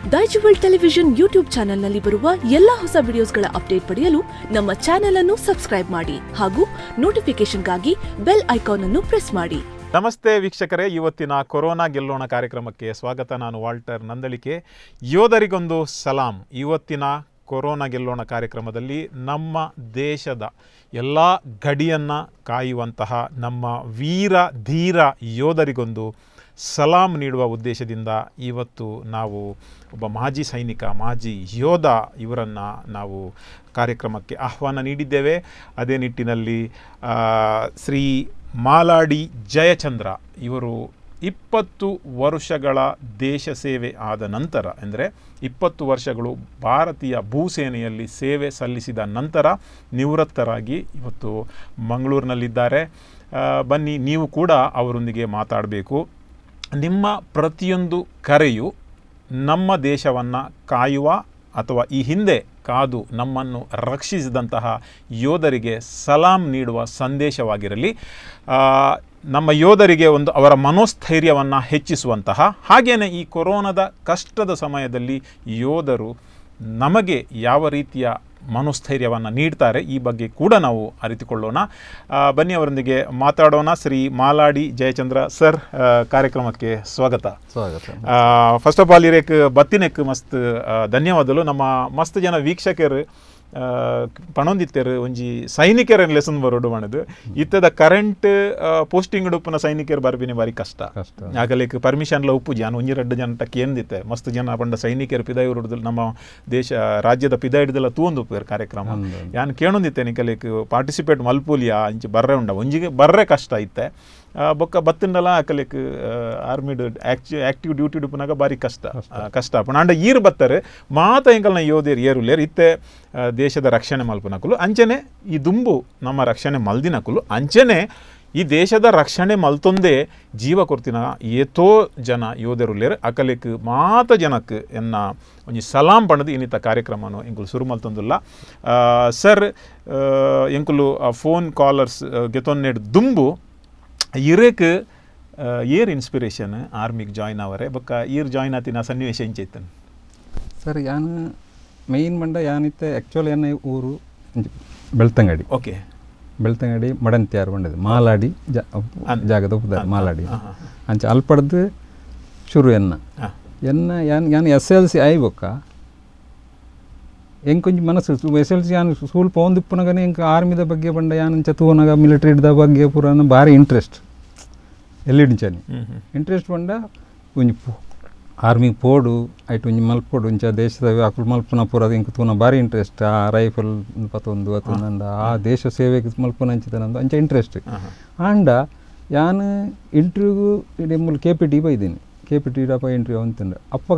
ದೈಜುವಲ್ television YouTube ಚಾನೆಲ್ನಲ್ಲಿ ಬರುವ ಎಲ್ಲಾ ಹೊಸ ವಿಡಿಯೋಸ್ಗಳ ಅಪ್ಡೇಟ್ ಪಡೆಯಲು ನಮ್ಮ ಚಾನೆಲ್ ಅನ್ನು ಸಬ್ಸ್ಕ್ರೈಬ್ ಮಾಡಿ ಹಾಗೂ ನೋಟಿಫಿಕೇಶನ್ಗಾಗಿ ಬೆಲ್ ಐಕಾನ್ ಅನ್ನು ಪ್ರೆಸ್ ಮಾಡಿ ನಮಸ್ತೆ ವೀಕ್ಷಕರೇ ಇವತ್ತಿನ ಕೊರೋನಾ ಗೆಲ್ಲೋಣ ಕಾರ್ಯಕ್ರಮಕ್ಕೆ ಸ್ವಾಗತ ನಾನು ವಾಲ್ಟರ್ ನಂದಳಿಕೆ ಯೋಧರಿಗೊಂದು ಸಲಾಂ ಇವತ್ತಿನ ಕೊರೋನಾ ಗೆಲ್ಲೋಣ ಕಾರ್ಯಕ್ರಮದಲ್ಲಿ ನಮ್ಮ ದೇಶದ ಎಲ್ಲ ಗಡಿಯನ್ನು ಕಾಯುವಂತಹ ನಮ್ಮ ವೀರ ಧೀರ ಯೋಧರಿಗೊಂದು ಸಲಾಂ ನೀಡುವ ಉದ್ದೇಶದಿಂದ ಇವತ್ತು ನಾವು ಒಬ್ಬ ಮಾಜಿ ಸೈನಿಕ ಮಾಜಿ ಯೋಧ ಇವರನ್ನು ನಾವು ಕಾರ್ಯಕ್ರಮಕ್ಕೆ ಆಹ್ವಾನ ನೀಡಿದ್ದೇವೆ ಅದೇ ನಿಟ್ಟಿನಲ್ಲಿ ಆ, ಶ್ರೀ ಮಾಲಾಡಿ ಜಯಚಂದ್ರ ಇವರು ಇಪ್ಪತ್ತು ವರ್ಷಗಳ ದೇಶ ಸೇವೆ ಆದ ನಂತರ ಅಂದರೆ ಇಪ್ಪತ್ತು ವರ್ಷಗಳು ಭಾರತೀಯ ಭೂಸೇನೆಯಲ್ಲಿ ಸೇವೆ ಸಲ್ಲಿಸಿದ ನಂತರ ನಿವೃತ್ತರಾಗಿ ಇವತ್ತು ಮಂಗಳೂರಿನಲ್ಲಿದ್ದಾರೆ ಆ, ಬನ್ನಿ ನೀವು ಕೂಡ ಅವರೊಂದಿಗೆ ಮಾತಾಡಬೇಕು ನಿಮ್ಮ ಪ್ರತಿಯೊಂದು ಕರೆಯು ನಮ್ಮ ದೇಶವನ್ನು ಕಾಯುವ ಅಥವಾ ಈ ಹಿಂದೆ ಕಾದು ನಮ್ಮನ್ನು ರಕ್ಷಿಸಿದಂತಹ ಯೋಧರಿಗೆ ಸಲಾಂ ನೀಡುವ ಸಂದೇಶವಾಗಿರಲಿ ಆ, ನಮ್ಮ ಯೋಧರಿಗೆ ಒಂದು ಅವರ ಮನೋಸ್ಥೈರ್ಯವನ್ನು ಹೆಚ್ಚಿಸುವಂತಹ ಹಾಗೆಯೇ ಈ ಕೊರೋನಾದ ಕಷ್ಟದ ಸಮಯದಲ್ಲಿ ಯೋಧರು ನಮಗೆ ಯಾವ ರೀತಿಯ ಮನೋಸ್ಥೈರ್ಯವನ್ನು ನೀಡ್ತಾರೆ ಈ ಬಗ್ಗೆ ಕೂಡ ನಾವು ಅರಿತುಕೊಳ್ಳೋಣ ಆ, ಬನ್ನಿ ಅವರೊಂದಿಗೆ ಮಾತಾಡೋಣ ಶ್ರೀ ಮಾಲಾಡಿ ಜಯಚಂದ್ರ ಸರ್ ಆ, ಕಾರ್ಯಕ್ರಮಕ್ಕೆ ಸ್ವಾಗತ ಸ್ವಾಗತ ಫಸ್ಟ್ ಆಫ್ ಆಲ್ ಇರೇಕ್ ಬತ್ತಿನೆಕ್ ಮಸ್ತ್ ಆ, ಧನ್ಯವಾದಗಳು ನಮ್ಮ ಮಸ್ತ್ ಜನ ವೀಕ್ಷಕರು ಆ, ಪಣೊಂದಿತ್ತೆರ್ ಒಂಜಿ ಸೈನಿಕರ ಲೆಸನ್ ಬರೋಡು ಮಾಡದು ಇತ್ತದ ಕರೆಂಟ್ ಪೋಸ್ಟಿಂಗ್ ಉಡುಪುನ ಸೈನಿಕರು ಬರ್ಬಿನಿ ಬಾರಿ ಕಷ್ಟ ಕಷ್ಟ ಆಗಲಿಕ್ಕೆ ಪರ್ಮಿಷನ್ಲ ಉಪ್ಪು ಜಾನ್ ಒಂಜಿ ಎರಡು ಜನ ಕೇಂದಿತ್ತೆ ಮಸ್ತ್ ಜನ ಪಂಡ ಸೈನಿಕರು ಪಿದಾಯಿ ಹಿಡಿದು ನಮ್ಮ ದೇಶ ರಾಜ್ಯದ ಪಿದ ಹಿಡಿದೆಲ್ಲ ತೂಂದು ಉಪ್ಪೇರು ಕಾರ್ಯಕ್ರಮ ಹೌದು. ಯಾನ್ ಕೇಳೊಂದಿತ್ತೆ ನಿಕಲಿಕ್ ಪಾರ್ಟಿಸಿಪೇಟ್ ಮಲ್ಪೂಲಿಯಾ ಇಂಚಿ ಬರ್ರೆ ಉಂಡ ಒಂಜಿಗೆ ಬರ್ರೆ ಕಷ್ಟ ಇತ್ತೆ ಆ, ಬೊಕ್ಕ ಬತ್ತಿಂಡಲ ಅಕಲಿಕ್ ಆರ್ಮಿಡ್ ಆಕ್ಚು ಆಕ್ಟಿವ್ ಡ್ಯೂಟಿ ಡುಪುನಾಗ ಬಾರಿ ಕಷ್ಟ ಆ, ಕಷ್ಟ ಪುನ ಅಂಡ ಈರು ಬತ್ತಾರೆ ಮಾತ ಎಂಕಲ್ನ ಯೋಧೇರು ಏರುಲೇರು ಇತ್ತೆ ಆ, ದೇಶದ ರಕ್ಷಣೆ ಮಲ್ಪುನಕುಲು ಅಂಚನೆ ಈ ದುಂಬು ನಮ್ಮ ರಕ್ಷಣೆ ಮಲ್ದಿನಕುಲು ಅಂಚನೆ ಈ ದೇಶದ ರಕ್ಷಣೆ ಮಲ್ತೊಂದೇ ಜೀವ ಕೊರ್ತಿನ ಏತೋ ಜನ ಯೋಧರುಲ್ಲೇರು ಅಕಲಿಕ್ ಮಾತ ಜನಕ್ಕೆ ಎನ್ನ ಒಂಜಿ ಸಲಾಂ ಪಣದು ಇನ್ನಿತ ಕಾರ್ಯಕ್ರಮನು ಎಂಕುಲು ಶುರು ಮಲ್ತೊಂದುಲ್ಲ ಆ, ಸರ್ ಆ, ಎಂಕುಲು ಫೋನ್ ಕಾಲರ್ಸ್ ಗೆತೊನ್ನೆಡ್ ದುಂಬು ಇರೇಕ್ ಆ, ಏರ್ ಇನ್ಸ್ಪಿರೇಷನ್ ಆರ್ಮಿಗೆ ಜಾಯ್ನ್ ಅವರೇ ಬೊಕ್ಕ ಈರ್ ಜಾಯ್ನ್ ಆತಿನ ಸನ್ನಿವೇಶ ಇಂಚೈತನ್ ಸರ್ ಯಾನ್ ಮೈನ್ ಮಂಡ ಯಾನಿತ್ತೆ ಆ್ಯಕ್ಚುಲಿ ಎನ್ನ ಊರು ಇಂಚಿ ಬೆಳ್ತಂಗಡಿ ಓಕೆ ಬೆಳ್ತಂಗಡಿ ಮಡಂತ್ಯಾರು ಬಂಡದು ಮಾಲಾಡಿ ಜಾ ಅನ್- ಜಾಗದ ಉಪದ ಅನ್- ಮಾಲಾಡಿ ಹಾ, ಹಾ, ಅಂಚ ಅಲ್ಪಡ್ದು ಶುರು ಎನ್ನ ಹಾ. ಎನ್ನ ಯಾನ್ ಯಾನ್ ಎಸ್ ಎಲ್ ಸಿ ಆಯ್ಬೊಕ್ಕ ಎಂಕ್ ಕೊಂಚ ಮನಸ್ಸು ಎಸ್ ಎಲ್ ಸಿ ಯಾನ್ ಸ್ಕೂಲ್ ಪೋಂದಿಪ್ಪುನಗನೆ ಎಂಕ್ ಆರ್ಮಿದ ಬಗ್ಗೆ ಬಂಡ ಯಾನ್ ಅಂಚ ತೂನಗ ಮಿಲಿಟರಿದ ಬಗ್ಗೆ ಪೂರ ಭಾರಿ ಇಂಟ್ರೆಸ್ಟ್ ಎಲ್ಲಿಡಿಂಚಾನಿ ಹ್ಮ್ ಹ್ಮ್ ಇಂಟ್ರೆಸ್ಟ್ ಬಂಡ ಒಂಜಿ ಆರ್ಮಿಗೆ ಪೋಡು ಐಟ್ ಒಂಜಿ ಮಲ್ಪೋಡು ಇಂಚ ದೇಶದ ಅಕುಲು ಮಲ್ಪುನ ಪೂರ ಇಂಕ ತೂನ ಬಾರಿ ಇಂಟ್ರೆಸ್ಟ್ ಆ ರೈಫಲ್ ಪತ್ತೊಂದು ಅತ್ತೊಂದಂಡ ಆ ದೇಶ ಸೇವೆಗೆ ಮಲ್ಪುನ ಅಂಚಿತನಂದು ಅಂಚ ಇಂಟ್ರೆಸ್ಟ್ ಹಾ, ಹಾ. ಆಂಡ ಯಾನ್ ಇಂಟ್ರ್ಯೂಗೂ ಇಡೆಂಬುಲ್ ಕೆ ಪಿ ಟಿ ಬೈದೀನಿ ಕೆ ಪಿ ಟಿ ಡಪ್ಪ ಇಂಟ್ರ್ಯೂ ಅಂತಂದು ಅಪ್ಪಗ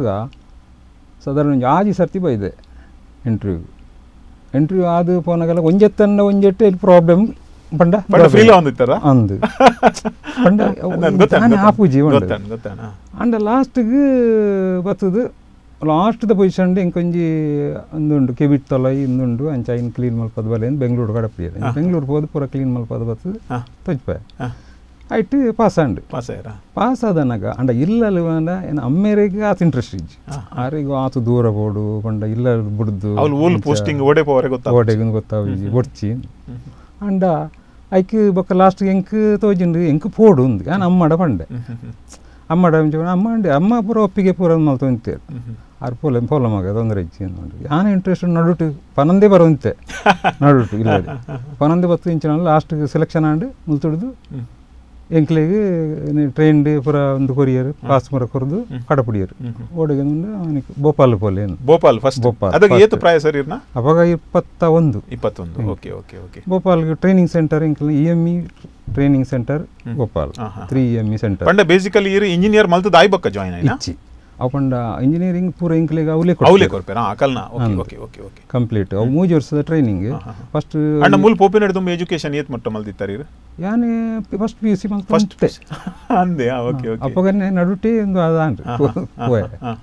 ಸಾಧಾರಣ ಒಂಜಿ ಆಜಿ ಸರ್ತಿ ಬೈದೆ ಇಂಟ್ರ್ಯೂ ಇಂಟ್ರ್ಯೂ ಆದು ಪೋನಾಗಲ್ಲ ಒಂಜೆತ್ತಂಡ ಒಂಜೆಟ್ಟು ಇಲ್ಲಿ ಪ್ರಾಬ್ಲಮ್ ಪಂಡ ಪಂಡ ಫೀಲ್ ಒಂದಿತ್ತಾರ ಅಂದು ಪಂಡ ತಾನೇ ಆಪುಜಿ ಉಂಡು. ಗೊತ್ತಾನ ಗೊತ್ತಾನ ಅಂಡ ಲಾಸ್ಟ್ಗೆ ಬತ್ತದು ಲಾಸ್ಟ್ದ ಪೊಸಿಷನ್ ಇಂಕೊಂಜಿ ಒಂದುಂಡು ಕೆಬಿಟ್ ತೊಲೈ ಇಂದುಂಡು ಅಂಚ ಐನ್ ಕ್ಲೀನ್ ಮಲ್ಪದ ಬಲೆ ಬೆಂಗಳೂರು ಕಡಪಿಯದು ಬೆಂಗಳೂರು ಹೋದ ಪೂರ ಕ್ಲೀನ್ ಮಲ್ಪದ ಬತ್ತದು ಹಾ ತೊಜ್ಪಾಯ್ ಹಾ ಐಟ್ ಪಾಸ್ ಅಂಡು ಪಾಸ್ ಆಯ್ರಾ ಪಾಸ್ ಆದನಾಗ ಅಂಡ ಇಲ್ಲಲ್ಲಿ ಅಂಡ ಏನು ಅಮ್ಮೇರಿಗೆ ಆತ ಇಂಟ್ರೆಸ್ಟ್ ಇಜ್ಜಿ ಆರಿಗೂ ಆತು ದೂರ ಬೋಡು ಪಂಡ ಇಲ್ಲ ಬಿಡ್ದು ಅವ್ಲು ಊಲ್ ಪೋಸ್ಟಿಂಗ್ ಓಡೆ ಪೋರೆ ಗೊತ್ತಾ ಓಟೆಗೆ ಗೊತ್ತಾವು ಬೊಡ್ಚಿ ಅಂಡ ಐಕ್ ಬೊಕ್ಕ ಲಾಸ್ಟ್ ಎಂಕ್ ತೋಜಿಂಡು ಎಂಕ್ ಪೋಡು ಉಂದು ಯಾನ್ ಅಮ್ಮಡ ಪಂಡೆ ಅಮ್ಮಡ ಅಮ್ಮ ಅಂಡೆ ಅಮ್ಮ ಪೂರ ಒಪ್ಪಿಗೆ ಪೂರ ಮಲ್ತೊಂತೇರು ಆರು ಪೋಲೆ ಪೋಲ ಮಗ ತೊಂದರೆ ಇಚ್ಚಿ ನೋಡಿ ಯಾನ್ ಇಂಟ್ರೆಸ್ಟ್ ನಡುಟು ಪನಂದೇ ಬರೋಂತೆ ನಡುಟು ಇಲ್ಲ ಪನಂದೇ ಬತ್ತು ಇಂಚಿನ ಲಾಸ್ಟ್ ಸೆಲೆಕ್ಷನ್ ಆಂಡು ಮುಲ್ತುಡ್ದು ಎಂಕ್ಲೆಗೆ ಟ್ರೈನ್ಡ್ ಪೂರ ಒಂದು ಕೊರಿಯರ್ ಪಾಸ್ ಮರ ಕೊರದು ಕಡಪುಡಿಯರು ಓಡಿಗೆ ಅವನಿಗೆ ಭೋಪಾಲ್ ಪೋಲೆ ಏನು ಭೋಪಾಲ್ ಫಸ್ಟ್ ಭೋಪಾಲ್, ಅದಕ್ಕೆ ಏತು first. ಪ್ರಾಯ ಸರ್ ಇರ್ನ ಅವಾಗ ಇಪ್ಪತ್ತ ಒಂದು ಇಪ್ಪತ್ತೊಂದು ಓಕೆ ಓಕೆ ಓಕೆ ಭೋಪಾಲ್ಗೆ ಟ್ರೈನಿಂಗ್ ಸೆಂಟರ್ ಇಂಕ್ಲ E M E training centre Bhopal ಹಾ, ಹಾ. Three E M E centre ಪಂಡ ಬೇಸಿಕಲಿ ಇರು ಇಂಜಿನಿಯರ್ ಮಲ್ತದ ಆಯ್ಬಕ್ಕ ಜಾಯ್ನ್ ಆಯ್ನ ಇಚ್ಚಿ ಅಪಂಡ ಇಂಜಿನಿಯರಿಂಗ್ ಪೂರ ಇಂಕ್ಲೆಗೆ ಅವಲೇ ಅವಲೇ ಕೊರ್ಪೇರ ಅಕಲ್ನ ಓಕೆ ಹಂದು. ಓಕೆ ಓಕೆ ಓಕೆ ಕಂಪ್ಲೀಟ್ ಅವು ಮೂಜು ವರ್ಷದ ಟ್ರೈನಿಂಗ್ ಫಸ್ಟ್ ಅಣ್ಣ ಮೂಲ ಪೋಪಿನ ಹಿಡಿದು ಎಜುಕೇಶನ್ ಏತ್ ಮಟ್ಟ ಮಲ್ದಿತ್ತಾರೆ ಇರು ಯಾನೇ first P U C first first ಅಂದೆ ಓಕೆ ಓಕೆ ಅಪ್ಪಗನ್ನೇ ನಡುಟಿ ಒಂದು ಅದಾನ್ರಿ ಪೋಯ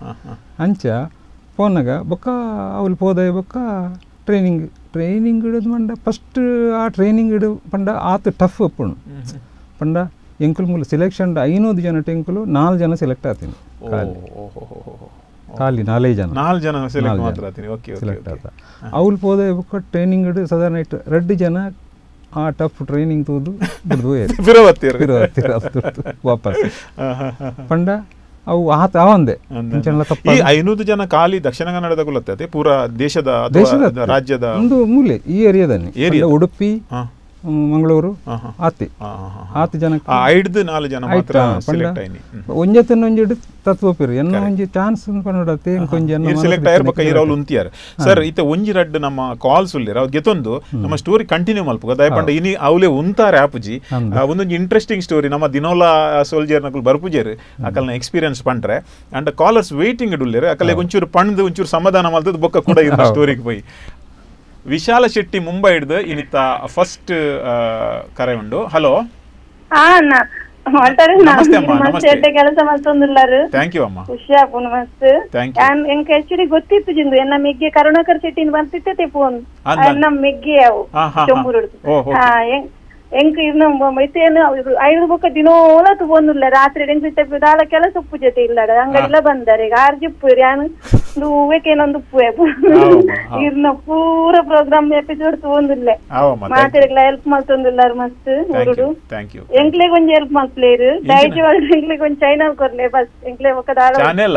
ಅಂಚ ಪೋನಾಗ ಬೊಕ್ಕ ಅವ್ಲು ಪೋದ ಬೊಕ್ಕ ಟ್ರೈನಿಂಗ್ ಟ್ರೈನಿಂಗ್ ಇಡೋದು ಮಂಡ ಫಸ್ಟ್ ಆ ಟ್ರೈನಿಂಗ್ ಇಡು ಪಂಡ ಆತ ಟಫ್ ಅಪ್ಪುಣು ಪಂಡ ಎಂಕುಲ್ ಮೂಲ ಸೆಲೆಕ್ಷನ್ ಐನೂರು ಜನ ಟೆಂಕುಲು ನಾಲ್ಕು ಜನ ಸೆಲೆಕ್ಟ್ ಆತೀನಿ ಖಾಲಿ ನಾಲ್ಕು ಜನ ನಾಲ್ಕು ಜನ ಸೆಲೆಕ್ಟ್ ನಾಲ್ಕು ಮಾತ್ರ ಜನ ಆತೀನಿ ಓಕೆ ಓಕೆ ಸೆಲೆಕ್ಟ್ ಆದ ಅವ್ಲು ಪೋದೆ ಟ್ರೈನಿಂಗ್ ಸಾಧಾರಣ ಇಟ್ಟು ರೆಡ್ ಜನ ಆ ಟಫ್ ಟ್ರೈನಿಂಗ್ ತೋದು ಬಿಡ್ದು ಏರಿ ಫಿರವತ್ತೀರು ತಿರು ಹತ್ತಿರ ಹತ್ತಿರ ವಾಪಸ್ ಪಂಡ ಅವು ಆತ ಅವಂದೆ ಇಂಚೆಲ್ಲ ತಪ್ಪ ಈ ಐನೂರು ಜನ ಖಾಲಿ ದಕ್ಷಿಣ ಕನ್ನಡದ ಗುಲತ್ತೆ ಪೂರ ದೇಶದ ಅಥವಾ ದೇಶದ ರಾಜ್ಯದ ಒಂದು ಮೂಲೆ ಈ ಏರಿಯಾದಲ್ಲಿ ಏರಿಯಾ? ಪಂಡ ಉಡುಪಿ ಹಾ. ಹ್ಮ್, ಮಂಗಳೂರು ಹಾ, ಹಾ. ಆತಿ ಹಾ, ಹಾ, ಹಾ. ಆತು ಜನಕ್ಕೆ ಆ ಐಡ್ದು ನಾಲ್ಕು ಜನ ಮಾತ್ರ ಸೆಲೆಕ್ಟ್ ಆಯ್ನಿ ಒಂಜತ್ತನ ಒಂಜಿಡು ತತ್ವಪಿರು ಎನ್ನ ಒಂಜಿ ಚಾನ್ಸ್ ಪನ್ನಡತ್ತೆ ಕೊಂಚ ಸೆಲೆಕ್ಟ್ ಆಗಿರ್ಬೇಕ ಈ ರೌಲ್ ಉಂತಿಯಾರ ಸರ್ ಇತ್ತೆ ಒಂಜಿ ರಡ್ಡ್ ನಮ್ಮ ಕಾಲ್ಸ್ ಉಳ್ಳಿರ ಅವ್ ಗೆತ್ತೊಂದು ನಮ್ಮ ಸ್ಟೋರಿ ಕಂಟಿನ್ಯೂ ಮಲ್ಪುಗ ದಯಪಂಡ ಇನಿ ಅವಲೆ ಉಂತಾರೆ ಆಪುಜಿ ಹಂದು. ಆ, ಒಂದೊಂದು ಇಂಟ್ರೆಸ್ಟಿಂಗ್ ಸ್ಟೋರಿ ನಮ್ಮ ದಿನೋಲ ಸೋಲ್ಜರ್ ನಕಲ್ ಬರ್ಪುಜೇರು ಅಕಲ್ನ ಎಕ್ಸ್ಪೀರಿಯನ್ಸ್ ಪಂಡ್ರೆ ಅಂಡ್ ಕಾಲರ್ಸ್ ವೇಟಿಂಗ್ ಇಡುಲ್ಲೇರು ಅಕಲ್ಗೆ ಒಂಚೂರು ಪಣ್ದು ಒಂಚೂರು ಸಮಾಧಾನ ಮಲ್ತದ ಬೊಕ್ಕ ಕೂಡ ಇರೋ ಸ್ಟೋರಿಗೆ போய் ವಿಶಾಲ ಶೆಟ್ಟಿ ಮುಂಬೈ ಹಿಡ್ದು ಇನ್ನಿತ್ತ ಫಸ್ಟ್ ಕರೆ ಉಂಡು ಹಲೋ ఆ అన్న అంటారు నమస్తే అమ్మా, మస్తు నమస్తే. ಎಡ್ಡೆ ಕೆಲಸ ಮಾಡ್ತೊಂದಿಲ್ಲಾರು ಥ್ಯಾಂಕ್ ಯು ಅಮ್ಮ ಖುಷಿ ಆಪುನ್ ಮಸ್ತ್ Thank you. ಎಂಕ ಹೆಚ್ಚಿಡಿ ಗೊತ್ತಿತ್ತು ಜಿಂದು ಎನ್ನ ಮೆಗ್ಗೆ ಕರುಣಾಕರ್ ಶೆಟ್ಟಿನ ಬಂತಿತ್ತೆ ಫೋನ್ ಅಲ್ಲ. ನಮ್ಮ ಮೆಗ್ಗೆ ಅವು ಹಾ, ಹಾ, ಹಾ. ಚೊಂಬೂರು ಓ, ಓಕೆ. ಎಂಕ್ ಇನ್ನು ಮೈತೇನು ಐದು ಬೊಕ್ಕ ದಿನೋಲ ತುಗೊಂದಿಲ್ಲ ರಾತ್ರಿ ಎಂಕ್ ಸಿತ್ತ ದಾಲ ಕೆಲಸ ಉಪ್ಪು ಜೊತೆ ಇಲ್ಲ ಅಂಗಡಿಲ ಬಂದಾರೆ ಈಗ ಆರ್ ಜಿಪ್ಪು ಯಾನು ಹೂವಕ್ಕೇನೊಂದು ಉಪ್ಪು ಹೌದು, ಹೌದು. ಇರ್ನ ಪೂರ ಪ್ರೋಗ್ರಾಮ್ ಎಪಿಸೋಡ್ ತುಗೊಂದಿಲ್ಲ ಆವಮ್ಮ ಮಾತಾಡಿಲ್ಲ ಹೆಲ್ಪ್ ಮಾಡ್ತೊಂದಿಲ್ಲಾರು ಮಸ್ತ್ ಥ್ಯಾಂಕ್ ಯು ಊರುಡು ಥ್ಯಾಂಕ್ ಯು ಎಂಕ್ಲೆಗ್ ಒಂದ್ ಹೆಲ್ಪ್ ಮಾಡ್ಲೇರು ಡೈಜ್ ವರ್ಲ್ಡ್ ಎಂಕ್ಲೆಗ್ ಒಂದ್ ಚೈನಾ ಕೊರ್ಲೆ ಬಸ್ ಎಂಕ್ಲೆ ಒಕ್ಕ ದಾಳ ಚಾನೆಲ್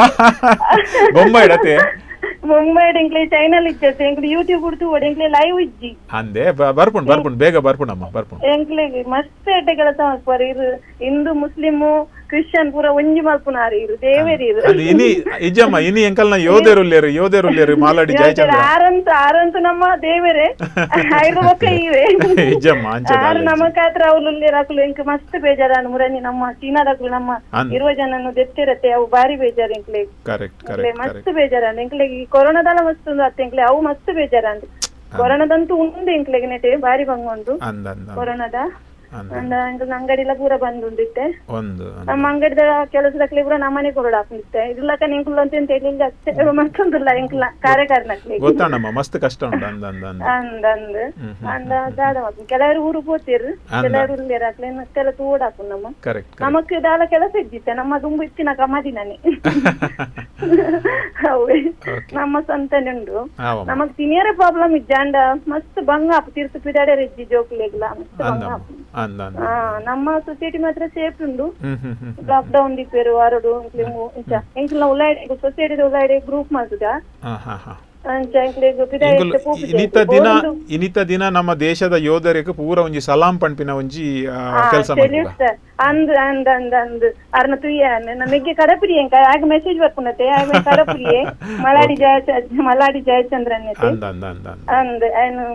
ಬೊಂಬೈ ಇಡತೆ ಮುಂಬೈ ಎಂಕ್ಲೆ ಚೈನಲ್ ಇಜ್ಜತೆ ಎಂಕ್ಲೆ ಯೂಟ್ಯೂಬ್ ಉಡ್ತು ಓಡಿ ಎಂಕ್ಲೆ ಲೈವ್ ಇಜ್ಜಿ ಅಂದೆ ಬ- ಬರ್ಪುಂಡು ಬರ್ಪುಂಡು ಬೇಗ ಬರ್ಪುಂಡಮ್ಮ ಬರ್ಪುಂಡು ಎಂಕ್ಲೆಗ್ ಮಸ್ತ್ ಎಡ್ಡೆ ಕೆಲಸ ಮಾಡ್ಪಾರ ಇರು ಹಿಂದೂ ಮುಸ್ಲಿಮು ಕ್ರಿಶ್ಚಿಯನ್ ಪೂರ ಒಂಜಿ ಮಲ್ಪುನಾರು ಇರು ದೇವೇರಿ ಇರು ಅದು ಇನಿ ಇಜ್ಜಮ್ಮ ಇನಿ ಎಂಕಲ್ನ ಯೋಧೇರುಲ್ಲೇರು ಯೋಧೇರುಲ್ಲೇರು ಮಾಲಾಡಿ ಜಯಚಂದ್ರ ಆರಂತ ಆರಂತ ನಮ್ಮ ದೇವರೇ ಐದು ಬೊಕ್ಕ ಇವೆ ಇಜ್ಜಮ್ಮ ಅಂಚದ ಆರು ನಮ್ಮ ಕಾತ್ರ ಅವಲು ರಾಕುಲು ಎಂಕ್ ಮಸ್ತ್ ಬೇಜಾರಾನು ಮುರನಿ ನಮ್ಮ ಚೀನಾದಾಕಲು ನಮ್ಮ ಅಂದ್. ಇರುವ ಜನನು ದೆತ್ತಿರತ್ತೆ ಅವು ಬಾರಿ ಬೇಜಾರು ಎಂಕ್ಲೆಗ್ ಕರೆಕ್ಟ್ ಎಂಕ್ಲೆ ಕರೆಕ್ಟ್ ಮಸ್ತ್ ಕರೆಕ್ಟ್ ಬೇಜಾರಂಡ್ ಎಂಕ್ಲೆ ಈ ಕೊರೋನಾದಲ ಮಸ್ತ್ ಉಂದು ಅತ್ತ ಎಂಕ್ಲೆ ಅವು ಮಸ್ತ್ ಬೇಜಾರಂಡ್ ಕೊರೋನಾದಂತೂ ಉಂಡು ಎಂಕ್ಲೆಗ್ ನೆಟೆ ಬಾರಿ ಬಂಗೊಂಡು ಅಂದ ಅಂದ ಕೊರೋನಾದ ಅಂದ ಅಂಡ ಎಂಕ್ ಅಂಗಡಿಲ ಪೂರ ಬಂದುಂಡಿತ್ತೆ ಒಂದು ಅಂದ. ನಮ್ಮ ಅಂಗಡಿದ ಕೆಲಸದಕ್ಲೆ ಪೂರ ನಮ್ಮನೆ ಕೊರಡು ಹಾಕೊಂಡಿತ್ತೆ ಇರ್ಲಕ ಎಂಕುಲ್ ಅಂತ ಎಂತ ಹೇಳಿಲ್ಲ ಅಷ್ಟೇ ಮತ್ತೊಂದಿಲ್ಲ ಎಂಕ್ಲ ಕಾರ್ಯಕಾರಣಕ್ಲೆ ಗೊತ್ತಣ್ಣಮ್ಮ ಮಸ್ತ್ ಕಷ್ಟ ಉಂಟು ಅಂದ ಅಂದ ಅಂದ ಅಂದ್ ಅಂದ್ ಅಂದ ದಾದ ಮಾತು ಕೆಲವರು ಊರು ಪೋತಿರು ಅಂದ. ಕೆಲವರು ಉಳ್ಳೇರು ಹಾಕ್ಲೆ ಕೆಲ ತೋಡಾಕು ನಮ್ಮ ಕರೆಕ್ಟ್ ನಮಕ್ ದಾಲ ಕೆಲಸ ಇದ್ದಿತ್ತೆ ನಮ್ಮ ದುಂಬು ಇತ್ತಿನ ಕಮ್ಮದಿನನೆ ಹೌದು ನಮ್ಮ ಸ್ವಂತನೇ ಉಂಡು ಆವಮ್ಮ ನಮಗ್ ತಿನಿಯರ ಪ್ರಾಬ್ಲಮ್ ಇಜ್ಜಾಂಡ ಮಸ್ತ್ ಭಂಗ ಆಪು ತೀರ್ಥ ಪಿದಾಡೆ ಇಜ್ಜಿ ಜೋಕ್ಲೆಗ್ಲ ಮಸ್ತ್ ಭಂಗ ಅಂದಮ್ಮ ಆಪು ಅಂದ ಅಂದ ಆ ನಮ್ಮ ಸೊಸೈಟಿ ಮಾತ್ರ ಸೇಫ್ ಉಂಡು ಹ್ಮ್ ಹ್ಮ್ ಹ್ಮ್ ಲಾಕ್ ಡೌನ್ ದಿಪ್ಪೇರು ಆರೋಡು ಇಂಚ ಎಂಕ್ಲ ಉಳ್ಳಾಡೆ ಸೊಸೈಟಿದ ಉಳ್ಳಾಡೆ ಗ್ರೂಪ್ ಮಾಡ್ತದ ಹಾ ಹಾ ಹಾ ಅಂಚ ಎಂಕ್ಲೆಗ್ ಪಿದಾಡೆ ಇಂಗುಲು ಇನಿತ ದಿನ ಇನಿತ ದಿನ ನಮ್ಮ ದೇಶದ ಯೋಧರಿಗೆ ಪೂರ ಒಂಜಿ ಸಲಾಂ ಪಂಪಿನ ಒಂಜಿ ಕೆಲಸ ಸೆಲ್ಯೂಟ್ ಸರ್ ಅಂದ್ ಅಂದ್ ಅಂದ್ ಅಂದ್ ಅರ್ನ ತುಯ್ಯ ನಮಗೆ ಕಡಪುರಿ ಎಂಕ ಆಗ ಮೆಸೇಜ್ ಬರ್ಪುನತೆ ಆಗ ಕಡಪುರಿಯೇ ಮಲಾಡಿ ಜಯ ಮಲಾಡಿ ಜಯಚಂದ್ರನ್ ಅಂದ ಅಂದ ಅಂದ ಅಂದ ಅಂದ್ ఆయన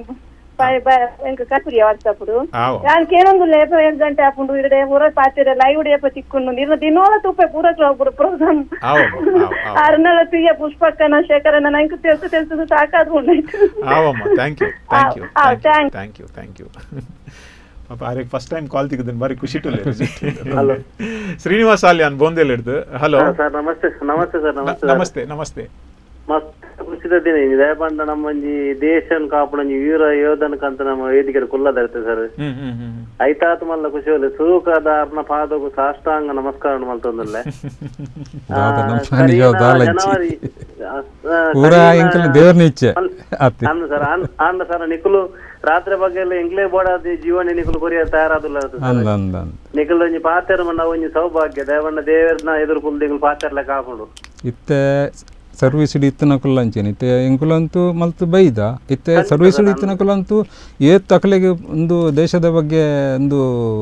ಎಂಕ ಕಡಪುರಿ ವಾಟ್ಸಪ್ ಆವ ನಾನು ಕೇಳೊಂದು ಲೇಪ ಏಳು ಗಂಟೆ ಹಾಕೊಂಡು ಇರಡೆ ಊರ ಪಾತಿರ ಲೈವ್ ಡೇಪ ತಿಕ್ಕೊಂಡು ನಿರ್ನ ದಿನೋಲ ತುಪ್ಪೆ ಪೂರ ಪ್ರೋಗ್ರಾಮ್ ಆವ ಆವ ಆವ ಅರ್ನಲ ತುಯ್ಯ ಪುಷ್ಪಕ್ಕನ ಶೇಖರನ ನಂಗೆ తెలుసు తెలుసు ಸಾಕಾದ್ರು ಉಂಡಾಯ್ತು ಆವಮ್ಮ ಥ್ಯಾಂಕ್ ಯು ಥ್ಯಾಂಕ್ ಯು ಆ, ಆ, thank- thank you thank you ಪಾಪ ಆರಿಗೆ ಫಸ್ಟ್ ಟೈಮ್ ಕಾಲ್ ತೆಗೆದಿನ ಬಾರಿ ಖುಷಿ ಟುಲೆ ಹಲೋ ಶ್ರೀನಿವಾಸ್ ಅಲ್ಯಾನ್ ಬೋಂದೇಲ್ ಹಿಡ್ದು ಹಲೋ ಸರ್ ನಮಸ್ತೆ ನಮಸ್ತೆ ಸರ್ ನಮಸ್ತೆ ಸರ್. ನಮಸ್ತೆ ನಮಸ್ತೆ ಮಸ್ತ್ ಖುಷಿದ ದಿನ ಇದು ದಯಪಂಡ ನಮ್ಮ ಒಂಜಿ ದೇಶನ್ ಕಾಪುಣಂಜಿ ವೀರ ಯೋಧನಕಂತ ನಮ್ಮ ವೇದಿಕೆ ಕುಲ್ಲದರ್ತೆ ಸರ್ ಹ್ಮ್ ಹ್ಮ್ ಹ್ಮ್ ಹ್ಮ್. ಐತಾತ್ ಮಲ್ಲ ಖುಷಿ ಒಳ್ಳೆ ಸೂಕದಾರ್ನ ಪಾದకు ಸಾಷ್ಟಾಂಗ ನಮಸ್ಕಾರ ಮಲ್ತೊಂದಲ್ಲೆ ದಾದ ನಮ್ಮ ಮನೆಗೆ ದಾಲಜ್ಜಿ. ಜನವರಿ ಪೂರ ಎಂಕಲ್ ದೇವ್ರನ ಇಚ್ಛೆ ಅತ್ತೆ ಅಂದ ಸರ್ ಅಂದ ಸರ್ ನಿಕುಲು ರಾತ್ರಿ ಬಗ್ಗೆ ಎಲ್ಲ ಎಂಗ್ಲೇ ಬೋಡಾದಿ ಜೀವನ ನಿಕುಲು ಕೊರಿಯ ತಯಾರಾದುಲ್ಲ ಅಂದ ಅಂದ ಅಂದ ನಿಕುಲ್ ಒಂಜಿ ಪಾತೆರ ಮನ್ನ ಒಂಜಿ ಸೌಭಾಗ್ಯ ದಯವಣ್ಣ ದೇವರನ್ನ ಎದುರು ಕುಲ್ದಿಂಗ್ಲು ಪಾತೆರ್ಲೆ ಕಾಪುಂಡು ಇತ್ತೆ ಸರ್ವಿಸ್ ಇಡಿ ಇತ್ತನಕುಲ್ಲ ಅಂಚೇನಿ ಇತ್ತೆ ಎಂಕುಲಂತೂ ಮಲ್ತು ಬೈದ ಇತ್ತೆ ಸರ್ವಿಸ್ ಇಡಿ ಇತ್ತನಕುಲಂತೂ ಏತ್ ತಕಲೆಗೆ ಒಂದು ದೇಶದ ಬಗ್ಗೆ ಒಂದು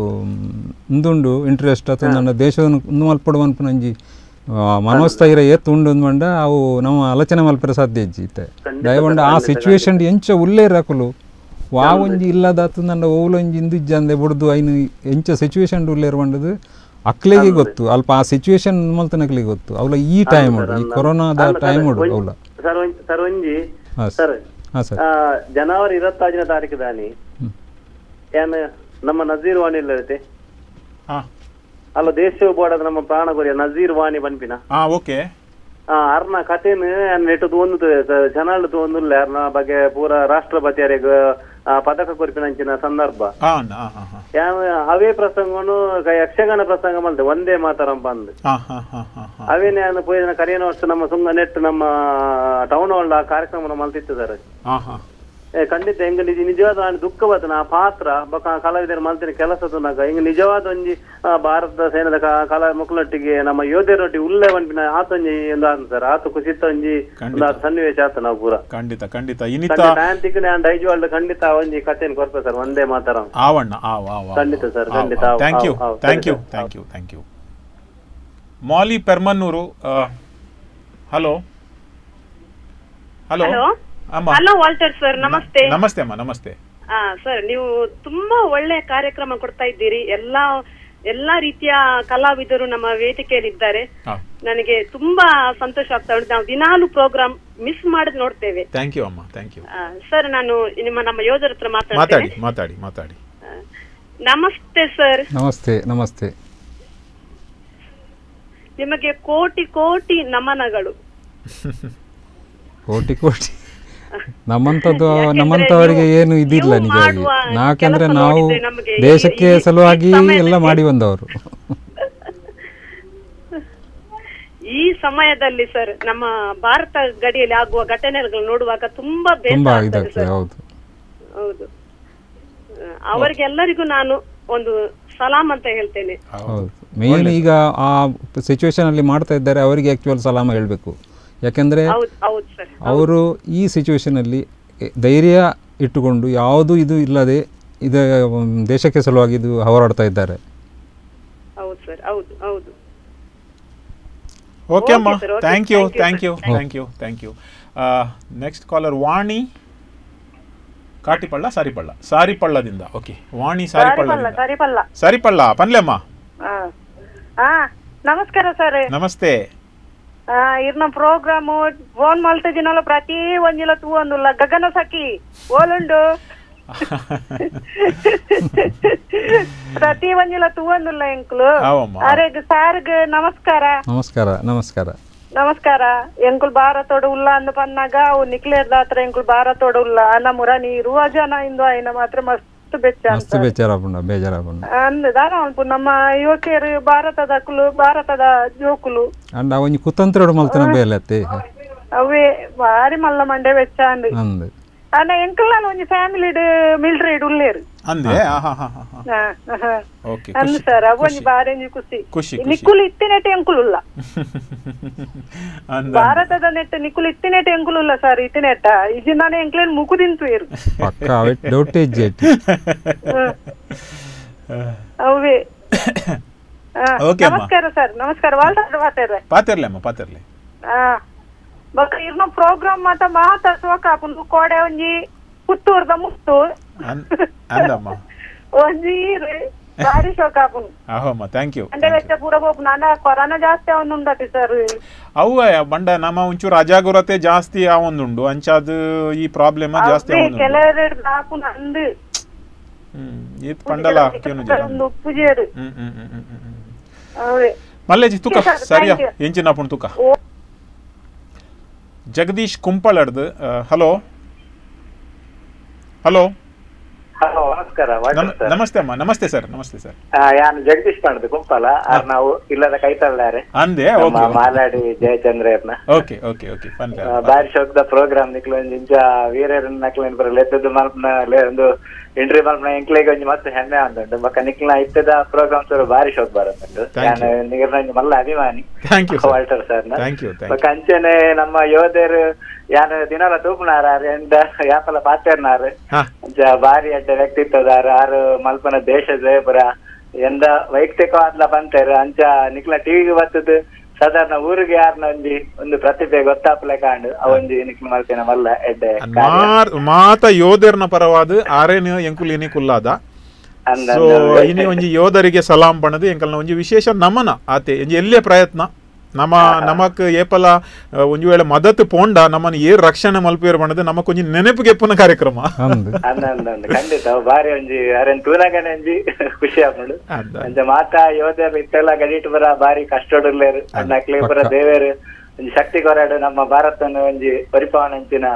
ಒಂದುಂಡು ಇಂಟ್ರೆಸ್ಟ್ ಅಥವಾ ನನ್ನ ದೇಶದ ಒಂದು ಮಲ್ಪಡು ಅನ್ಪನಂಜಿ ಮನೋಸ್ಥೈರ್ಯ ಏತ್ ಉಂಡು ಮಂಡ ಅವು ನಾವು ಆಲೋಚನೆ ಮಲ್ಪರೆ ಸಾಧ್ಯ ಇಜ್ಜಿ ಇತ್ತೆ ದಯವಂಡ ಆ ಸಿಚುವೇಶನ್ ಎಂಚ ಉಲ್ಲೇ ರಾಕುಲು ವಾ ಒಂಜಿ ಇಲ್ಲದಾತು ನನ್ನ ಓಲೊಂಜಿ ಇಂದು ಇಜ್ಜಂದೆ ಬುಡ್ದು ಐನು ಎಂಚ ಸಿಚುವೇಶನ್ ಉಲ್ಲೇರ್ ಬಂಡದು ಅಕ್ಲೆಗೆ ಗೊತ್ತು ಅಲ್ಪ ಆ ಸಿಚುವೇಶನ್ ಮಲ್ತನಕ್ಲಿಗೆ ಗೊತ್ತು ಅವಳ ಈ ಟೈಮ್ ಉಡು ಈ ಕೊರೋನಾದ ಟೈಮ್ ಉಡು ಅವಳ ಸರ್ ಒಂಜಿ- ಸರ್ ಒಂಜಿ ಹಾಂ ಸರ್ ಹಾಂ ಸರ್ ಆ, ಜನವರಿ ಇರತ್ತಾಜಿನ ತಾರೀಕು ದಾನಿ ಏನ್ ನಮ್ಮ ನಜೀರ್ ವಾಣಿ ಇಲ್ಲದೆ ಹಾ ಅಲ್ಲ ದೇಶ ಬೋಡದ ನಮ್ಮ ಪ್ರಾಣ ಕೊರಿಯ ನಜೀರ್ ವಾಣಿ ಬನ್ಪಿನ ಹಾ ಓಕೆ ಆ ಅರ್ನ ಕಥೆನ್ ನೆಟ್ಟು ತೋಂದು ಜನಗಳು ತೋಂದುಲ್ಲ ಅರ್ನ ಬಗ್ಗೆ ಪೂರ ರಾಷ್ಟ್ರಪತಿ ಅರೆಗ್ ಆ, ಪದಕ ಕೊರಿಪಿನಂಚಿನ ಸಂದರ್ಭ ಹಾ ಅಣ್ಣ ಹಾ ಹಾ ಹಾ ಯಾವ ಅವೇ ಪ್ರಸಂಗನು ಗ- ಯಕ್ಷಗಾನ ಪ್ರಸಂಗ ಮಲ್ತೆ ಒಂದೇ ಮಾತರಂ ಬಂದು ಹಾ ಹಾ ಹಾ ಹಾ ಹಾ ಅವೇ ನಾನು ಪೋಯಿನ ಕರಿಯನ ವರ್ಷ ನಮ್ಮ ಸುಂಗ ನೆಟ್ ನಮ್ಮ ಟೌನ್ ಹಾಲ್ ಆ ಕಾರ್ಯಕ್ರಮ ಮಲ್ತಿತ್ತು ಸರ್ ಹಾ ಹಾ ಏ ಖಂಡಿತ ಹೆಂಗ ನಿಜ ನಿಜವಾದ ನಾನು ದುಃಖವಾದ ಆ ಪಾತ್ರ ಬೊಕ ಕಲಾವಿದರು ಮಲ್ತಿನ ಕೆಲಸದ ನಾಗ ಹಿಂಗ ನಿಜವಾದ ಒಂಜಿ ಆ, ಭಾರತದ ಸೇನದ ಕ- ಕಲಾ ಮಕ್ಕಳೊಟ್ಟಿಗೆ ನಮ್ಮ ಯೋಧರೊಟ್ಟಿಗೆ ಉಲ್ಲೆ ಒಂಟಿನ ಆತೊಂಜಿ ಒಂದು ಆತ ಸರ್ ಆತ ಕುಸಿತ ಒಂಜಿ ಖಂಡಿತ. ಒಂದು ಸನ್ನಿವೇಶ ಆತ ನಾವು ಪೂರ ಖಂಡಿತ ಖಂಡಿತ ಇನಿತ ಖಂಡಿತ ನಾನು ತಿಕ್ಕ ನಾನು ಡೈಜು ಅಲ್ಲ ಖಂಡಿತ ಒಂಜಿ ಕಥೆಯನ್ನು ಕೊಡ್ಪೆ ಸರ್ ಒಂದೇ ಮಾತಾರ ಆವಣ್ಣ ಆವ್ ಆವ್ ಖಂಡಿತ sir, ಖಂಡಿತ. ಆವ್, ಥ್ಯಾಂಕ್ ಯು ಆವ್, ಆವ್. ಥ್ಯಾಂಕ್ ಯು ಸರಿ sir. Thank you thank you ಮಾಲಿ ಪೆರ್ಮನ್ನೂರು ಹಲೋ ಹಲೋ ಹಲೋ ಅಮ್ಮ ಹಲೋ ವಾಲ್ಟರ್ ಸರ್ ನಮಸ್ತೆ ನಮಸ್ತೆ ಅಮ್ಮ ನಮಸ್ತೆ ಆ ಸರ್ ನೀವು ತುಂಬಾ ಒಳ್ಳೆ ಕಾರ್ಯಕ್ರಮ ಕೊಡ್ತಾ ಇದ್ದೀರಿ ಎಲ್ಲಾ ಎಲ್ಲಾ ರೀತಿಯ ಕಲಾವಿದರು ನಮ್ಮ ವೇದಿಕೆಯಲ್ಲಿ ಇದ್ದಾರೆ ಹಾ ನನಗೆ ತುಂಬಾ ಸಂತೋಷ ಆಗ್ತಾ ಉಂಟು ನಾವು ದಿನಾಲು ಪ್ರೋಗ್ರಾಮ್ ಮಿಸ್ ಮಾಡದ್ ನೋಡ್ತೇವೆ ಥ್ಯಾಂಕ್ ಯು ಅಮ್ಮ ಥ್ಯಾಂಕ್ ಯು ಆ, ಸರ್ ನಾನು ನಿಮ್ಮ ನಮ್ಮ ಯೋಧರ ಹತ್ರ ಮಾತಾಡಿ ಮಾತಾಡ್ತೇನೆ ಮಾತಾಡಿ ಮಾತಾಡಿ ಆ, ನಮಸ್ತೆ ಸರ್ ನಮಸ್ತೆ ನಮಸ್ತೆ ನಿಮಗೆ ಕೋಟಿ ಕೋಟಿ ನಮನಗಳು ಕೋಟಿ ಕೋಟಿ ನಮ್ಮಂಥದ್ದು ಯಾಕೆಂದ್ರೆ ನಮ್ಮಂಥವರಿಗೆ ನೀವು- ಏನು ಇದಿಲ್ಲ ನೀವು ನಿಜವಾಗಿ ಮಾಡುವ ನಾಕೆಂದ್ರೆ ಕೆಲಸ ನಾವು ನೋಡಿದ್ರೆ ನಮಗೆ ಈ- ದೇಶಕ್ಕೆ ಈ- ಈ ಸಲುವಾಗಿ ಸಮಯದಲ್ಲಿ- ಎಲ್ಲ ಮಾಡಿ ಬಂದವರು ಈ ಸಮಯದಲ್ಲಿ ಸರ್ ನಮ್ಮ ಭಾರತ ಗಡಿಯಲ್ಲಿ ಆಗುವ ಘಟನೆಗಳು ನೋಡುವಾಗ ತುಂಬಾ ಬೇಸರ ತುಂಬಾ ಆಗ್ತದೆ ಇದಾಗ್ತದೆ ಸರ್ ಹೌದು ಹೌದು ಆ, ಅವರಿಗೆಲ್ಲರಿಗೂ ನಾನು ಒಂದು ಸಲಾಂ ಅಂತ ಹೇಳ್ತೇನೆ ಹೌದು ಮೇನ್ ಈಗ ಆ ಸಿಚುವೇಶನ್ ಅಲ್ಲಿ ಮಾಡ್ತಾ ಇದ್ದಾರೆ ಅವರಿಗೆ ಆಕ್ಚುಯಲ್ ಸಲಾಮ ಹೇಳಬೇಕು ಯಾಕೆಂದ್ರೆ ಹೌದು ಹೌದು ಸರ್ ಅವರು ಈ ಸಿಚುವೇಶನ್ ಅಲ್ಲಿ ಧೈರ್ಯ ಇಟ್ಟುಕೊಂಡು ಯಾವುದು ಇದು ಇಲ್ಲದೆ ಇದು ಮ್, ದೇಶಕ್ಕೆ ಸಲುವಾಗಿ ಇದು ಹೋರಾಡ್ತಾ ಇದ್ದಾರೆ ಹೌದು ಸರ್ ಹೌದು ಹೌದು ಓಕೆ ಅಮ್ಮ Okay, sir, okay. Thank you Thank you, thank you thank you thank you next caller Vani Katipalla Saripalla ಸಾರಿಪಳ್ಳದಿಂದ ಓಕೆ ವಾಣಿ ಸಾರಿಪಳ್ಳದಿಂದ ಸರಿಪಲ್ಲ ಸಾರಿಪಳ್ಳ ಪನ್ಲೆಮ್ಮ ಹಾ ನಮಸ್ಕಾರ ಸರ್ ನಮಸ್ತೆ ಇರ್ನ ಪ್ರೋಗ್ರಾಮ್ ಫೋನ್ ಮಲ್ತಿದ್ದೀನಲ್ಲ ಪ್ರತಿ ಒಂಜಿಲ ತೂವೊಂದುಲ್ಲ ಗಗನ ಸಖಿ ಓಲುಂಡು ಪ್ರತಿ ಒಂಜಿಲ ತೂವೊಂದುಲ್ಲ ಎಂಕ್ಲು ಆವಮ್ಮ. ಅರೆ ಸಾರ್ಗ್ ನಮಸ್ಕಾರ ನಮಸ್ಕಾರ ನಮಸ್ಕಾರ ನಮಸ್ಕಾರ ಎಂಕುಲ್ ಭಾರತೋಡು ಉಲ್ಲ ಅಂದು ಪನ್ನಾಗ ಅವು ನಿಕ್ಲೇರ್ ದಾತ್ರ ಎಂಕುಲ್ ಭಾರತೋಡು ಉಲ್ಲ ನಮ್ಮುರ ನೀರು ಅಜನ ಇಂದು ಆಯ್ನ ಮಾತ್ರ ಮಸ್ತ್ ಬೆಚ್ಚ ಅಂತ ಮಸ್ತ್ ಬೇಜಾರಾಪುಂಡ ಬೇಜಾರಾಪುಂಡ ಅಂದ್ ದಾರ ಅನ್ಪು ನಮ್ಮ ಯುವಕಿಯರು ಭಾರತದ ಕುಲು ಭಾರತದ ಜೋಕುಲು ಅಂಡ್ ಅವನಿ ಕುತಂತ್ರೋಡು ಮಲ್ತನ ಬೇಲತ್ತೆ ಅವೇ ಬಾರಿ ಮಲ್ಲ ಮಂಡೆ ವೆಚ್ಚ ಅಂದ್ ಅಂದ್ ಅಣ್ಣ ಎಂಕಲ್ ನಾನು ಒಂಜಿ ಫ್ಯಾಮಿಲಿ ಮಿಲ್ಟ್ರಿ ಉಳ್ಳೇರು ಅಂದೆ ಹಾ ಹಾ ಹಾ ಹಾ ಓಕೆ ಅಂದ್ ಸರ್ ಅವ್ ಒಂಜಿ ಬಾರಿ ಒಂಜಿ ಖುಷಿ ಖುಷಿ, ಖುಷಿ. ನಿಕ್ಕುಲು ಇತ್ತಿನೆಟ್ ಎಂಕುಲು ಉಲ್ಲ ಅಂದ ಭಾರತದ ನೆಟ್ ನಿಕ್ಕುಲು ಇತ್ತಿನೆಟ್ ಎಂಕುಲು ಉಲ್ಲ ಸರ್ ಇತ್ತಿನೆಟ್ಟ ಇದು ನಾನು ಎಂಕ್ಲೇನ್ ಮುಕುದಿಂತು ಏರು ಪಕ್ಕ ಅವೇ ಡೌಟ್ ಇಜ್ಜೇಟ್ ಅವೇ ಆ, Okay, ಅಮ್ಮ. ನಮಸ್ಕಾರ ಸರ್ ನಮಸ್ಕಾರ ವಾಲ್ಟರ್ ಮಾತಾಡ್ರೆ ಪಾತಿರ್ಲೆ ಅಮ್ಮ ಪಾತಿರ್ಲೆ ಆ ಬೊಕ ಇರ್ನ ಪ್ರೋಗ್ರಾಮ್ ಮಾತ ಮಾತ ಸೋಕಾಪುಂಡು ಕೋಡೆ ಒಂಜಿ ಪುತ್ತೂರ್ದ ಮುತ್ತು ಅನ್- ಅಂದಮ್ಮ ಒಂಜಿ ಈರು ಬಾರಿ ಶೋಕಾಪುಂಡು ಆಹೋಮ್ಮ ಥ್ಯಾಂಕ್ ಯು ಅಂಡೆ ವೆಚ್ಚ ಪೂರ ಬೋಪುನ ಅಂಡ ಕೊರೋನಾ ಜಾಸ್ತಿ ಅವನುಂಡತಿ ಸರ್ ಅವು ಬಂಡ ನಮ್ಮ ಒಂಚೂರು ಅಜಾಗ್ರತೆ ಜಾಸ್ತಿ ಆವೊಂದುಂಡು ಅಂಚಾದ್ ಈ ಪ್ರಾಬ್ಲಮ್ ಜಾಸ್ತಿ ಅವೇ ಆವೊಂದುಂಡು ಕೆಲವೆರಡು ದಾಪುನ ಅಂದು ಹ್ಮ್ ಈತ್ ಪಂಡಲ ಕೇನು ಜನ ಒಂದು ಉಪ್ಪು ಜೇರು ಹ್ಮ್ ಹ್ಮ್ ಹ್ಮ್ ಹ್ಮ್ ಹ್ಮ್ ಹ್ಮ್. ಅವೇ ಮಲ್ಲೇಜಿ ತುಕ Yes, sir. ಸರಿಯಾ Thank you. ಎಂಚಿನ ಪುಣ್ ತುಕ ಜಗದೀಶ್ ಕುಂಪಳಡ್ದು ಹಲೋ ಹಲೋ ಹಲೋ ನಮಸ್ಕಾರ ವಾಟರ್ ಸರ್ ನಮಸ್ತೆ ಅಮ್ಮ ನಮಸ್ತೆ ಸರ್ ನಮಸ್ತೆ ಸರ್ ಯಾನು ಜಗದೀಶ್ ಪಂಡದು ಗುಂಪಲ ಆರ್ ನಾವು ಇಲ್ಲದ ಕೈತಲ್ಲಾರೆ ಅಂದೆ ನಮ್ಮ ಓಕೆ ಮಾಲಾಡಿ ಜಯಚಂದ್ರರ್ನ ಓಕೆ ಓಕೆ ಓಕೆ ಫನ್ ಆ, ಬಾರಿ ಶೋಕದ ಪ್ರೋಗ್ರಾಮ್ ನಿಕ್ಲೊಂದು ಇಂಚ ವೀರರನ್ನ ನಕ್ಲೇನ್ ಬರಲ್ಲ ಎತ್ತದ್ದು ಮಲ್ಪನ ಲೇ ಒಂದು ಎಂಟ್ರಿ ಮಲ್ಪನ ಎಂಕ್ಲೆಗೆ ಒಂಜಿ ಮತ್ತೆ ಹೆಮ್ಮೆ ಅಂದುಂಟು ಬಕ್ಕ ನಿಕ್ಲ ಇತ್ತದ ಪ್ರೋಗ್ರಾಮ್ಸ್ ಬಾರಿ ಶೋಕ್ ಬರಂದುಂಟು Thank ನಾನು ನಿಗರ್ನ ಮಲ್ಲ ಅಭಿಮಾನಿ ಥ್ಯಾಂಕ್ ಯು ವಾಲ್ಟರ್ ಸರ್ನ ಥ್ಯಾಂಕ್ ಯು ಥ್ಯಾಂಕ್ ಬಕ್ಕ ಅಂಚನೆ ನಮ್ಮ ಯೋಧರು ಯಾನು ದಿನಲ ತೂಪುನಾರ ಎಂದ ಯಾಪಲ ಪಾತೇರ್ನಾರು ಹಾ ಅಂಚ ಬಾರಿ ಅಡ್ಡ ವ್ಯಕ್ತಿತ್ವದಾರ ಆರು ಮಲ್ಪನ ದೇಶದ ಪುರ ಎಂದ ವೈಯಕ್ತಿಕವಾದ್ಲ ಬಂತೇರು ಅಂಚ ನಿಕ್ಲ ಟಿವಿಗೆ ಬರ್ತದ ಸಾಧಾರಣ ಊರಿಗೆ ಯಾರನ್ನ ಒಂಜಿ ಒಂದು ಪ್ರತಿಭೆ ಗೊತ್ತಾಪಲೆ ಕಾಂಡು ಅವೊಂಜಿ ನಿಕ್ಲ ಮಲ್ಪೇನ ಮಲ್ಲ ಎಡ್ಡೆ ಕಾರ್ಯ. ಮಾರ್ ಮಾತ ಯೋಧರ್ನ ಪರವಾದ ಆರೇನು ಎಂಕುಲ್ ಇನಿ ಕುಲ್ಲಾದ ಅಂದ ಸೊ ಇನಿ ಒಂಜಿ ಯೋಧರಿಗೆ ಸಲಾಂ ಪಣದು ಎಂಕಲ್ನ ಒಂಜಿ ವಿಶೇಷ ನಮನ ಆತೆ ಒಂಜಿ ಎಲ್ಲಿಯ ಪ್ರಯತ್ನ ನಮ್ಮ ನಮಕ್ ಏಪಲ ಆ, ಒಂಜಿ ವೇಳೆ ಮದತ್ ಪೋಂಡ ನಮ್ಮನ್ನು ಏರ್ ರಕ್ಷಣೆ ಮಲ್ಪೇರು ಪಣದು ನಮಕ್ ಒಂಜಿ ನೆನಪಿಗೆ ಎಪ್ಪುನ ಕಾರ್ಯಕ್ರಮ ಅಂದ್ ಅಂದ ಅಂದ ಅಂದ ಖಂಡಿತ ಅವು ಬಾರಿ ಒಂಜಿ ಅರೆನ್ ತೂನಗನೆ ಒಂಜಿ ಖುಷಿ ಆಗ್ಬಿಡು ಅಂದ. ಅಂಚ ಮಾತಾ ಯೋಧರು ಇತ್ತೆಲ್ಲ ಗಡಿಟ್ ಬರ ಬಾರಿ ಕಷ್ಟೊಡುಲ್ಲೇರು ಅನ್ನ ಪುರ ದೇವೇರು ಒಂಜಿ ಶಕ್ತಿ ಕೊರಾಡು ನಮ್ಮ ಭಾರತನ ಒಂಜಿ ಪರಿಪಾವನಂಚಿನ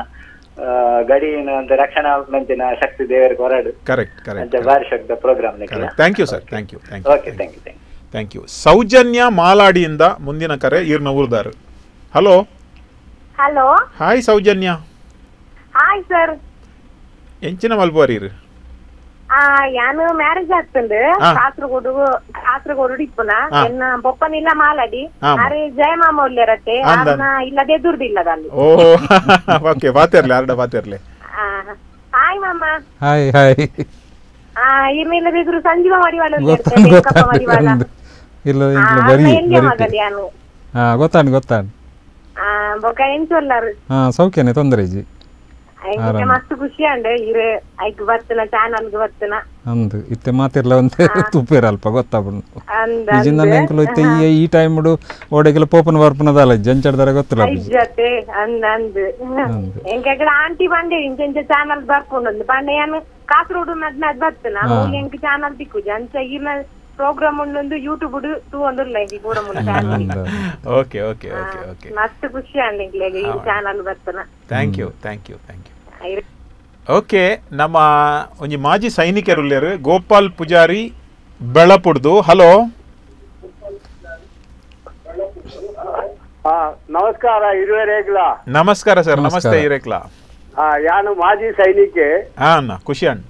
ಆ, ಗಡಿನ ಒಂದು ರಕ್ಷಣಾ ಮಂತಿನ ಶಕ್ತಿ ದೇವರಿಗೆ ಹೊರಡು ಕರೆಕ್ಟ್ ಅಂತ ಕರೆಕ್ಟ್ ಬಾರಿ ಶಕ್ತ ಪ್ರೋಗ್ರಾಮ್ ನಿಖಿಲ correct thank you sir thank you thank you okay thank you thank you thank you Soujanya ಮಾಲಾಡಿಯಿಂದ ಮುಂದಿನ ಕರೆ ಈರ್ನ ಊರ್ದಾರು hello hello hi Soujanya hi sir ಎಂಚಿನ ಮಲ್ಪುವರೀರು ಆ ಯಾನು ಮ್ಯಾರೇಜ್ ಆಗ್ತಂದು ಹಾ. ಕಾಸರಗೋಡು ಕಾಸರಗೋಡು ಇಪ್ಪುನ ಹಾ. ಎನ್ನ ಬೊಪ್ಪನಿಲ್ಲ ಮಾಲಾಡಿ ಹಾ. ಅರೆ ಜಯಮಾಮ ಒಲ್ಲೆರತ್ತೆ ಅಂದ. ಅನ್ನ ಇಲ್ಲದೆ ದುರ್ದಿಲ್ಲದಲ್ಲಿ ಓ ಓಕೆ ಪಾತಿರ್ಲಿ ಅರ್ಡ ಪಾತಿರ್ಲಿ ಹಾಯ್ ಮಾಮ ಹಾಯ್ ಹಾಯ್ ಆ ಇರ್ನಿಲ್ಲ ಬೇದ್ರು ಸಂಜೀವ ಮಡಿವಾಳ ಗೊತ್ತಾಂಡು ಗೊತ್ತಾಂಡು ಗೊತ್ತಾಂಡು ಇಲ್ಲ ಇಂಕ್ಲ ಬರಿ ಹೆಂಗೆ ಬರಿ ಮಗಲ್ ಯಾನು ಹಾ ಗೊತ್ತಾಂಡು ಗೊತ್ತಾಂಡು ಆ ಬೊಕ ಎಂಚೊಲ್ಲಾರು ಹಾ ಸೌಖ್ಯನೇ ತೊಂದರೆ ಇಜ್ಜಿ ಐಂಗೆ ಆರಾಮ. ಮಸ್ತ್ ಖುಷಿ ಅಂಡೆ ಇರು ಐಕ್ ಬರ್ತನ ಚಾನಲ್ಗೆ ಬರ್ತನ ಅಂದು ಇತ್ತೆ ಮಾತಿರ್ಲ ಒಂದೇ ತುಪ್ಪಿರ ಅಲ್ಪ ಗೊತ್ತಾಪುಂಡು ಅಂದ ಈಜಿಂದ ನೆಂಕಲು ಇತ್ತೆ ಈ ಈ ಟೈಮ್ ಓಡೆಗೆಲ್ಲ ಪೋಪನ ಬರ್ಪನದಲ್ಲ ಜಂಚಡ್ದಾರ ಗೊತ್ತಿಲ್ಲ ಅಪ್ಪಿಜಿ. ಜೊತೆ ಅಂದ್ ಅಂದ್ ಎಂಕಡೆ ಆಂಟಿ ಬಂಡೆ ಇಂಚ ಚಾನಲ್ ಬರ್ಕೊಂಡು ಬಂಡೆ ಯಾನು ಕಾಸರೋಡು ನದ್ ನದ್ ಬರ್ತನ ಮೂಲ ಎಂಕ್ ಚಾನಲ್ ದಿಕ್ಕು ಅಂಚ ಇರ್ನ ಪ್ರೋಗ್ರಾಮ್ ಉಂಡೊಂದು ಯೂಟ್ಯೂಬ್ ಟೂ ಒಂದು ಲೈಕ್ ಕೂಡ ಮುನ್ನ ಚಾನಲ್ ಅಂದು ಓಕೆ ಓಕೆ ಓಕೆ ಓಕೆ ಮಸ್ತ್ ಖುಷಿ ಅಂಡಿಂಗ್ಲೆ ಈ ಚಾನಲ್ ಬರ್ತನ thank you thank you thank you ಐರ್- ಓಕೆ ನಮ್ಮ ಒಂಜಿ ಮಾಜಿ ಸೈನಿಕರುಲ್ಲೇರು ಗೋಪಾಲ್ ಪೂಜಾರಿ ಬೆಳಪುಡ್ದು ಹಲೋ ಆ, ನಮಸ್ಕಾರ ಇರುವೆರೇಗ್ಲ ನಮಸ್ಕಾರ ಸರ್ ನಮಸ್ಕಾರ. ನಮಸ್ತೆ ಇರೇಕ್ಲಾ ಆ, ಯಾನು ಮಾಜಿ ಸೈನಿಕೆ ಹಾ ಅಣ್ಣ ಖುಷಿ ಅಣ್ಣ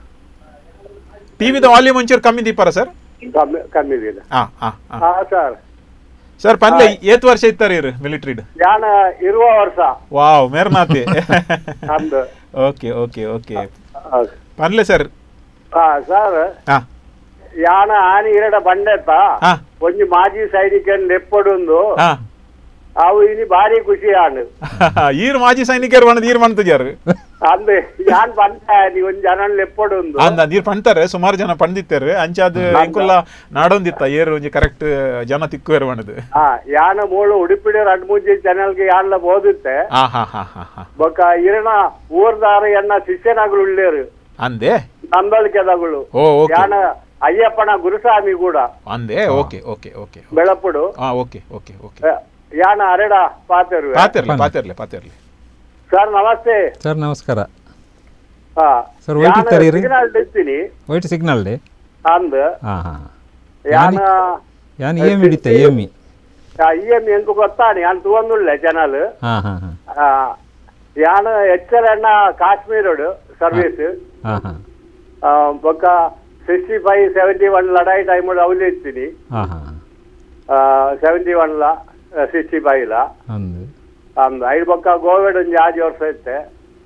ಟಿವಿದ ವಾಲ್ಯೂಮ್ ಒಂಚೂರು ಕಮ್ಮಿ ದೀಪಾರ ಸರ್ ಕಮ್ಮಿ ಕಮ್ಮಿ ಇದೆ ಹಾ ಹಾ ಹಾ ಹಾ ಸರ್ ಸರ್ ಪಂದ್ಲೆ ಏತ್ ವರ್ಷ ಇತ್ತಾರೆ ಇರು ಮಿಲಿಟ್ರಿಡ್ ಯಾನ ಇರುವ ವರ್ಷ ವಾವ್ ಮೇರ್ನಾತಿ ಅಂದು ಓಕೆ ಓಕೆ ಓಕೆ ಹೌದು. ಪನ್ಲೆ ಸರ್ ಹಾ ಸರ್ ಹಾ ಯಾನ ಆನಿ ಇರಡ ಬಂಡೆತ್ತ ಹಾ ಒಂಜಿ ಮಾಜಿ ಸೈನಿಕನ್ ನೆಪ್ಪಡುಂದು ಹಾ ಅವು ಇನಿ ಬಾರಿ ಖುಷಿ ಆಂಡ್ ಈರ್ ಮಾಜಿ ಸೈನಿಕರು ಬಣ್ಣದ ಈರ್ ಮಾಡ್ತಿದ್ಯಾರು ಅಂದೆ ಯಾನ್ ಬಂದ ನೀ ಒಂದ್ ಜನ ಲೆಪ್ಪಡುಂದು ಅಂದ ನೀರ್ ಪಣ್ತಾರೆ ಸುಮಾರು ಜನ ಪಂಡಿತಾರೆ ಅಂಚಾದ್ ಎಂಕುಲ್ಲ ನಾಡೊಂದಿತ್ತ ಏರು ಒಂಜಿ ಕರೆಕ್ಟ್ ಜನ ತಿಕ್ಕುವೇರು ಬಣ್ಣದು ಹಾ ಯಾನ ಮೂಳು ಉಡುಪಿಡಿ ರಡ್ ಮೂಜಿ ಚಾನಲ್ಗೆ ಯಾನ್ಲ ಬೋದುತ್ತೆ ಹಾ ಹಾ ಹಾ ಹಾ ಹಾ ಬೊಕ್ಕ ಇರಣ ಊರ್ದಾರ ಎನ್ನ ಶಿಷ್ಯನಾಗಳು ಉಳ್ಳೇರು ಅಂದೆ ನಂದಳಿಕೆದಗಳು ಓ ಓಕೆ ಯಾನ ಅಯ್ಯಪ್ಪನ ಗುರುಸ್ವಾಮಿ ಕೂಡ ಅಂದೆ ಓಕೆ ಓಕೆ ಓಕೆ ಬೆಳಪುಡು ಹಾ ಓಕೆ ಓಕೆ ಓಕೆ ಆ, ಯಾನ ಅರೆಡ ಪಾತೆರುವೆ ಪಾತಿರ್ಲಿ ಪಾತಿರ್ಲಿ ಪಾತಿರ್ಲಿ ಸರ್ ನಮಸ್ತೆ ಸರ್ ನಮಸ್ಕಾರ ಹಾ ಸರ್, ವೈಟ್ ಇತ್ತಾರೆ ಇರಿ? ಸಿಗ್ನಲ್ ಇರ್ತೀನಿ ವೈಟ್ ಸಿಗ್ನಲ್ ಡೇ ಅಂದ್ ಹಾ ಹಾ ಯಾನ ಯಾನ್ ಏಮ್ ಹಿಡಿತೆ ಏಮಿ ಇ ಎಂ ಎಂಕ್ ಗೊತ್ತಾನೆ ಯಾನ್ ತಗೊಂಡುಳ್ಳೆ ಚಾನಲ್ ಹಾ ಹಾ ಹಾ ಯಾನ ಎಚ್ಚರಣ್ಣ ಕಾಶ್ಮೀರೋಡು ಸರ್ವಿಸ್ ಹಾ ಹಾ ಬೊಕ್ಕ ಸಿಕ್ಸ್ಟಿ ಫೈವ್ ಸೆವೆಂಟಿ ಒನ್ ಲಡಾಯಿ ಟೈಮ್ ಅವಲಿ ಇರ್ತೀನಿ ಹಾ ಹಾ ಸೆವೆಂಟಿ ಒನ್ ಲ ಸಿಕ್ಸ್ಟಿ ಫೈವ್ ಲ ಅಂದು ಅಂದ್ ಐದು ಬೊಕ್ಕ ಗೋವಿಡ್ ಒಂಜಿ ಆಜಿ ವರ್ಷ ಇತ್ತೆ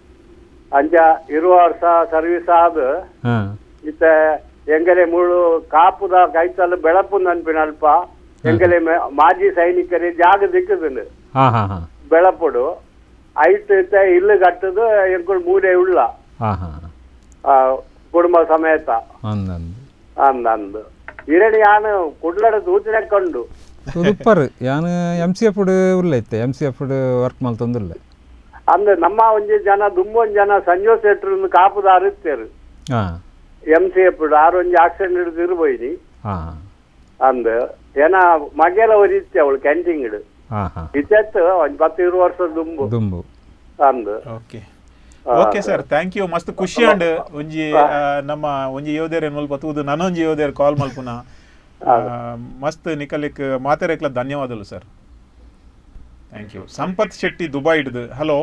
ಅಂಚ ಇರುವ ವರ್ಷ ಸರ್ವಿಸ್ ಆದ್ ಹಾ ಇತ್ತೆ ಎಂಗಲೆ ಮೂಳು ಕಾಪುದ ಕೈತಲ್ ಬೆಳಪುಂದ್ ಅನ್ಪಿನ ಅಲ್ಪ ಎಂಗಲೆ ಮೆ- ಮಾಜಿ ಸೈನಿಕರಿ ಜಾಗ ದಿಕ್ಕುದಿಲ್ಲ ಹಾ ಹಾ ಹಾ ಬೆಳಪುಡು ಐಟ್ ಇತ್ತೆ ಇಲ್ಲು ಕಟ್ಟದು ಎಂಕುಳು ಮೂಲೆ ಉಳ್ಳ ಹಾ ಹಾ ಆ, ಕುಟುಂಬ ಸಮೇತ ಅಂದು ಅಂದು ಅಂದ್ ಅಂದ್ ಇರಣಿ ಯಾನು ಕುಡ್ಲಡ ಸೂಚನೆ ಕಂಡು ಸೂಪರ್ ಯಾನ್ ಎಮ್ ಸಿ ಎಫ್ ಉರ್ಲೈತೆ ಎಮ್ ಸಿ ಎಫ್ ವರ್ಕ್ ಮಲ್ತೊಂದುಲ್ಲ ಅಂದ್ ನಮ್ಮ ಒಂಜಿ ಜನ ದುಂಬೊಂಜಿ ಜನ ಸಂಜೋ ಸೆಟ್ರು ಕಾಪುದ ಅರಿತ್ತೇರು ಹಾ ಎಂ ಸಿ ಎಫ್ ಆರು ಒಂಜಿ ಆಕ್ಸಿಡೆಂಟ್ ಹಿಡಿದು ಇರ್ಬೋಯ್ನಿ ಹಾ ಅಂದ್ ಏನ ಮಗೆಲ ಒರಿತ್ತೆ ಅವಳು ಕ್ಯಾಂಟೀನ್ ಇಡು ಹಾ ಹಾ ಇತ್ತೆತ್ತು ಒಂದ್ ಪತ್ತು ಇರು ವರ್ಷ ದುಂಬು ದುಂಬು ಅಂದ್ okay okay sir thank you ಮಸ್ತ್ ಖುಷಿ ಅಂಡ್ ಒಂಜಿ ಆ, ನಮ್ಮ ಒಂಜಿ ಯೋಧೇರ್ ಮಲ್ಪ ತೂದು ನನೊಂಜಿ ಯೋಧೇರ್ ಕಾಲ್ ಮಲ್ಪುನ ಆ, ಮಸ್ತ್ ನಿಕಲಿಕ್ ಮಾತಾಡಕ್ಲ ಧನ್ಯವಾದಗಳು sir thank you Sampath Shetty Dubai ಹಿಡ್ದು ಹಲೋ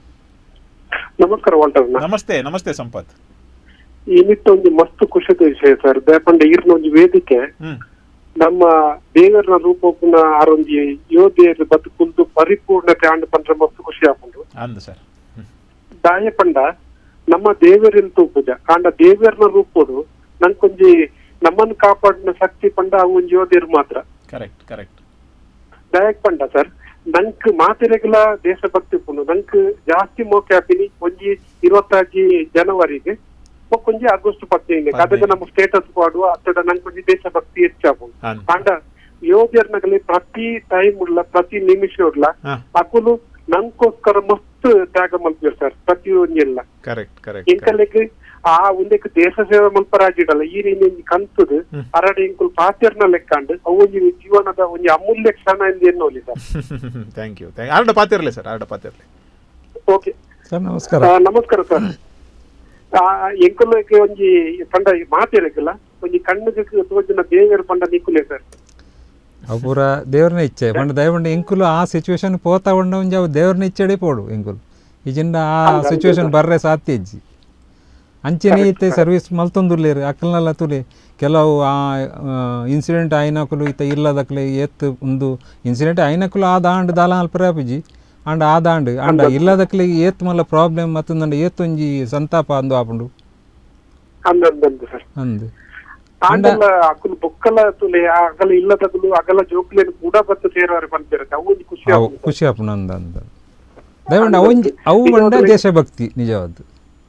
ನಮಸ್ಕಾರ ವಾಲ್ಟರ್ನ ನಮಸ್ತೆ ನಮಸ್ತೆ ಸಂಪತ್ ಈ ನಿಟ್ಟ ಒಂದು ಮಸ್ತ್ ಖುಷಿದ ವಿಷಯ ಸರ್ ಬೇಪಂಡ ಈರ್ನ ಒಂದು ವೇದಿಕೆ ಹ್ಮ್ ನಮ್ಮ ದೇವರನ ರೂಪಕ್ಕುನ ಆರೊಂಜಿ ಯೋಧೆಯರು ಬದುಕುಂದು ಪರಿಪೂರ್ಣತೆ ಆಂಡ್ ಪಂಡ್ರೆ ಮಸ್ತ್ ಖುಷಿ ಆಪುಂಡು ಅಂದ್ ಸರ್ ಹ್ಮ್ ದಾಯ ಪಂಡ ನಮ್ಮ ದೇವರಿನ ತೂಪುಜ ಆಂಡ ದೇವರನ ರೂಪೋಡು ನಂಕೊಂಜಿ ನಮ್ಮನ್ನು ಕಾಪಾಡಿನ ಶಕ್ತಿ ಪಂಡ ಅವು ಒಂಜಿ ಯೋಧೆಯರು ಮಾತ್ರ ಕರೆಕ್ಟ್ ಕರೆಕ್ಟ್ ದಯಕ್ ಪಂಡ ಸರ್ ನಂಕ್ ಮಾತಿರೆಗ್ಲ ದೇಶಭಕ್ತಿ ಪುಂಡು ನಂಕ್ ಜಾಸ್ತಿ ಮೋಕೆ ಹಾಪಿನಿ ಒಂಜಿ ಇರುವತ್ತಾಜಿ ಜನವರಿಗೆ ಒಂಜಿ ಆಗಸ್ಟ್ ಪದ್ನೈದು ಅದಕ್ಕೆ ನಮ್ಮ ಸ್ಟೇಟಸ್ ಪಾಡುವ ಅತ್ತಡ ನಂಕೊಂಜಿ ದೇಶಭಕ್ತಿ ಹೆಚ್ಚಾಪುಂಡು ಅಂದ್ ಅಂಡ ಯೋಧರ್ನಗಲಿ ಪ್ರತಿ ಟೈಮ್ ಉಳ್ಳ ಪ್ರತಿ ನಿಮಿಷ ಉಳ್ಳ ಹಾ ಅಕುಲು ನಂಗೋಸ್ಕರ ಮಸ್ತ್ ತ್ಯಾಗ ಮಲ್ಪಿರ್ ಸರ್ ಪ್ರತಿ ಒಂಜೆಲ್ಲ ಕರೆಕ್ಟ್ ಕರೆಕ್ಟ್ ಇಂಕಲೆಗ್ ಆ ಒಂದಕ್ಕೆ ದೇಶ ಸೇವೆ ಮಲ್ಪರಾಜಿಡಲ್ಲ ಈ ರೀತಿ ಕಂತುದು ಹ್ಮ್. ಅರಡೆ ಇಂಕುಲ್ ಪಾತ್ಯರ್ನ ಲೆಕ್ಕಂಡು ಅವು ಒಂಜಿ ಜೀವನದ ಒಂಜಿ ಅಮೂಲ್ಯ ಕ್ಷಣ ಎಂದು ಎನ್ನೋಲಿ ಸರ್ ಥ್ಯಾಂಕ್ ಯು ಥ್ಯಾಂಕ್ ಆರ್ಡ ಪಾತಿರ್ಲಿ ಸರ್ ಆರ್ಡ ಪಾತಿರ್ಲಿ ಓಕೆ ಸರ್ ನಮಸ್ಕಾರ ಆ, ನಮಸ್ಕಾರ ಸರ್ ಎಂಕುಲಕ್ಕೆ ಒಂಜಿ ಪಂಡ ಮಾತಿರಕ್ಕಿಲ್ಲ ಒಂಜಿ ಕಣ್ಣಿಗೆ ತೋಜಿನ ದೇವೇರು ಪಂಡ ನಿಕ್ಕುಲೆ ಸರ್ ಅವು ಪೂರ ದೇವ್ರನ್ನ ಇಚ್ಛೆ ಪಂಡ ದಯವಂಡ ಎಂಕುಲು ಆ ಸಿಚುವೇಶನ್ ಪೋತಾ ಉಂಡ ಒಂಜಿ ಅವು ದೇವ್ರನ್ನ ಇಚ್ಛೆಡೆ ಪೋಡು ಎಂಕುಲು ಇಜಿಂದ ಆ ಸಿಚುವೇಶನ್ ಬರ್ರೆ ಸಾಧ್ಯ ಇಜ್ಜಿ ಅಂಚೆನೆ ಇತ್ತೆ ಸರ್ವಿಸ್ ಮಲ್ತೊಂದುಲ್ಲೇರು ಅಕ್ಕಲ್ನೆಲ್ಲ ತುಲೆ ಕೆಲವು ಆ ಇನ್ಸಿಡೆಂಟ್ ಆಯ್ನಕುಲು ಇತ್ತ ಇಲ್ಲದಕ್ಲೆ ಎತ್ತು ಒಂದು ಇನ್ಸಿಡೆಂಟ್ ಆಯ್ನಕುಲು ಆ ದಾಂಡ್ ದಾಲ ಅಲ್ಪರಾಪಿಜಿ ಅಂಡ್ ಆ ದಾಂಡ್ ಅಂಡ ಇಲ್ಲದಕ್ಲೆ ಏತ್ ಮಲ್ಲ ಪ್ರಾಬ್ಲಮ್ ಮತ್ತೊಂದು ಏತ್ತೊಂಜಿ ಸಂತಾಪ ಅಂದು ಆಪುಂಡು ಅಂದಂದು ಸರ್ ಅಂದು ಆಂಡಲ್ಲ ಅಕ್ಕಲು ಬೊಕ್ಕಲ ತುಲೆ ಅಗಲ ಇಲ್ಲದಕ್ಕಲು ಅಗಲ ಜೋಕ್ಲೇನು ಕೂಡ ಬತ್ತು ಸೇರೋರು ಬಂದಿರತ್ತೆ ಅವು ಒಂಜಿ ಖುಷಿ ಅವು ಆಗುದು ಖುಷಿ ಆಪುಂಡು ಅಂದ ಅಂದ ದಯವಂಡ ಅವಂಜಿ ಅವು ಬಂಡ ದೇಶಭಕ್ತಿ ನಿಜವಾದ್ದು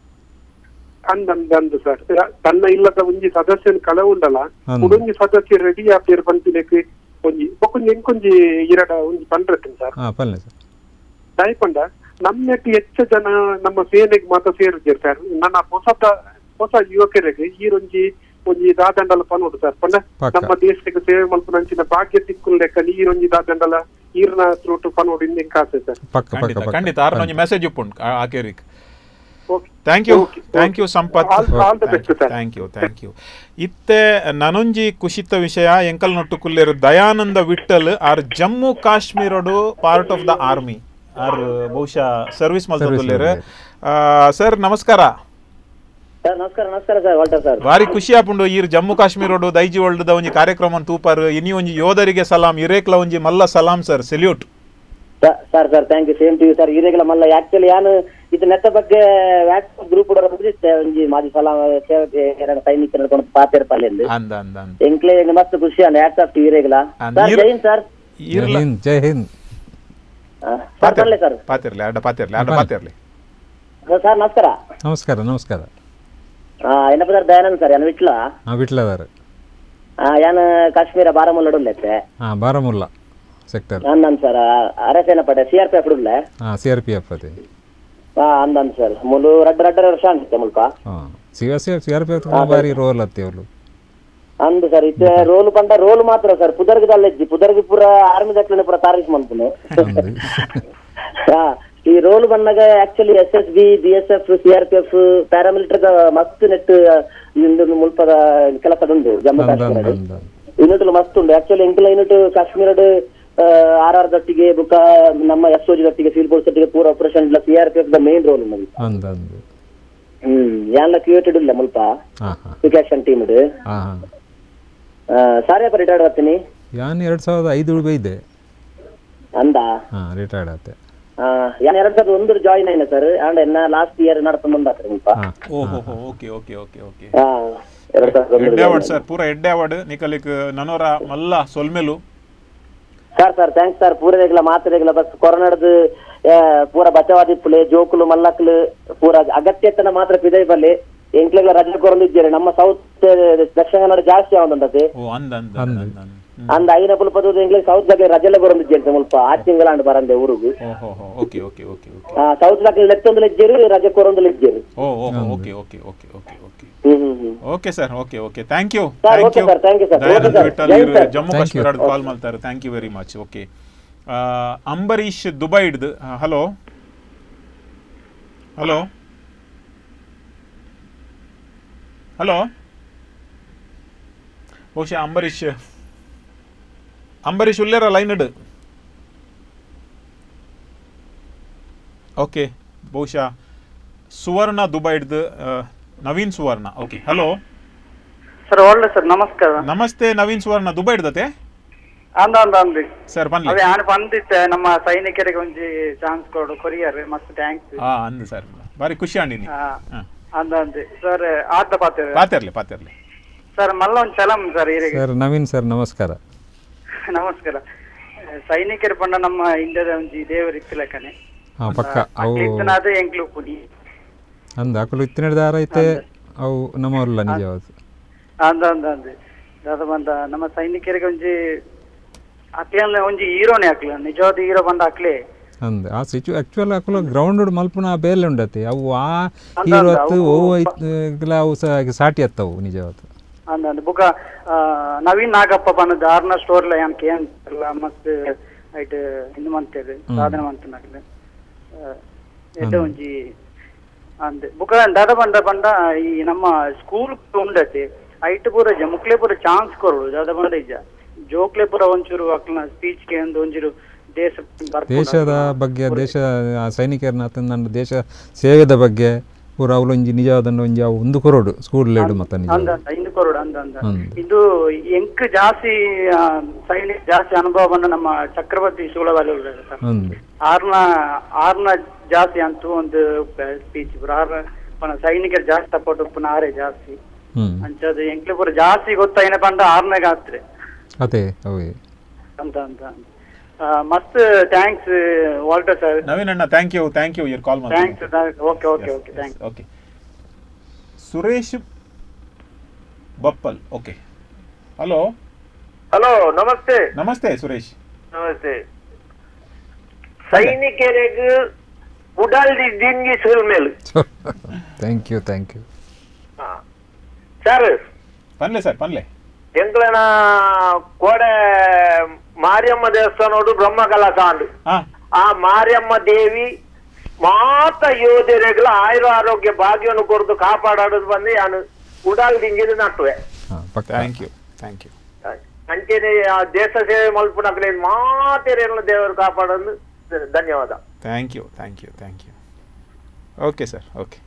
ಅಂದಂದು ಸರ್ ತನ್ನ ಇಲ್ಲದ ಒಂಜಿ ಸದಸ್ಯನ ಕಳ ಉಂಡಲ್ಲ ಅಂದ್. ಉಡೊಂಜಿ ಸದಸ್ಯ ರೆಡಿ ಆಪೇರು ಬಂತಿಲೆಕ್ ಒಂಜಿ ಬೊಕೊಂಜಿ ಎಂಕೊಂಜಿ ಇರಡ ಒಂಜಿ ಪಂಡ್ರತ್ತೆ ಸರ್ ಹಾಂ ಪಲ್ಲೆ ಸರ್ ದಯಪಂಡ ನಮ್ಮೆಟ್ಟು ಹೆಚ್ಚು ಜನ ನಮ್ಮ ಸೇನೆಗೆ ಮಾತ್ರ ಸೇರಿದ್ದೀರಿ ಸರ್ ನನ್ನ ಹೊಸ ಹೊಸ ಯುವಕರಿಗೆ ಈರೊಂಜಿ ಒಂಜಿ ದಾದಂಡಲ ಪನೋಡು ಸರ್ ಪಂಡ ಪಕ್ಕ. ನಮ್ಮ ದೇಶಕ್ಕೆ ಸೇವೆ ಮಲ್ಪನ ಅಂಚಿನ ಭಾಗ್ಯ ತಿಕ್ಕುಲ್ ಲೆಕ್ಕ ಈರೊಂಜಿ ದಾದಂಡಲ ಈರ್ನ ತ್ರೋಟು ಪನೋಡು ಇಂದ ಕಾಸೆ ಸರ್ ಪಕ್ಕ ಪಕ್ಕ ಖಂಡಿತ ಪಕ್ಕ ಖಂಡಿತ ಆರ್ನ ಒಂಜಿ ಮೆಸೇಜ್ ಉಪ್ಪುಂಡು ಆ- ಆಕೆರಿಗೆ okay thank you Okay, thank you Sampath All- all the best, sir. Thank you thank you ಇತ್ತೆ ನನೊಂಜಿ ಖುಷಿತ ವಿಷಯ ಎಂಕಲ್ ನೊಟ್ಟು ಕುಲ್ಲೇರು ದಯಾನಂದ ವಿಠಲ್ ಆರ್ ಜಮ್ಮು ಕಾಶ್ಮೀರಡು ಪಾರ್ಟ್ ಆಫ್ ದ ಆರ್ಮಿ ಆರ್ ಬಹುಶಃ ಸರ್ವಿಸ್ ಮಲ್ತೊಂದುಲ್ಲೇರು ಸರ್ ನಮಸ್ಕಾರ ಸರ್ ನಮಸ್ಕಾರ ನಮಸ್ಕಾರ ಸರ್ ವಾಲ್ಟರ್ ಸರ್ ಭಾರಿ ಖುಷಿ ಆಪುಂಡು ಈರ್ ಜಮ್ಮು ಕಾಶ್ಮೀರಡು ದೈಜಿ ಒಳ್ದ ಒಂಜಿ ಕಾರ್ಯಕ್ರಮ ತೂಪರ್ ಇನಿ ಒಂಜಿ ಯೋಧರಿಗೆ ಸಲಾಂ ಇರೇಕ್ಲ ಒಂಜಿ ಮಲ್ಲ ಸಲಾಂ sir salute sir sir thank you same to you sir ಈರೆಗಳ ಮಲ್ಲ ಆಕ್ಚುಲಿ ಯಾನು ಇದು ನೆತ್ತ ಬಗ್ಗೆ ವಾಟ್ಸ್ಆಪ್ ಗ್ರೂಪ್ ಉಡರ ಮುಗಿಸಿತ್ತೆ ಒಂಜಿ ಮಾಜಿ ಸಲಾಂ ಸೇವೆ ಎರಡು ಸೈನಿಕರು ನಡ್ಕೊಂಡು ಪಾತಿರ ಪಾಲೆಂದು ಅಂದ ಅಂದ ಅಂದ ಎಂಕ್ಲೆ ಮಸ್ತ್ ಖುಷಿ ಅಂದ ವಾಟ್ಸ್ಆಪ್ ಟು ಈರೆಗಳ ಅಂದ್ ಸರ್ ಈರ್- ಜೈ ಹಿಂದ್ ಸರ್ ಜೈ ಈರ್ಲ ಹಿಂದ್ ಜೈ ಹಿಂದ್ ಆ, ಸರ್ ಬರ್ಲೆ ಸರ್ ಪಾತಿರ್ಲಿ ಅಡ್ಡ ಪಾತಿರ್ಲಿ ಅಡ್ಡ ಪಾತಿರ್ಲಿ ಸರ್ ನಮಸ್ಕಾರ ನಮಸ್ಕಾರ ನಮಸ್ಕಾರ ಆ, ಏನಪ್ಪ ಸರ್ ದಯಾನಂದ್ ಸರ್ ಯಾನು ವಿಟ್ಲ ಹಾಂ ಬಿಟ್ಲದಾರೆ ಯಾನು ಕಾಶ್ಮೀರ ಬಾರಾಮುಲ್ಲ ನಡುಲ್ಲೈತೆ ಹಾಂ ಬಾರಾಮುಲ್ಲಾ ಸೆಕ್ಟರ್ ಅಂದನ್ ಸರ್ ಅರಸೇನ ಪಡೆ ಸಿ ಆರ್ ಪಿ ಎಫ್ ಡುಲ್ಲೆ ಹಾಂ ಸಿ ಆರ್ ಪಿ ಎಫ್ ಅದೇ ಹಾ ಅಂದನ್ ಸರ್ ಮುಲು ರಡ್ಡ ರಡ್ಡ ವರ್ಷ ಅನ್ಸುತ್ತೆ ಮುಲ್ಪ ಹಾಂ C R C C R P F ಬಾರಿ ರೋಲ್ ಹತ್ತಿ ಅವರು ಅಂದು ಸರ್ ಇತ್ತೆ ರೋಲ್ ಪಂಡ ರೋಲ್ ಮಾತ್ರ ಸರ್ ಪುದರ್ಗದಲ್ಲಿ ಇಜ್ಜಿ ಪುದರ್ಗಿ ಪೂರ ಆರ್ಮಿ ದಕ್ಲನೆ ಪೂರ ತಾರೀಫ್ ಮಾಡ್ತೀನಿ ಹಾ ಈ ರೋಲ್ ಬಂದಾಗ actually S S B B S F C R P F paramilitary ಮಸ್ತ್ ನೆಟ್ ಇಂದು ಮುಲ್ಪದ ಕೆಲಸ ಉಂಟು ಜಮ್ಮು ಕಾಶ್ಮೀರ ಯೂನಿಟ್ ಮಸ್ತ್ ಉಂಟು ಆಕ್ಚುಲಿ ಎಂಕಲ ಯೂನಿಟ್ ಕಾಶ್ಮೀರಡ್ ಆರ್ ಆರ್ ದಟ್ಟಿಗೆ ಬುಕ್ಕ ನಮ್ಮ ಎಸ್ ಓಜಿ ದಟ್ಟಿಗೆ ಫೀಲ್ಡ್ ಫೋರ್ಸ್ ದಟ್ಟಿಗೆ ಪೂರ operation C R P F the main role ನಮಗೆ ಅಂದ ಅಂದು ಹ್ಮ್ ಯಾನ್ಲ ಕ್ರಿಯೇಟೆಡ್ ಇಲ್ಲ ಮುಲ್ಪ ಹಾಂ ಹಾಂ ಕ್ವಿಕ್ ಆಕ್ಷನ್ ಟೀಮ್ ಇಡು ಹಾಂ ಹಾಂ ಸಾರಿ ರಿಟೈರ್ಡ್ ಬರ್ತೀನಿ ಯಾನ್ ಎರಡು ಸಾವಿರದ ಐದು ಬೈದೆ ಅಂದ ಹಾಂ ರಿಟೈರ್ಡ್ ಆತೆ ಯಾನ್ ಎರಡ್ ಸಾವಿರದ ಒಂದು ಜಾಯಿನ್ ಆಯ್ನ ಸರ್ ಅಂಡ್ ಎನ್ನ ಲಾಸ್ಟ್ ಇಯರ್ ನಡ್ಕೊಂಡು ಬಂದಾತ್ರಿ ಮುಲ್ಪ ಹಾಂ ಓಹೋ ಓಕೆ ಓಕೆ ಓಕೆ ಓಕೆ ಹಾ ಎರಡ್ ಸಾವಿರದ ಒಂದು ಎಡ್ಡೆ ಅವಾರ್ಡ್ ಸರ್ ಪೂರ ಎಡ್ಡೆ ಅವಾರ್ಡ್ ನಿಕಲಿಕ್ ನನೋರ ಮಲ್ಲ ಸೊಲ್ಮೆಲು ಸರ್ ಸರ್ ಥ್ಯಾಂಕ್ಸ್ ಸರ್ ಪೂರ ರೆಗ್ಲ ಮಾತು ರೆಗ್ಲ ಬಸ್ ಕೊರೋನಾಡ್ದು ಪೂರ ಬಚಾವಾದಿಪ್ಪುಲೆ ಜೋಕುಲು ಮಲ್ಲಕ್ಲು ಪೂರ ಅಗತ್ಯತನ ಮಾತ್ರ ಪಿದೈ ಬಲ್ಲಿ ಎಂಕ್ಲೆಗ್ಲ ರಜೆ ಕೊರಲಿದ್ದೇನೆ ನಮ್ಮ ಸೌತ್ ದಕ್ಷಿಣ ಕನ್ನಡ ಜಾಸ್ತಿ ಆವಂದತೆ ಓ ಅಂದ ಅಂದ ಅಂದ ಅಂದ ಅಂದ. ಹ್ಮ್. ಅಂದ ಐನ ಪುಲ್ಪದ ಎಂಕ್ಲೆ ಸೌತ್ ಬಗ್ಗೆ ರಜೆಲ್ಲ ಕೊರಲಿದ್ದೇನೆ ಮುಲ್ಪ ಆ ತಿಂಗಳಾಂಡ್ ಬರಂದೆ ಊರುಗು ಓಹೋ ಹೋ ಓಕೆ ಓಕೆ ಓಕೆ ಓಕೆ ಆ, ಸೌತ್ ಬಗ್ಗೆ ಲೆತ್ತೊಂದು ಇಜ್ಜೇರು ರಜೆ ಕೊರೊಂದು ಇಜ್ಜೇರು ಓ ಓಹೋ okay okay okay okay okay hmm hmm hmm okay sir okay okay thank you Sir, thank okay you sir, thank you sir. Dayanand Okay sir. Vittal ಜೈ ಇವ್ರು sir. Jammu Thank Kashmir you. Call ಮಾಡ್ತಾರೆ thank you very much okay Ambarish Dubai ಹಿಡ್ದು hello hello hello ಬಹುಶಃ ಅಂಬರೀಶ್ ಅಂಬರೀಶ್ ಉಲ್ಲೇರ line ಇಡು okay ಬಹುಶಃ ಸುವರ್ಣ ದುಬೈ ಹಿಡ್ದು Naveen Suvarna okay hello sir ಒಳ್ಳೆ ಸರ್ ನಮಸ್ಕಾರ ನಮಸ್ತೆ ನವೀನ್ ಸುವರ್ಣ ದುಬೈ ಹಿಡ್ದತೆ ಅಂದ ಅಂದ ಅಂದಿ ಸರ್ ಬನ್ನಿ ಅದೇ ನಾನು ಬಂದಿತ್ತೆ ನಮ್ಮ ಸೈನಿಕರಿಗೆ ಒಂಜಿ ಚಾನ್ಸ್ ಕೊಡು ಕೊರಿಯರ್ ಮಸ್ತ್ ಥ್ಯಾಂಕ್ಸ್ ಹಾ ಅಂದು ಸರ್ ಬಾರಿ ಖುಷಿ ಅಂಡಿನಿ ಹಾ. ಅಂದ ಅಂದಿ ಸರ್ ಆತ ಪಾತೇವೆ ಪಾತಿರ್ಲಿ ಪಾತಿರ್ಲಿ ಸರ್ ಮಲ್ಲ ಒಂದು ಸಲಾಮ್ ಸರ್ ಇರಿಗೆ ಸರ್ ನವೀನ್ ಸರ್ ನಮಸ್ಕಾರ ನಮಸ್ಕಾರ ಸೈನಿಕರು ಪಂಡ ನಮ್ಮ ಇಂಡಿಯಾದ ಒಂಜಿ ದೇವರು ಇತ್ತಿಲಕನೆ ಹಾಂ ಪಕ್ಕ ಅವು ಇತ್ತನಾದ ಎಂಕ್ಲು ಪುಡಿ ಅಂದ ಅಕಲು ಇತ್ತಿನ ದಾರ ಐತೆ ಅವು ನಮ್ಮವಲ್ಲ ನಿಜವಾದ ಅಂದ ಅಂದ ಅಂದಿ ದಾದ ಬಂದ ನಮ್ಮ ಸೈನಿಕರಿಗೆ ಒಂಜಿ ಅಕ್ಲೆ ಒಂಜಿ ಹೀರೋನೇ ಅಕ್ಲ ನಿಜವಾದ ಹೀರೋ ಬಂದ ಅಕ್ಲೆ ಅಂದ ಆ ಸಿಚು ಆಕ್ಚುಲ್ ಅಕಲು ಗ್ರೌಂಡ್ ಮಲ್ಪನ ಆ ಬೇಲೆ ಉಂಡತೆ ಅವು ಆ ಅಂದ ಹೀರೋ ಅಂದ, ಹತ್ತು ಅವು ಓ ಐತ್ ಅವು ಸಹ ಸಾಟಿ ಹತ್ತವು ನಿಜವಾದ ಅಂದ ಅಂದ ಬುಕ ಆ, ನವೀನ್ ನಾಗಪ್ಪ ಬಂದ ಆರ್ನ ಸ್ಟೋರ್ಲ ಯಾನ್ ಕೇಂದ್ರ ಮಸ್ತ್ ಐಟ್ ಇಂದು ಮಂತೇದು ಸಾಧನೆ ಮಂತನಾಗ್ಲೆ ಎಡ್ಡ ಒಂಜಿ ಅಂದೆ ಬುಕ ದಾದ ಬಂಡ ಬಂಡ ಈ ನಮ್ಮ ಸ್ಕೂಲ್ ಉಂಡತೆ ಐಟ್ ಪೂರ ಇಜ್ಜ ಮುಕ್ಲೆ ಪೂರ ಚಾನ್ಸ್ ಕೊರೋಡು ದಾದ ಬಂಡ ಇಜ್ಜ ಜೋಕ್ಲೆ ಪೂರ ಒಂಚೂರು ಅಕ್ಲ ಸ್ಪೀಚ್ ಗೆ ಒಂದು ಒಂಚೂರು ದೇಶ ಬರ್ಪುಂಡು. ದೇಶದ ಬಗ್ಗೆ ದೇಶ ಆ ಸೈನಿಕರನ್ನ ಆತನ ನನ್ನ ದೇಶ ಸೇವೆದ ಬಗ್ಗೆ ಪೂರ ಅವಲೊಂಜಿ ನಿಜವಾದ ಒಂಜಿ ಅವು ಒಂದು ಕೊರೋಡು ಸ್ಕೂಲ್ ಲೇಡು ಮತ್ತ ನಿಜ ಅಂದ ಅಂದ ಇಂದು ಕೊರೋಡು ಅಂದ ಅಂದ ಅಂದ. ಇದು ಎಂಕ್ ಜಾಸ್ತಿ ಆ, ಸೈನಿಕ ಜಾಸ್ತಿ ಅನುಭವ ಬಂದ ನಮ್ಮ ಚಕ್ರವರ್ತಿ ಶೂಲವಾಲಿ ಅಂದು ಆರ್ನ ಆರ್ನ ಜಾಸ್ತಿ ಅಂತೂ ಒಂದು ಸ್ಪೀಚ್ ಆರ್ನ ಪನ ಸೈನಿಕರು ಜಾಸ್ತಿ ಸಪೋರ್ಟ್ ಉಪ್ಪುನ ಆರೇ ಜಾಸ್ತಿ ಹ್ಮ್ ಅಂಚದು ಎಂಕ್ಲೆ ಪೂರ ಜಾಸ್ತಿ ಗೊತ್ತಾಯಿನ ಪಂಡ ಆರ್ನಾಗ ಆತ್ರೆ ಅದೇ ಅವೇ ಅಂತ ಅಂತ ಆ, ಮಸ್ತ್ ಥ್ಯಾಂಕ್ಸ್ ವಾಲ್ಟರ್ ಸರ್ ನವೀನ್ ಅಣ್ಣ thank you thank you year call thanks okay okay okay thanks okay Suresh Bappal okay hello hello ನಮಸ್ತೆ ನಮಸ್ತೆ ಸುರೇಶ್ ನಮಸ್ತೆ ಸೈನಿಕರಿಗೆ ಉಡಾಲ್ದಿ ದಿಂಗಿ ಮೇಲ್ thank you thank you sir ಪನ್ಲೆ ಸರ್ ಪನ್ಲೆ ಎಂಕ್ಲನ ಕೋಡೆ ಮಾರಿಯಮ್ಮ ದೇವಸ್ಥಾನೋಡು ಬ್ರಹ್ಮಕಲಾ ಕಾಂಡು ಆ ಮಾರಿಯಮ್ಮ ದೇವಿ ಮಾತ ಯೋಧರೆಗಳ ಆಯುರ ಆರೋಗ್ಯ ಭಾಗ್ಯವನ್ನು ಕೊರದು ಕಾಪಾಡೋದು ಬಂದು ನಾನು ಉಡಾಲ್ ದಿಂಗಿದು ನಟ್ಟುವೆ ಥ್ಯಾಂಕ್ ಯು ಥ್ಯಾಂಕ್ ಯು ಅಂಚೆನೆ ಆ ದೇಶ ಸೇವೆ ಮಲ್ಪುನಕ್ಲೆ ಮಾತೇರೇನು ದೇವರು ಕಾಪಾಡೋದು ಧನ್ಯವಾದ thank you thank you thank you okay sir okay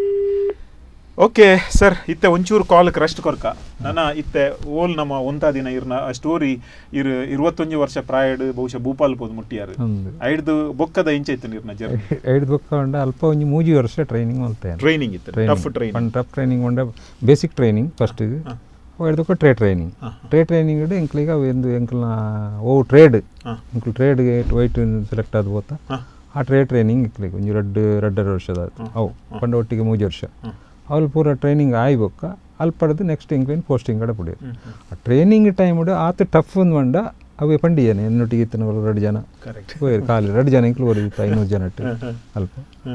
okay sir ಇತ್ತೆ ಒಂಚೂರು ಕಾಲ್ ರೆಸ್ಟ್ ಕೊರ್ಕ ನನ್ನ ಇತ್ತೆ ಓಲ್ ನಮ್ಮ ಒಂತಾ ದಿನ ಇರ್ನ ಸ್ಟೋರಿ ಇರ್ ಇರುವತ್ತೊಂಜು ವರ್ಷ ಪ್ರಾಯಡ್ ಬಹುಶಃ ಭೂಪಾಲ್ ಪೋದು ಮುಟ್ಟಿಯಾರು ಹೌದು. ಐಡ್ದು ಬೊಕ್ಕದ ಇಂಚೆ ಇತ್ತು ನಿರ್ನ ಜರ್ನಿ ಐದು ಬುಕ್ ಉಂಡ ಅಲ್ಪ ಒಂಜಿ ಮೂಜಿ ವರ್ಷ ಟ್ರೈನಿಂಗ್ ಮಲ್ತೇನೆ Training ಇತ್ತು, tough training. ಪಂಡ ಟಫ್ ಟ್ರೈನಿಂಗ್ ಉಂಡ ಬೇಸಿಕ್ ಟ್ರೈನಿಂಗ್ ಫಸ್ಟ್ ಐದಕ್ಕೆ ಟ್ರೇ ಟ್ರೈನಿಂಗ್ ಟ್ರೇ ಟ್ರೈನಿಂಗ್ ಇಡು ಎಂಕ್ಲಿಗೆ ಅವು ಎಂದು ಎಂಕ್ಲನ ಓ ಟ್ರೇಡ್ ಎಂಕ್ಲು ಟ್ರೇಡ್ಗೆ ವೈಟ್ ಸೆಲೆಕ್ಟ್ ಆದ ಹೋತ ಆ ಟ್ರೇ ಟ್ರೈನಿಂಗ್ ಇಕ್ಲಿಗೆ ಒಂಜಿ ರೆಡ್ ಎರಡರ ವರ್ಷದ ಅವು ಪಂಡ ಒಟ್ಟಿಗೆ ಮೂಜಿ ವರ್ಷ ಅವ್ಲು ಪೂರ ಟ್ರೈನಿಂಗ್ ಆಯ್ಬೊಕ್ಕ ಅಲ್ಲಿ ಪಡೆದು ನೆಕ್ಸ್ಟ್ ಇಂಕ್ಲೈನ್ ಪೋಸ್ಟಿಂಗ್ ಕಡೆ ಪುಡಿ ಆ ಟ್ರೈನಿಂಗ್ ಟೈಮ್ ಆತ ಟಫ್ ಒಂದು ಮಂಡ ಅವೇ ಪಂಡಿಯನೆ ಎನ್ನೊಟ್ಟಿಗೆ ಇತ್ತನ ಎರಡು ಜನ Correct. ಹೋಯ್ರು ಖಾಲಿ ಎರಡು ಜನ ಇಂಕ್ಲು ಬರೀತ ಐನೂರು ಜನ ಇಟ್ಟು ಅಲ್ಪ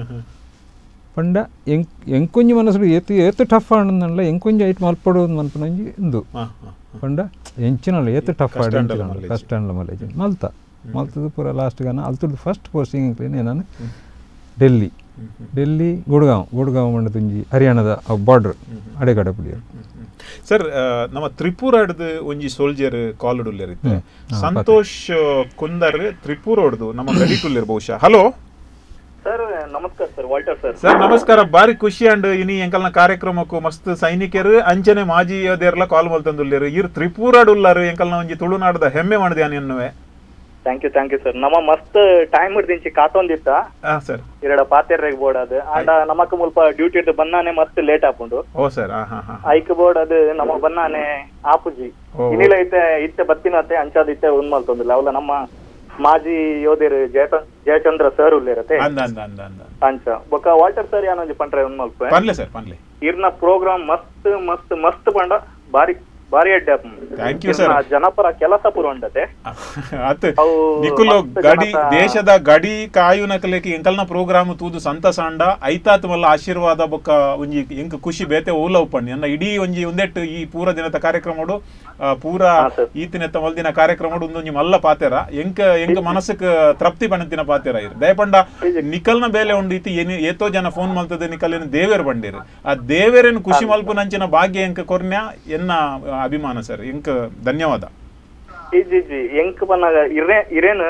ಪಂಡ ಎಂಕ್ ಎಂಕೊಂಜಿ ಮನಸ್ಸು ಏತು ಏತು ಟಫ್ ಆಡಂದಲ್ಲ ಎಂಕೊಂಜಿ ಐಟ್ ಮಲ್ಪಡೋದು ಮಲ್ಪನಂಜಿ ಇಂದು ಪಂಡ ಎಂಚಿನಲ್ಲ ಏತು ಟಫ್ ಆಡಿ ಕಷ್ಟ ಅಂಡಲ ಮಲ್ಲೇಜ್. ಕಷ್ಟ ಅಂಡ್ಲ ಮಲೇಜ್ ಮಲ್ತ ಮಲ್ತದ ಪೂರ ಲಾಸ್ಟ್ ಗಾನ ಅಲ್ತದ ಫಸ್ಟ್ ಪೋಸ್ಟಿಂಗ್ ಇಂಕ್ಲೇನೆ ನಾನು ಡೆಲ್ಲಿ ಡೆಲ್ಲಿ ಗುಡ್ಗಾಂವ್ ಗುಡ್ಗಾಂವ್ ಮಂಡ ತುಂಜಿ ಹರಿಯಾಣದ ಬಾರ್ಡರ್ ಅಡೆ ಕಡೆ ಪುಡಿಯರು ಸರ್ ಆ, ನಮ್ಮ ತ್ರಿಪುರಾಡ್ದು ಒಂಜಿ ಸೋಲ್ಜರ್ ಕಾಲುಡುಲ್ಲೇರ್ ಇತ್ತೆ ಸಂತೋಷ್ ಕುಂದರ್ ತ್ರಿಪುರ ಹೊಡ್ದು ನಮ್ಮ ಗಡಿಟುಲ್ಲೇರ್ ಬಹುಶಃ ಹಲೋ ಸರ್ ನಮಸ್ಕಾರ ಸರ್ ವಾಲ್ಟರ್ ಸರ್ ಸರ್ ನಮಸ್ಕಾರ ಬಾರಿ ಖುಷಿ ಅಂಡ್ ಇನಿ ಎಂಕಲ್ನ ಕಾರ್ಯಕ್ರಮಕ್ಕೂ ಮಸ್ತ್ ಸೈನಿಕರು ಅಂಚನೆ ಮಾಜಿ ಯೋಧರ್ಲ ಕಾಲ್ ಮಲ್ತಂದುಲ್ಲೇರು ಇರ್ ತ್ರಿಪುರಾಡುಲ್ಲಾರು ಎಂಕಲ್ನ ಒಂಜಿ ತುಳುನಾಡದ ಹೆಮ್ಮೆ ಮಾಡಿದೆ ಅನ್ನುವೆ thank you thank you sir ನಮ್ಮ ಮಸ್ತ್ ಟೈಮ್ ಹಿಡ್ದಿಂಚಿ ಕಾತೊಂದಿತ್ತ ಹಾ ಸರ್ ಎರಡ ಪಾತೆರ್ರೆಗ್ ಬೋರ್ಡ್ ಅದು ಆಂಡ ನಮಕ್ ಮುಲ್ಪ ಡ್ಯೂಟಿ ಇಡ್ದು ಬನ್ನಾನೆ ಮಸ್ತ್ ಲೇಟ್ ಆಪುಂಡು ಓ ಸರ್ ಹಾ ಹಾ ಹಾ ಐಕ್ ಬೋರ್ಡ್ ಅದು ನಮ್ಮ ಬನ್ನಾನೆ ಆಪುಜಿ ಓ. ಇನ್ನಿಲ ಐತೆ ಇತ್ತೆ ಬತ್ತಿನತ್ತೆ ಅಂಚಾದ ಇತ್ತೆ ಉನ್ ಮಲ್ತೊಂದಿಲ್ಲ ಅವಲ ನಮ್ಮ ಮಾಜಿ ಯೋಧರು ಜಯತ ಜಯಚಂದ್ರ ಸರ್ ಉಲ್ಲೇರತ್ತೆ ಅಂದ ಅಂದ ಅಂದ ಅಂದ ಅಂಚ ಬೊಕ ವಾಲ್ಟರ್ ಸರ್ ಯಾನೊಂಜಿ ಪಂಡ್ರೆ ಉನ್ ಮಲ್ಪೆ ಪನ್ಲೆ ಸರ್ ಪನ್ಲೆ ಇರ್ನ ಪ್ರೋಗ್ರಾಮ್ ಮಸ್ತ್ ಮಸ್ತ್ ಮಸ್ತ್ ಪಂಡ ಬಾರಿ ಬಾರಿ ಅಡ್ಡೆ Thank you, sir. ಜನಪರ ಕೆಲಸ ಪೂರ ಉಂಡತೆ ಅತ್ ಅವು ನಿಕುಲು ಮಸ್ತ್ ಗಡಿ ಜನತ- ದೇಶದ ಗಡಿ ಕಾಯುನಕಲೆకి ಎಂಕಲ್ನ ಪ್ರೋಗ್ರಾಮ್ ತೂದು ಸಂತಸ ಅಂಡ ಐತಾತ್ ಮಲ್ಲ ಆಶೀರ್ವಾದ ಬೊಕ್ಕ ಒಂಜಿ ಎಂಕ್ ಖುಷಿ ಬೇತೆ ಓಲ ಉಪ್ಪಣ್ಣಿ ಅನ್ನ ಇಡೀ ಒಂಜಿ ಒಂದೆಟ್ಟು ಈ ಪೂರ ದಿನದ ಕಾರ್ಯಕ್ರಮಡು ಆ, ಪೂರ ಈತಿನೆತ್ತ ಮಲ್ದಿನ ಕಾರ್ಯಕ್ರಮಡು ಒಂದೊಂಜಿ ಮಲ್ಲ ಪಾತೆರ ಎಂಕ ಎಂಕ ಮನಸ್ಸಕ್ ತೃಪ್ತಿ ಪಣತಿನ ಪಾತೆರ ಇರ್ ದಯಪಂಡ ನಿಕಲ್ನ ಬೇಲೆ ಉಂಡು ಇತಿ ಏನಿ ಏತೋ ಜನ ಫೋನ್ ಮಲ್ತದೆ ನಿಕಲ್ಲೇನು ದೇವೇರ್ ಬಂದಿರು ಆ ದೇವೇರೇನು ಖುಷಿ ಮಲ್ಪುನಂಚಿನ ಭಾಗ್ಯ ಎಂಕ ಕೊರ್ನ್ಯ ಎನ್ನ ಅಭಿಮಾನ ಸರ್ ಎಂಕ ಧನ್ಯವಾದ ಇಜ್ಜಿ ಇಜ್ಜಿ ಎಂಕ್ ಬನ್ನಾಗ ಇರೇ ಇರೇನು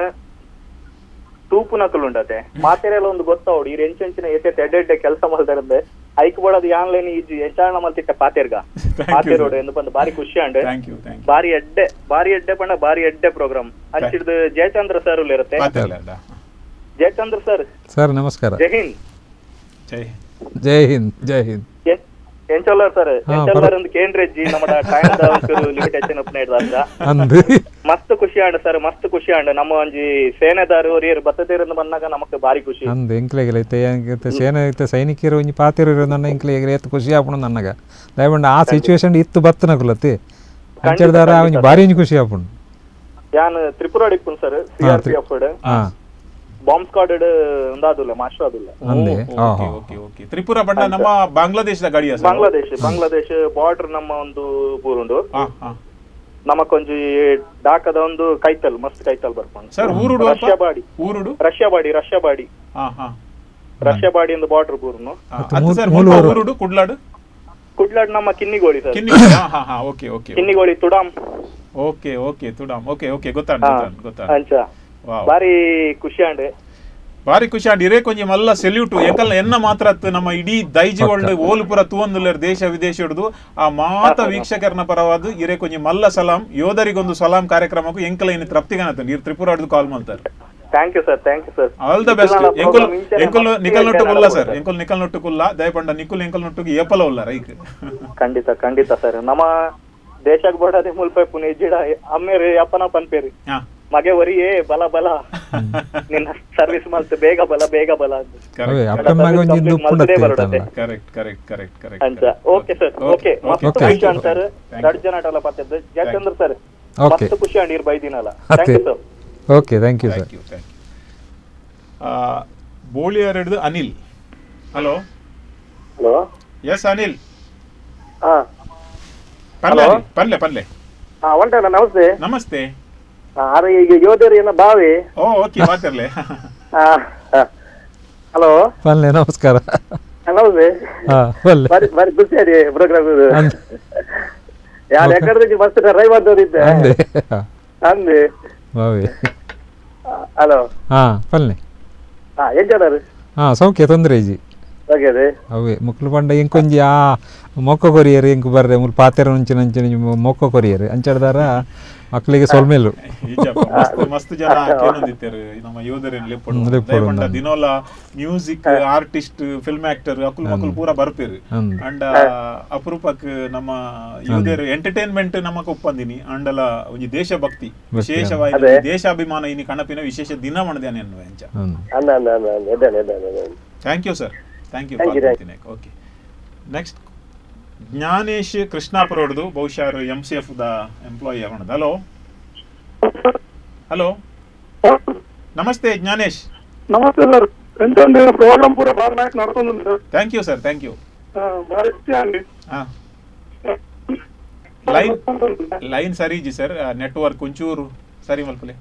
ತೂಪು ನಕಲು ಉಂಡತೆ ಮಾತೆರೆಲ್ಲ ಒಂದು ಗೊತ್ತವಡು ಇರ್ ಎಂಚೆಂಚಿನ ಎತ್ತೆ ಎಡ್ಡೆ ಎಡ್ಡೆ ಕೆಲಸ ಮಾಡ್ತಾರಂದೆ ಐಕ್ ಬೋಡದು ಯಾನ್ಲೇನಿ ಇಜ್ಜಿ ಎಂಚಾಣ ಮಲ್ತಿಟ್ಟ ಪಾತೆರ್ಗ ಪಾತೆರೋಡು ಎಂದು ಬಂದು ಬಾರಿ ಖುಷಿ ಅಂಡ್ ಥ್ಯಾಂಕ್ ಯು ಥ್ಯಾಂಕ್ ಬಾರಿ ಎಡ್ಡೆ ಬಾರಿ ಎಡ್ಡೆ ಪಂಡ ಬಾರಿ ಎಡ್ಡೆ ಪ್ರೋಗ್ರಾಮ್ ಅಂಚಿಡ್ದು ಜಯಚಂದ್ರ ಸರ್ ಇರುತ್ತೆ ಯು ಜಯಚಂದ್ರ ಸರ್ ಸರ್ ನಮಸ್ಕಾರ ಜೈ ಹಿಂದ್ ಜೈ ಜೈ ಹಿಂದ್ ಜೈ ಹಿಂದ್ ಎಂಚೊಲ್ಲರ್ ಸರ್ ಹಾ, ಎಂಚೊಲ್ಲರ್ ಪರ- ಒಂದು ಕೇಂದ್ರಜ್ಜಿ ನಮ್ಮ ಟೈಮ್ದ ಒಂಚೂರು ಲಿಮಿಟೇಷನ್ ಉಪ್ನ ಇಡ್ದಾಂದ ಅಂದು ಮಸ್ತ್ ಖುಷಿ ಆಂಡ್ ಸರ್ ಮಸ್ತ್ ಖುಷಿ ಆಂಡ್ ನಮ್ಮ ಒಂಜಿ ಸೇನೆದಾರು ಒರಿಯರ್ ಬತ್ತದಿರಂದು ಬಂದಾಗ ನಮಕ್ ಬಾರಿ ಖುಷಿ ಅಂದು ಎಂಕ್ಲೆಗೆಲ್ಲ ಐತೆ ಎಂಕೈತೆ ಸೇನೆ ಐತೆ ಸೈನಿಕರು ಒಂಜಿ ಪಾತಿರು ನನ್ನ ಎಂಕ್ಲೆಗೆ ಏತ್ ಖುಷಿ ಆಪುಂಡು ನನಗ ದಯವಂಡ ಆ ಸಿಚುವೇಶನ್ ಇತ್ತು ಬತ್ತನಕುಲತಿ ಅಂಚರ್ದಾರ ಒಂಜಿ ಬಾರಿ ಒಂಜಿ ಖುಷಿ ಆಪುಂಡು ಯಾನ್ ತ್ರಿಪುರ ಡಿಪ್ಪುನ್ sir C R P F ಹಾ ಬಾಂಬ್ ಸ್ಕ್ವಾಡ್ ಉಂದಾದುಲ್ಲ ಮಾಸ್ಟರ್ ಆದುಲ್ಲ ಅಂದೆ ಹಾ ಓಕೆ ಓಕೆ ಓಕೆ ತ್ರಿಪುರ ಬಂಡ ನಮ್ಮ ಬಾಂಗ್ಲಾದೇಶದ ಗಡಿಯ ಸರ್ ಬಾಂಗ್ಲಾದೇಶ್ ಬಾಂಗ್ಲಾದೇಶ್ ಬಾರ್ಡರ್ ನಮ್ಮ ಒಂದು ಊರುಂಡು ಹಾ ಹಾ ನಮಕೊಂಜಿ ಡಾಕದ ಒಂದು ಕೈತಲ್ ಮಸ್ತ್ ಕೈತಲ್ ಬರ್ಕೊಂಡು ಸರ್ ಊರುಡು ಅಪ್ಪ? ರಷ್ಯಾ ಬಾಡಿ ಊರುಡು ರಷ್ಯಾ ಬಾಡಿ ರಷ್ಯಾ ಬಾಡಿ ಹಾ ಹಾ ರಷ್ಯಾ ಬಾಡಿಯಿಂದ ಬಾರ್ಡರ್ ಬೂರ್ನು ಅದು ಸರ್ ಮೂಲ ಮುಲ್ಪ ಊರು. ಊರುಡು ಕುಡ್ಲಾಡು ಕುಡ್ಲಾಡ್ ನಮ್ಮ ಕಿನ್ನಿಗೋಳಿ ಸರ್ ಕಿನ್ನಿ ಹಾ ಹಾ ಹಾ ಓಕೆ ಓಕೆ ಕಿನ್ನಿಗೋಳಿ ತುಡಾಮ್ ಓಕೆ ಓಕೆ ತುಡಾಮ್ ಓಕೆ ಓಕೆ ಗೊತ್ತಾಂಡ್ ಹಾ, ಗೊತ್ತಾಂಡ್ ಗೊತ್ತಾಂಡ್ ಅಂಚ ವಾವ್. ಬಾರಿ ಖುಷಿ ಅಂಡೆ ಬಾರಿ ಖುಷಿ ಆಂಡ್ ಇರೇ ಕೊಂಚ ಮಲ್ಲ ಸೆಲ್ಯೂಟ್ ಎಂಕಲ್ನ ಎನ್ನ ಮಾತ್ರ ಅತ್ತು ನಮ್ಮ ಇಡೀ ದೈಜಿ ಒಳ್ಳೆ ಓಲುಪುರ ತೂವೊಂದುಲ್ಲೇರ್ ದೇಶ ವಿದೇಶ ಹಿಡಿದು ಆ ಮಾತ ವೀಕ್ಷಕರ್ನ ಪರವಾದ ಇರೇ ಕೊಂಚ ಮಲ್ಲ ಸಲಾಂ ಯೋಧರಿಗೊಂದು ಸಲಾಂ ಕಾರ್ಯಕ್ರಮಕ್ಕೂ ಎಂಕಲ ಇನ್ನು ತೃಪ್ತಿಗನತ್ತು ಇರ್ ತ್ರಿಪುರ ಹಿಡಿದು ಕಾಲ್ ಮಾಡ್ತಾರೆ thank you sir thank you sir all the best ಎಂಕುಲ್ ಎಂಕುಲ್ ನಿಕಲ್ ನೊಟ್ಟು ಕುಲ್ಲ ಸರ್ ಎಂಕುಲ್ ನಿಕಲ್ ನೊಟ್ಟು ಕುಲ್ಲ ದಯಪಂಡ ನಿಕುಲ್ ಎಂಕಲ್ ನೊಟ್ಟಿಗೆ ಏಪಲ ಉಲ್ಲ ರೈಕ್ ಖಂಡಿತ ಖಂಡಿತ ಸರ್ ನಮ್ಮ ದೇಶಕ್ಕೆ ಬೋಡಾದೆ ಮುಲ್ಪೆ ಪುಣೆ ಜಿಡ ಅಮ್ಮೇರಿ ಅಪ್ಪನ ಪನ್ಪೇರಿ ಹಾ ಮಗೆ ಒರಿಯೇ ಬಲ ಬಲ ನಿನ್ನ ಸರ್ವಿಸ್ ಮಲ್ತು ಬೇಗ ಬಲ ಬೇಗ ಬಲ ಅಂತ ಅವೇ ಅಪ್ಪ ಮಗ ಒಂಜಿ ಇಂದು ಉಪ್ಪುಂಡತ್ತೆ ಇರ್ತಲ್ಲ ಕರೆಕ್ಟ್ ಕರೆಕ್ಟ್ ಕರೆಕ್ಟ್ ಕರೆಕ್ಟ್ ಅಂಚ ಓಕೆ ಸರ್ ಓಕೆ ಮಸ್ತ್ Okay. ಖುಷಿ ಅಂಡ್ ಸರ್ ದಡ್ ಜನ ಅಟಲ್ಲ ಪತ್ತದ್ದು ಜಯಚಂದ್ರ ಸರ್ Okay. ಮಸ್ತ್ ಖುಷಿ ಅಂಡ್ ಇರ್ ಬೈದಿನಲ್ಲ ಥ್ಯಾಂಕ್ ಅತ್ತೆ you sir okay thank you sir thank you thank you ಬೋಳಿಯರ್ ಹಿಡಿದು Anil hello hello yes Anil ಹಾ ಪಲ್ಲೆ Hello? ಅನಿಲ್, ಪಲ್ಲೆ ಪಲ್ಲೆ ಹಾ ಒಂಟಲ್ಲ ನಮಸ್ತೆ ನಮಸ್ತೆ ಹಾ, ಅರೆ ಈಗ ಯೋಧರು ಏನೋ ಬಾವಿ ಓ ಓಕೆ ಮಾತಿರ್ಲೆ ಹಲೋ ಪಲ್ಲೆ ನಮಸ್ಕಾರ ನಮಸ್ತೆ ಹಾ ಪಲ್ಲೆ ಬಾರಿ ಬಾರಿ ಖುಷಿ ಆಡಿ ಪ್ರೋಗ್ರಾಮ್ ಅಂದ್- ಯಾರು Okay. ಎಕಡೆ ಮಸ್ತ್ ಡ್ರೈವ್ ಮಾಡ್ದವ್ರಿದ್ದೆ ಅಂದೆ ಅಂದೆ ಬಾವಿ ಹಲೋ ಹಾ ಪಲ್ಲೆ ಹಾ ಏನ್ ಜನಾರು ಹಾ ಸೌಖ್ಯ ತೊಂದರೆ ಇಜಿ ಓಕೆ ಅದೇ ಅವೇ ಮುಕ್ಲು ಪಂಡ ಎಂಕೊಂಜಿ ಆ ಮೊಕ್ಕ ಕೊರಿಯರ್ ಎಂಕು ಬರ್ರೆ ಮುಲ್ ಪಾತೆರ ಅಂಚಿನ ಅಂಚಿನ ಮೊಕ್ಕ ಕೊರಿಯರ್ ಅಂಚಾಡ್ದಾರ ಮಕ್ಕಳಿಗೆ ಸೊಲ್ಮೇಲು ಈಜಪ್ಪ, ಮಸ್ತ್ ಮಸ್ತ್ ಜನ ಕೇನೊಂದಿತ್ತೇರು ನಮ್ಮ ಯೋಧರೇನು ಲೆಪ್ಪಡು ಹ್ಮ್, ಲೆಪ್ಪಡು ದಯಪಂಡ ನಾನು. ದಿನೋಲ ಮ್ಯೂಸಿಕ್ ಆರ್ಟಿಸ್ಟ್ ಫಿಲ್ಮ್ ಆಕ್ಟರ್ ಅಕುಲ್ ಮಕ್ಕಳು ಪೂರ ಬರ್ಪೇರು ಹ್ಮ್. ಅಂಡ ಅಪರೂಪಕ್ ನಮ್ಮ ಯೋಧರು ಎಂಟರ್ಟೈನ್ಮೆಂಟ್ ನಮಕ್ ಒಪ್ಪಂದಿನಿ ಅಂಡಲ ಒಂಜಿ ದೇಶಭಕ್ತಿ ವಿಶೇಷವಾಗಿ ಅದೇ. ದೇಶಾಭಿಮಾನ ಇನಿ ಕಣಪಿನ ವಿಶೇಷ ದಿನ ಮಣದೇನೆ ಅನ್ನುವ ಎಂಚ ಹ್ಮ್. ಅನ್ನ ಅನ್ನ ಅನ್ನ ಅನ್ನ ಎದ್ದಾನೆ ಎದ್ದಾನೆ ಎದ್ದಾನೆ thank you sir thank you Thank you, thank okay next Jnanesh Krishnapura ಹೊಡೆದು ಬಹುಶಃ M C F the employee ಅವನದು ಹಲೋ ಹಲೋ ನಮಸ್ತೆ ಜ್ಞಾನೇಶ್ ನಮಸ್ತೆ ಸರ್ ಎಂತ ಪ್ರೋಗ್ರಾಮ್ ಪೂರ ಬಾರಿ ನಾಯಕ್ ನಡ್ತೊಂದು sir thank you sir thank you ಬಾರಿ ಇಷ್ಟ ಅಂడి ಹಾ ಲೈನ್ ಲೈನ್ ಸರಿ ಇಜಿ ಸರ್ ನೆಟ್ವರ್ಕ್ ಒಂಚೂರು ಸರಿ ಮಲ್ಪಲೆ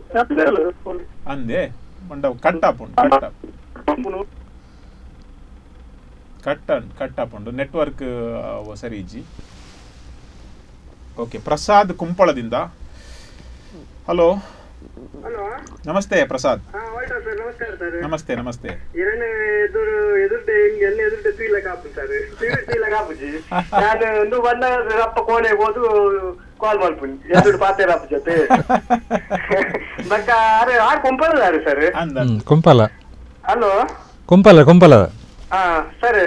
ಅಂದೆ ಮಂಡ ಕಟ್ ಆಪುಂಡು ಕಟ್ ಆಪ್ ಕಟ್ ಕಟ್ ಆಪುಂಡು ನೆಟ್ವರ್ಕ್ ಸರಿ ಇಜ್ಜಿ ಓಕೆ ಪ್ರಸಾದ್ ಕುಂಪಳದಿಂದ ಹಲೋ ನಮಸ್ತೆ ಪ್ರಸಾದ್ ನಮಸ್ತೆ ನಮಸ್ತೆ ಇರನೇ ಎದುರು ಎದುರ್ಡೆ ಹಿಂಗೆ ಎಲ್ಲ ಎದುರ್ಡೆ ತೂಯಿಲ ಕಾಪು ಸರ್ ತೂಯಿಲ ಕಾಪುಜಿ ನಾನು ಒಂದು ಬಂದ ಅಪ್ಪ ಕೋಣೆ ಹೋದು ಕಾಲ್ ಮಲ್ಪುನಿ ಎದುರು ಪಾತೆ ಅಪ್ಪ ಜೊತೆ ಬಕ್ಕ ಅರೆ ಆರು ಕೊಂಪಲ್ದಾರು ಸರ್ ಹ್ಮ್, ಕುಂಪಲ ಹಲೋ ಕುಂಪಲ ಕುಂಪಲ ಹಾ ಸರಿ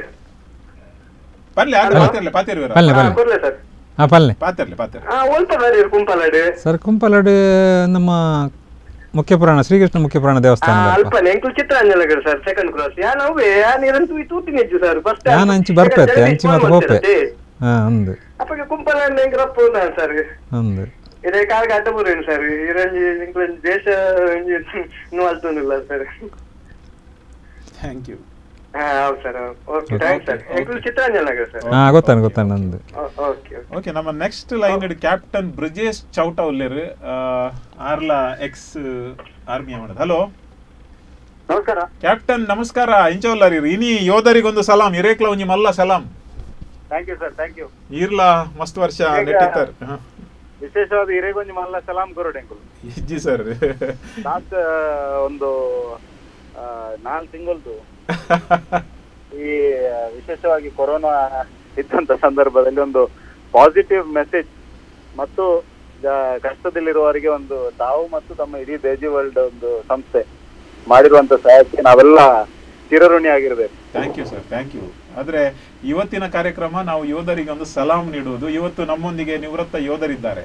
ಪಲ್ಲೆ ಅದು ಪಾತಿರ್ಲೆ ಪಾತಿರ್ವೇರ ಪಲ್ಲೆ ಹಾ, ಪಲ್ಲೆ ಕೊರ್ಲೆ ಸರ್ ಹಾ ಪಲ್ಲೆ ಪಾತಿರ್ಲೆ ಪಾತಿರ್ಲೆ ಹಾ ಒಲ್ಪ ಬರೀ ಕುಂಪಲಾಡು ಸರ್ ಕುಂಪಲಡ್ ನಮ್ಮ ಮುಖ್ಯ ಪುರಾಣ ಶ್ರೀಕೃಷ್ಣ ಮುಖ್ಯ ಪುರಾಣ ದೇವಸ್ಥಾನ ಅಲ್ಪನೆ ಎಂಕುಲ್ ಚಿತ್ರಾಂಜನಗರ ಸರ್ ಸೆಕೆಂಡ್ ಕ್ರಾಸ್ ಯಾ ನಾವು ಯಾ ನೀರನ್ ತೂಯಿ ತೂತಿನ ಹೆಜ್ಜು ಸರ್ ಫಸ್ಟ್ ಯಾನ್ ಅಂಚಿ ಬರ್ಪೈತೆ ಅಂಚಿ ಮತ್ತೆ ಹೋಪೆ ಹಾ ಅಂದು ಅಪ್ಪಗೆ ಕುಂಪಲ ಹೆಂಗ್ ರಪ್ಪ ಸರ್ ಅಂದು ಇದೇ ಕಾಲ್ಗ ಅಡ್ಡ ಬರೇನು ಸರ್ ಇರಂಜಿ ಇಂಕ್ಲಂಜಿ ದೇಶ ಇನ್ನೂ ಅಲ್ತೊಂದಿಲ್ಲ ಸರ್ ಥ್ಯಾಂಕ್ ಯು ಹಾ ಹೌದು ಸರ್ ಓಕೆ ಥ್ಯಾಂಕ್ಸ್ ಸರ್ ಎಂಕುಲ್ ಚಿತ್ರಾಂಜನಗರ ಸರ್ ಹಾ ಗೊತ್ತಾನ ಗೊತ್ತಾನ ನಂದು ಓಕೆ ಓಕೆ ನಮ್ಮ ನೆಕ್ಸ್ಟ್ ಲೈನ್ ಇಡ್ ಕ್ಯಾಪ್ಟನ್ ಬ್ರಿಜೇಶ್ ಚೌಟ ಉಲ್ಲೇರ್ ಆರ್ಲ ಎಕ್ಸ್ ಆರ್ಮಿ ಅವನದು ಹಲೋ ನಮಸ್ಕಾರ ಕ್ಯಾಪ್ಟನ್ ನಮಸ್ಕಾರ ಇಂಚವಲ್ಲರಿ ಇನಿ ಯೋಧರಿಗೊಂದು ಸಲಾಂ ಇರೇಕ್ಲ ಒಂಜಿ ಮಲ್ಲ ಸಲಾಂ thank you sir thank you ಇರ್ಲ ಮಸ್ತ್ ವರ್ಷ ಈಗ- ನೆಟ್ಟಿತ್ತರ್ ಹ. ವಿಶೇಷವಾದ ಹಿರೇಗೊಂಜಿ ಮಲ್ಲ ಸಲಾಂ ಕೊರಡೆಂಕುಲು ಇಜ್ಜಿ ಸರ್ ಲಾಸ್ಟ್ ಒಂದು ನಾಲ್ಕು ತಿಂಗಳದು ಈ ಆ, ವಿಶೇಷವಾಗಿ ಕೊರೋನಾ ಇದ್ದಂತ ಸಂದರ್ಭದಲ್ಲಿ ಒಂದು ಪಾಸಿಟಿವ್ ಮೆಸೇಜ್ ಮತ್ತು ಜ- ಕಷ್ಟದಲ್ಲಿರುವವರಿಗೆ ಒಂದು ತಾವು ಮತ್ತು ತಮ್ಮ ಇಡೀ ದೇಜಿ ವರ್ಲ್ಡ್ ಒಂದು ಸಂಸ್ಥೆ ಮಾಡಿರುವಂತ ಸಹಾಯಕ್ಕೆ ನಾವೆಲ್ಲ ಚಿರಋಣಿ ಆಗಿರ್ಬೇಕು thank you sir thank you ಆದ್ರೆ ಇವತ್ತಿನ ಕಾರ್ಯಕ್ರಮ ನಾವು ಯೋಧರಿಗೆ ಒಂದು ಸಲಾಂ ನೀಡುವುದು ಇವತ್ತು ನಮ್ಮೊಂದಿಗೆ ನಿವೃತ್ತ ಯೋಧರಿದ್ದಾರೆ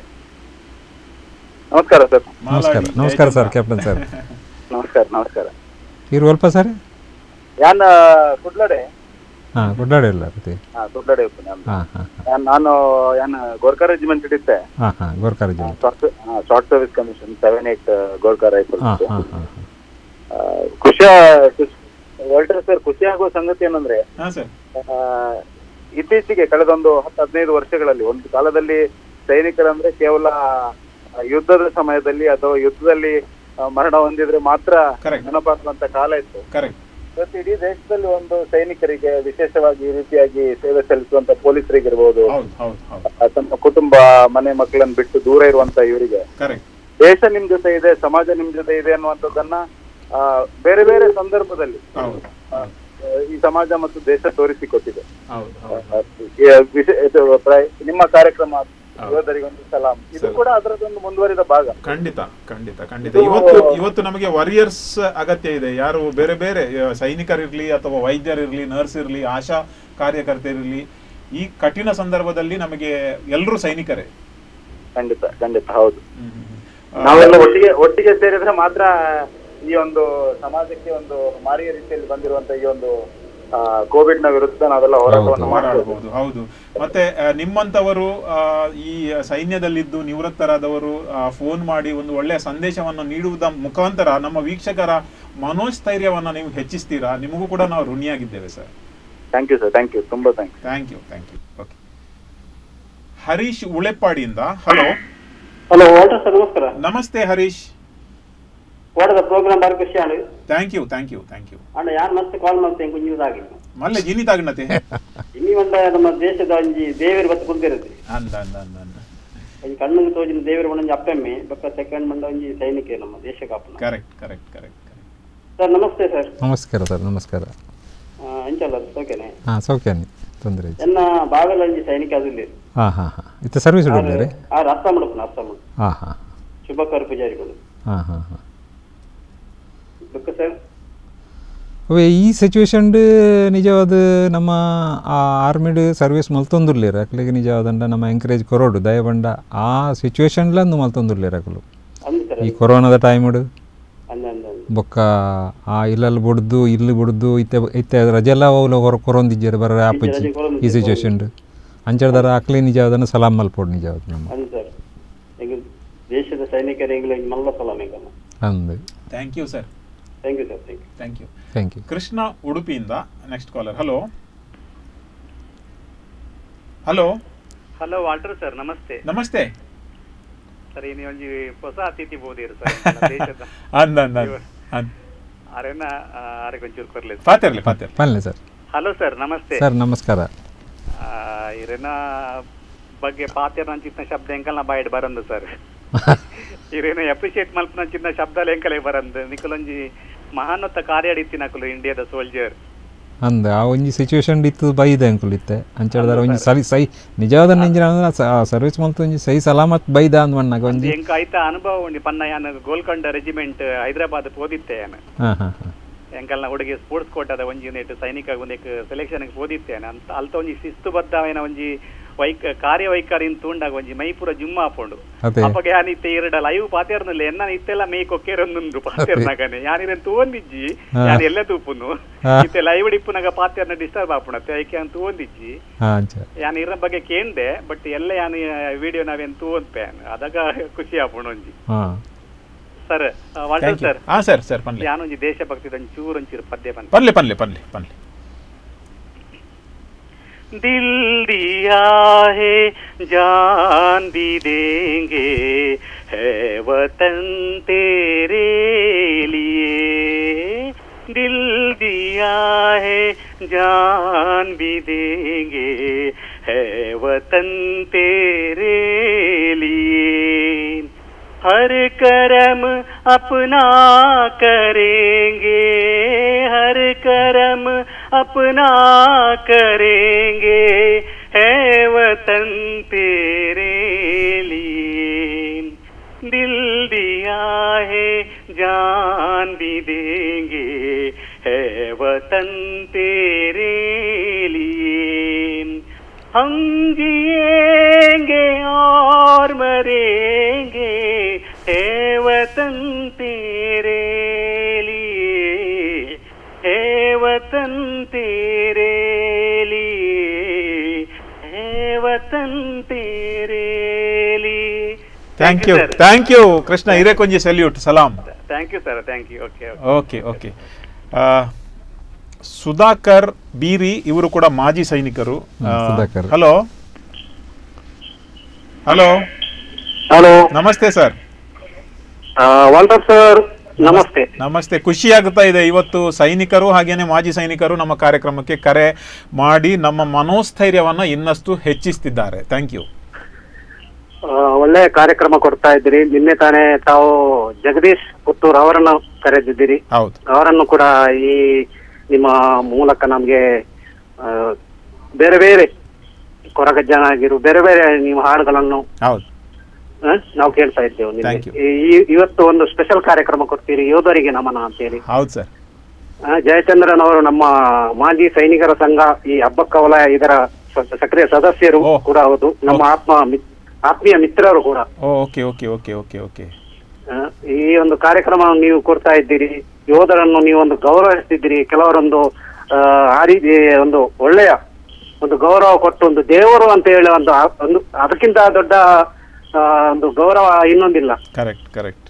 ನಮಸ್ಕಾರ ಸರ್ ನಮಸ್ಕಾರ ನಮಸ್ಕಾರ ಸರ್ ಕ್ಯಾಪ್ಟನ್ ಸರ್ ನಮಸ್ಕಾರ ನಮಸ್ಕಾರ ಇರು ಅಲ್ಪ ಸರ್ ಯಾನ್ ಕುಡ್ಲಡೆ ಹಾ ಗುಡ್ಡಾಡಿ ಇಲ್ಲ ಮತ್ತೆ ಹಾ ಕುಡ್ಲಡೆ ಹೋಗ್ತೀನಿ ನಾನು. ಹಾ ಹಾ ಯಾನ್ ನಾನು ಯಾನ್ ಗೋರ್ಖಾ ರೆಜಿಮೆಂಟ್ ಹಿಡಿತೆ ಹಾ ಹಾ Gorkha regiment short service commission seven eight Gorkha rifle ಹಾ ಹಾ ಹಾ ಖುಷಿ ವರ್ಲ್ಟರ್ ಸರ್ ಖುಷಿ ಆಗುವ ಸಂಗತಿ ಏನಂದ್ರೆ ಹಾ ಸರ್ ಆ, ಇತ್ತೀಚೆಗೆ ಕಳೆದೊಂದು ಹತ್ತು ಹದಿನೈದು ವರ್ಷಗಳಲ್ಲಿ ಒಂದು ಕಾಲದಲ್ಲಿ ಸೈನಿಕರಂದ್ರೆ ಕೇವಲ ಆ, ಯುದ್ಧದ ಸಮಯದಲ್ಲಿ ಅಥವಾ ಯುದ್ಧದಲ್ಲಿ ಆ, ಮರಣ ಹೊಂದಿದ್ರೆ ಮಾತ್ರ ನೆನಪಾಗುವಂತ ಕಾಲ ಇತ್ತು ಕರೆಕ್ಟ್ ಇವತ್ತು ಇಡೀ ದೇಶದಲ್ಲಿ ಒಂದು ಸೈನಿಕರಿಗೆ ವಿಶೇಷವಾಗಿ ಈ ರೀತಿಯಾಗಿ ಸೇವೆ ಸಲ್ಲಿಸುವಂತ ಪೊಲೀಸರಿಗಿರ್ಬೋದು ಹೌದು ಹೌದು ಹೌದು ಆ, ತಮ್ಮ ಕುಟುಂಬ ಮನೆ ಮಕ್ಕಳನ್ನ ಬಿಟ್ಟು ದೂರ ಇರುವಂತ ಇವರಿಗೆ ಕರೆಕ್ಟ್ ದೇಶ ನಿಮ್ ಜೊತೆ ಇದೆ ಸಮಾಜ ನಿಮ್ ಜೊತೆ ಇದೆ ಅನ್ನುವಂಥದ್ದನ್ನ ಆ, ಬೇರೆ ಬೇರೆ ಸಂದರ್ಭದಲ್ಲಿ ಹೌದು ಆ, ಈ ಸಮಾಜ ಮತ್ತು ದೇಶ ತೋರಿಸಿಕೊಟ್ಟಿದೆ ಹೌದು ಆ, ಈ ವಿಶೇ- ಇದು ಪ್ರ- ನಿಮ್ಮ ಕಾರ್ಯಕ್ರಮ ಯೋಧರಿಗೊಂದು ಸಲಾಂ ಇದು ಕೂಡ ಅದರದೊಂದು ಮುಂದುವರಿದ ಭಾಗ ಖಂಡಿತ ಖಂಡಿತ ಖಂಡಿತ ಇದು- ಇವತ್ತು ಇವತ್ತು ನಮಗೆ ವಾರಿಯರ್ಸ್ ಅಗತ್ಯ ಇದೆ ಯಾರು ಬೇರೆ ಬೇರೆ ಆ, ಸೈನಿಕರಿರ್ಲಿ ಅಥವಾ ವೈದ್ಯರಿರ್ಲಿ ನರ್ಸ್ ಇರ್ಲಿ ಆಶಾ ಕಾರ್ಯಕರ್ತರಿರ್ಲಿ ಈ ಕಠಿಣ ಸಂದರ್ಭದಲ್ಲಿ ನಮಗೆ ಎಲ್ಲರೂ ಸೈನಿಕರೇ ಖಂಡಿತ ಖಂಡಿತ ಹೌದು ಆ, ನಾವೆಲ್ಲ ಒಟ್ಟಿಗೆ ಒಟ್ಟಿಗೆ ಸೇರಿದ್ರೆ ಮಾತ್ರ ಈ ಒಂದು ಸಮಾಜಕ್ಕೆ ಒಂದು ಮಾರಿಯ ರೀತಿಯಲ್ಲಿ ಬಂದಿರುವಂತ ಈ ಒಂದು ಕೋವಿಡ್ ನ ವಿರುದ್ಧ ನಾವೆಲ್ಲ ಹೋರಾಟವನ್ನು ಮಾಡಬಹುದು ಹೋರಾಡಬಹುದು ಹೌದು ಮತ್ತೆ ಆ, ನಿಮ್ಮಂತವರು ಆ, ಈ ಸೈನ್ಯದಲ್ಲಿದ್ದು ನಿವೃತ್ತರಾದವರು ಫೋನ್ ಮಾಡಿ ಒಂದು ಒಳ್ಳೆಯ ಸಂದೇಶವನ್ನು ನೀಡುವುದ ಮುಖಾಂತರ ನಮ್ಮ ವೀಕ್ಷಕರ ಮನೋಸ್ಥೈರ್ಯವನ್ನ ನೀವು ಹೆಚ್ಚಿಸ್ತೀರಾ ನಿಮಗೂ ಕೂಡ ನಾವು ಋಣಿಯಾಗಿದ್ದೇವೆ sir thank you sir thank you ತುಂಬಾ thank thank you thank you okay Harish ಉಳೆಪ್ಪಾಡಿಯಿಂದ ಹಲೋ ಹಲೋ ವಾಲ್ಟರ್ ಸರ್ ನಮಸ್ಕಾರ ನಮಸ್ತೆ ಹರೀಶ್ ಓಡದ ಪ್ರೋಗ್ರಾಮ್ ಬಾರಿ ಖುಷಿ ಆಂಡ್ thank you thank you thank you ಅಂಡ ಯಾರು ಮತ್ತೆ ಕಾಲ್ ಮಾಡ್ತೇನೆ ಕುಂಜಿದಾಗಿ ಮಲ್ಲೆ ಜಿನಿ ತಾಗಣತೆ ಇನ್ನಿ ಒಂದ ನಮ್ಮ ದೇಶದ ಒಂಜಿ ದೇವರು ಬತ್ತು ಕುಂತಿರತ್ತೆ ಅಂದ ಅಂದ ಅಂದ ಅಂದ ಒಂಜಿ ಕಣ್ಣಿಗೆ ತೋಜಿನ ದೇವರು ಒಂಜಿ ಅಪ್ಪೆಮ್ಮೆ ಬಕ್ಕ ಸೆಕೆಂಡ್ ಮಂಡ ಒಂಜಿ ಸೈನಿಕ ನಮ್ಮ ದೇಶ ಕಾಪನ ಕರೆಕ್ಟ್ ಕರೆಕ್ಟ್ ಕರೆಕ್ಟ್ ಸರ್ ನಮಸ್ತೆ ಸರ್ ನಮಸ್ಕಾರ ಸರ್ ನಮಸ್ಕಾರ ಅಂಚಲ್ಲ ಓಕೆನೆ ಹಾಂ ಸೌಖ್ಯನಿ ತೊಂದರೆ ಇಲ್ಲ ಎನ್ನ ಬಾಗಲ ಒಂಜಿ ಸೈನಿಕ ಅದಿಲ್ಲ ಹಾಂ ಹಾಂ ಹಾಂ ಇತ್ತು ಸರ್ವಿಸ್ ಉಡ್ಲೇರಿ ಆ ಅರ್ಥ ಮಾಡುಪ್ಪನ ಅರ್ಥ ಮಾಡು ಹಾಂ ಹಾಂ ಶುಭ ಕರ್ ಪೂಜಾರಿಗಳು ಹಾಂ ಹಾಂ ಹಾಂ ಬಕ್ಕ ಸರ್ ಅವೇ ಈ ಸಿಚುವೇಶನ್ ನಿಜವಾದ ನಮ್ಮ ಆ ಆರ್ಮಿಡ್ ಸರ್ವಿಸ್ ಮಲ್ತೊಂದುರ್ಲೇರು ಅಕ್ಲಿಗೆ ನಿಜವಾದಂಡ ನಮ್ಮ ಎಂಕರೇಜ್ ಕೊರೋಡು ದಯಬಂಡ ಆ ಸಿಚುವೇಶನ್ಲಂದು ಮಲ್ತೊಂದುರ್ಲೇರು ಅಕ್ಲು ಅಂದ್ ಸರ್ ಈ ಕೊರೋನಾದ ಟೈಮುಡು ಅಂದ ಅಂದ ಬೊಕ್ಕ ಆ ಇಲ್ಲಲ್ಲಿ ಬಿಡ್ದು ಇಲ್ಲಿ ಬಿಡ್ದು ಇತ್ತೆ ಇತ್ತೆ ರಜೆಲ್ಲ ಅವಲು ಹೊರ ಕೊರೊಂದಿಜ್ಜರು ಬರ ಆಪಜ್ಜಿ ರಜೆ ಈ ಕೊರೊಂದಿಜ್ಜೆ, ಸಿಚುವೇಶನ್ ಅಂಚಡ್ದಾರ ಅಕ್ಲಿ ನಿಜವಾದನ್ನ ಸಲಾಂ ಮಲ್ಪೋಡು ನಿಜವಾದ ನಮ್ಮ ಅಂದ್ ಸರ್ ಎಂಗ್ ದೇಶದ ಸೈನಿಕರು ಎಂಗ್ಲ ಮಲ್ಲ ಸಲಾಮ್ ಎಂಗಲ್ಲ ಅಂದು thank you sir thank you sir thank you thank you thank you Krishna ಉಡುಪಿಯಿಂದ next caller hello hello hello Walter sir ನಮಸ್ತೆ ನಮಸ್ತೆ ಸರ್ ಇನ್ನು ಒಂಜಿ ಹೊಸ ಅತಿಥಿ ಬೋದಿರು ಸರ್ ನಮ್ಮ ದೇಶದ ಅಂದ ಅಂದ ಅಂದ. ಅಂದ್. ಅರೆನ ಅರೆಗೆ ಒಂಚೂರು ಕೊರ್ಲಿ ಪಾತಿರ್ಲಿ ಪಾತಿರ್ಲಿ ಪಲ್ಲೆ ಸರ್ ಹಲೋ ಸರ್ ನಮಸ್ತೆ ಸರ್ ನಮಸ್ಕಾರ ಆ, ಇರೆನ ಬಗ್ಗೆ ಪಾತೆರ್ ನಂಚಿನ ಶಬ್ದ ಎಂಕಲ್ನ ಬಾಯ್ಡ್ ಬರಂದು ಸರ್ ಇರೇನು ಅಪ್ರಿಶಿಯೇಟ್ ಮಲ್ಪನಂಚಿನ ಶಬ್ದ ಎಂಕಲೇ ಬರಂದು ನಿಕಲೊಂಜಿ ಮಹಾನೊತ್ತ ಕಾರ್ಯಾಡಿತ್ತಿ ನಕಲು ಇಂಡಿಯಾದ ಸೋಲ್ಜರ್ ಅಂದ ಆ ಒಂಜಿ ಸಿಚುವೇಶನ್ ಇತ್ತು ಬೈದೆ ಅಂಕುಲ್ ಇತ್ತೆ ಅಂಚಡ್ದಾರ ಒಂಜಿ ಸರಿ ಸೈ ನಿಜವಾದ ನೆಂಜಿನ ಸರ್ವಿಸ್ ಮಲ್ತು ಒಂಜಿ ಸೈ ಸಲಾಮತ್ ಬೈದ ಅಂದ್ ಮಣ್ಣಾಗ ಒಂಜಿ ಎಂಕ ಐತ ಅನುಭವ ಉಂಡಿ ಪನ್ನ ಯಾನ ಗೋಲ್ಕೊಂಡ ರೆಜಿಮೆಂಟ್ ಹೈದರಾಬಾದ್ ಪೋದಿತ್ತೆ ಯಾನ ಹಾಂ ಹಾಂ ಹಾಂ ಎಂಕಲ್ನ ಹುಡುಗಿ ಸ್ಪೋರ್ಟ್ಸ್ ಕೋಟಾದ ಒಂಜಿ ನೆಟ್ ಸೈನಿಕ ಒಂದಕ್ಕೆ ಸೆಲೆಕ್ಷನ್ ಪೋದಿತ್ತೇನೆ ಅಂತ ಅಲ್ತ ಒಂಜಿ ಶಿಸ್ತುಬದ್ಧమైన ಒಂಜಿ ವೈಕ ಕಾರ್ಯವೈಖರಿನ್ ತೂಂಡಾಗ ಒಂಜಿ ಮೈಪುರ ಜುಮ್ಮ ಆಪುಂಡು ಅದೇ. ಅಪ್ಪಗೆ ಯಾನ್ ಇತ್ತೆ ಎರಡ ಲೈವ್ ಪಾತೇರ್ನಲ್ಲಿ ಎನ್ನ ಇತ್ತೆಲ್ಲ ಮೇ ಕೊಕ್ಕೇರೊಂದುಂಡು ಪಾತೇರ್ನಾಗನೆ ಯಾನಿರೇನ್ ತೂವೊಂದಿಜ್ಜಿ ಹಾ. ಯಾನ್ ಎಲ್ಲ ತೂಪುನು ಹಾ. ಇತ್ತೆ ಲೈವ್ ಡಿಪ್ಪುನಾಗ ಪಾತೇರ್ನ ಡಿಸ್ಟರ್ಬ್ ಆಪುಣತ್ತೆ ಐಕೆ ಯಾನ್ ತೂವೊಂದಿಜ್ಜಿ ಹಾಂ ಅಂಚ ಯಾನ್ ಇರ ಬಗ್ಗೆ ಕೇಂದೆ ಬಟ್ ಎಲ್ಲ ಯಾನ್ ವಿಡಿಯೋ ನಾವೇನ್ ತೂವೊಂದ್ಪೆ ಅದಾಗ ಖುಷಿ ಆಪುಂಡು ಒಂಜಿ ಹಾಂ sir Walter Thank you. Sir ಹಾ ಸರ್ ಸರ್ ಪನ್ಲೆ ಯಾನೊಂಜಿ ದೇಶಭಕ್ತಿ ಒಂಚೂರು ಒಂಚೂರು ಪದ್ಯ ಬಂದ ಪನ್ಲೆ ಪನ್ಲೆ ಪನ್ಲೆ ಪನ್ಲೆ दिल दिया है जान भी देंगे है वतन तेरे लिए दिल दिया है जान भी देंगे है वतन तेरे लिए हर करम अपना करेंगे हर करम अपना करेंगे है वतन तेरे लिए दिल दिया है जान भी देंगे है वतन तेरे लिए हम जिएंगे और मरेंगे है वतन तेरे लिए है वतन तेरे लिए है वतन तेरे लिए thank you thank you Krishna ಇರೇಕೊಂಜಿ ಸಲ್ಯೂಟ್ ಸಲಾಂ thank you sir thank you okay okay okay ಆ, ಸುಧಾಕರ್ ಬೀರಿ ಇವರು ಕೂಡ ಮಾಜಿ ಸೈನಿಕರು ಹ್ಮ್, ಸುಧಾಕರ್. ಹಲೋ ಹಲೋ ಹಲೋ ನಮಸ್ತೆ ಸರ್ ವಾಲ್ಟರ್ ಸರ್ ನಮಸ್ತೆ ನಮಸ್ತೆ ಖುಷಿ ಆಗುತ್ತಾ ಇದೆ ಇವತ್ತು ಸೈನಿಕರು ಹಾಗೇನೆ ಮಾಜಿ ಸೈನಿಕರು ನಮ್ಮ ಕಾರ್ಯಕ್ರಮಕ್ಕೆ ಕರೆ ಮಾಡಿ ನಮ್ಮ ಮನೋಸ್ಥೈರ್ಯವನ್ನ ಇನ್ನಷ್ಟು ಹೆಚ್ಚಿಸ್ತಿದ್ದಾರೆ ಥ್ಯಾಂಕ್ ಯು ಆ, ಒಳ್ಳೆ ಕಾರ್ಯಕ್ರಮ ಕೊಡ್ತಾ ಇದ್ದೀರಿ ನಿನ್ನೆ ತಾನೇ ತಾವು ಜಗದೀಶ್ ಪುತ್ತೂರ್ ಅವರನ್ನು ಕರೆದಿದ್ದೀರಿ ಹೌದು ಅವರನ್ನು ಕೂಡ ಈ ನಿಮ್ಮ ಮೂಲಕ ನಮ್ಗೆ ಆ, ಬೇರೆ ಬೇರೆ ಕೊರಗಜ್ಜನ ಆಗಿರು ಬೇರೆ ಬೇರೆ ನೀವು ಹಾಡುಗಳನ್ನು ಹೌದು ಆ, ನಾವು ಕೇಳ್ತಾ ಇದ್ದೇವೆ ನಿನ್ನೆ. Thank you. ಈ- ಇವತ್ತು ಒಂದು ಸ್ಪೆಷಲ್ ಕಾರ್ಯಕ್ರಮ ಕೊಡ್ತೀರಿ ಯೋಧರಿಗೆ ನಮನ ಅಂತೇಳಿ ಹೌದು ಸರ್ ಆ, ಜಯಚಂದ್ರನ್ ಅವರು ನಮ್ಮ ಮಾಜಿ ಸೈನಿಕರ ಸಂಘ ಈ ಹಬ್ಬಕ್ಕ ವಲಯ ಇದರ ಸ- ಸಕ್ರಿಯ ಸದಸ್ಯರು ಕೂಡ ಹೌದು ನಮ್ಮ ಆತ್ಮ ಮಿ- ಆತ್ಮೀಯ ಮಿತ್ರರು ಕೂಡ okay okay okay okay okay ಆ, ಈ ಒಂದು ಕಾರ್ಯಕ್ರಮವನ್ನು ನೀವು ಕೊಡ್ತಾ ಇದ್ದೀರಿ ಯೋಧರನ್ನು ನೀವು ಒಂದು ಗೌರವಿಸ್ತಿದ್ದೀರಿ ಕೆಲವರೊಂದು ಆ, ಆ ರೀತಿ ಒಂದು ಒಳ್ಳೆಯ ಒಂದು ಗೌರವ ಕೊಟ್ಟು ಒಂದು ದೇವರು ಅಂತ ಹೇಳಿ ಒಂದು ಆ- ಒಂದು ಅದಕ್ಕಿಂತ ದೊಡ್ಡ ಆ, ಒಂದು ಗೌರವ ಇನ್ನೊಂದಿಲ್ಲ ಕರೆಕ್ಟ್ ಕರೆಕ್ಟ್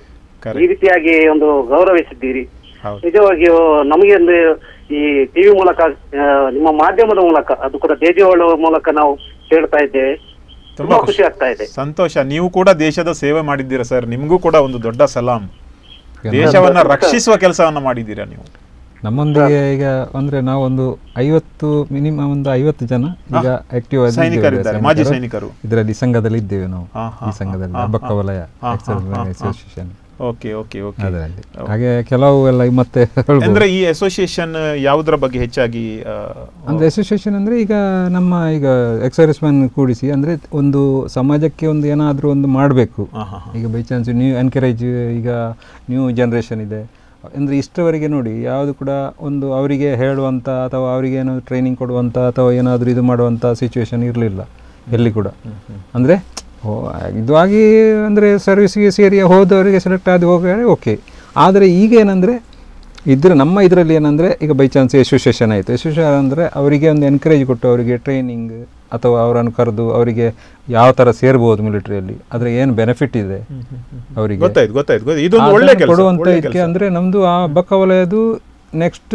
ಈ ಕರೆಕ್ಟ್ ರೀತಿಯಾಗಿ ಒಂದು ಗೌರವಿಸಿದ್ದೀರಿ ಹೌದು ನಿಜವಾಗಿಯೂ ನಮಗೆ ಒಂದು ಈ ಟಿವಿ ಮೂಲಕ ಆ, ನಿಮ್ಮ ಮಾಧ್ಯಮದ ಮೂಲಕ ಅದು ಕೂಡ ದೇದಿಯೋಳ ಮೂಲಕ ನಾವು ಹೇಳ್ತಾ ಇದ್ದೇವೆ ತುಂಬಾ ಖುಷಿ ಆಗ್ತಾ ಇದೆ ಸಂತೋಷ ನೀವು ಕೂಡ ದೇಶದ ಸೇವೆ ಮಾಡಿದ್ದೀರಾ ಸರ್ ನಿಮಗೂ ಕೂಡ ಒಂದು ದೊಡ್ಡ ಸಲಾಂ ದೇಶವನ್ನ ರಕ್ಷಿಸುವ ಕೆಲಸವನ್ನ ಮಾಡಿದ್ದೀರಾ ನೀವು ನಮ್ಮೊಂದಿಗೆ ಈಗ ಅಂದ್ರೆ ನಾವೊಂದು ಐವತ್ತು ಮಿನಿಮಮ್ ಒಂದು ಐವತ್ತು ಜನ ಈಗ ಹಾ. ಆಕ್ಟಿವ್ ಸೈನಿಕರಿದ್ದಾರೆ, ಮಾಜಿ ಸೈನಿಕರು. ಇದರಲ್ಲಿ ಸಂಘದಲ್ಲಿ ಇದ್ದೇವೆ ನಾವು ಹಾ, ಹಾ, ಈ ಸಂಘದಲ್ಲಿ ಹಾ, ಹಬ್ಬಕ್ಕ ಹಾ. ವಲಯ ಹಾ, ಹಾ, ಹಾ, ಹಾ. ಅಸೋಸಿಯೇಷನ್ ಓಕೆ ಓಕೆ ಓಕೆ ಅದರಲ್ಲಿ ಹಾಗೆ ಕೆಲವು ಎಲ್ಲ ಮತ್ತೆ ಹೇಳ್ಬೋದು. ಅಂದ್ರೆ ಈ ಅಸೋಸಿಯೇಷನ್ ಯಾವುದರ ಬಗ್ಗೆ ಹೆಚ್ಚಾಗಿ ಆ, ಅಂದ್ರೆ ಅಸೋಸಿಯೇಷನ್ ಅಂದ್ರೆ ಈಗ ನಮ್ಮ ಈಗ ಎಕ್ಸರ್ವಿಸ್ ಮ್ಯಾನ್ ಕೂಡಿಸಿ ಅಂದ್ರೆ ಒಂದು ಸಮಾಜಕ್ಕೆ ಒಂದು ಏನಾದರೂ ಒಂದು ಮಾಡಬೇಕು ಈಗ ಬೈ ಚಾನ್ಸ್ ನ್ಯೂ ಎನ್ಕರೇಜ್ ಈಗ ನ್ಯೂ ಜನ್ರೇಷನ್ ಇದೆ ಅಂದರೆ ಇಷ್ಟವರೆಗೆ ನೋಡಿ ಯಾವುದು ಕೂಡ ಒಂದು ಅವರಿಗೆ ಹೇಳುವಂಥ ಅಥವಾ ಅವರಿಗೆ ಏನೋ ಟ್ರೈನಿಂಗ್ ಕೊಡುವಂಥ ಅಥವಾ ಏನಾದರೂ ಇದು ಮಾಡುವಂಥ ಸಿಚುವೇಶನ್ ಇರಲಿಲ್ಲ ಎಲ್ಲಿ ಕೂಡ ಅಂದರೆ ಇದು ಆಗಿ ಅಂದರೆ ಸರ್ವಿಸ್ಗೆ ಸೇರಿ ಹೋದವರಿಗೆ ಸೆಲೆಕ್ಟ್ ಆಗಿ ಹೋಗಿದ್ರೆ ಓಕೆ ಆದರೆ ಈಗ ಏನಂದರೆ ಇದ್ರ ನಮ್ಮ ಇದರಲ್ಲಿ ಏನಂದರೆ ಈಗ ಬೈ ಚಾನ್ಸ್ ಅಸೋಸಿಯೇಷನ್ ಆಯಿತು ಅಸೋಸಿಯೇಷನ್ ಅಂದರೆ ಅವರಿಗೆ ಒಂದು ಎನ್ಕರೇಜ್ ಕೊಟ್ಟು ಅವರಿಗೆ ಟ್ರೈನಿಂಗ್ ಅಥವಾ ಅವರನ್ನು ಕರೆದು ಅವರಿಗೆ ಯಾವ ಥರ ಸೇರ್ಬೋದು ಮಿಲಿಟರಿಯಲ್ಲಿ ಅದರ ಏನು ಬೆನಿಫಿಟ್ ಇದೆ ಅವರಿಗೆ ಗೊತ್ತಾಯ್ತು ಗೊತ್ತಾಯ್ತು ಗೊತ್ತಾಯ್ತು. ಇದೊಂದು ಅದನ್ನ ಒಳ್ಳೆ ಕೆಲಸ ಕೊಡುವಂಥ ಒಳ್ಳೆ ಇದಕ್ಕೆ ಕೆಲಸ. ಅಂದರೆ ನಮ್ಮದು ಆ ಬಕ್ಕ ವಲಯದು ನೆಕ್ಸ್ಟ್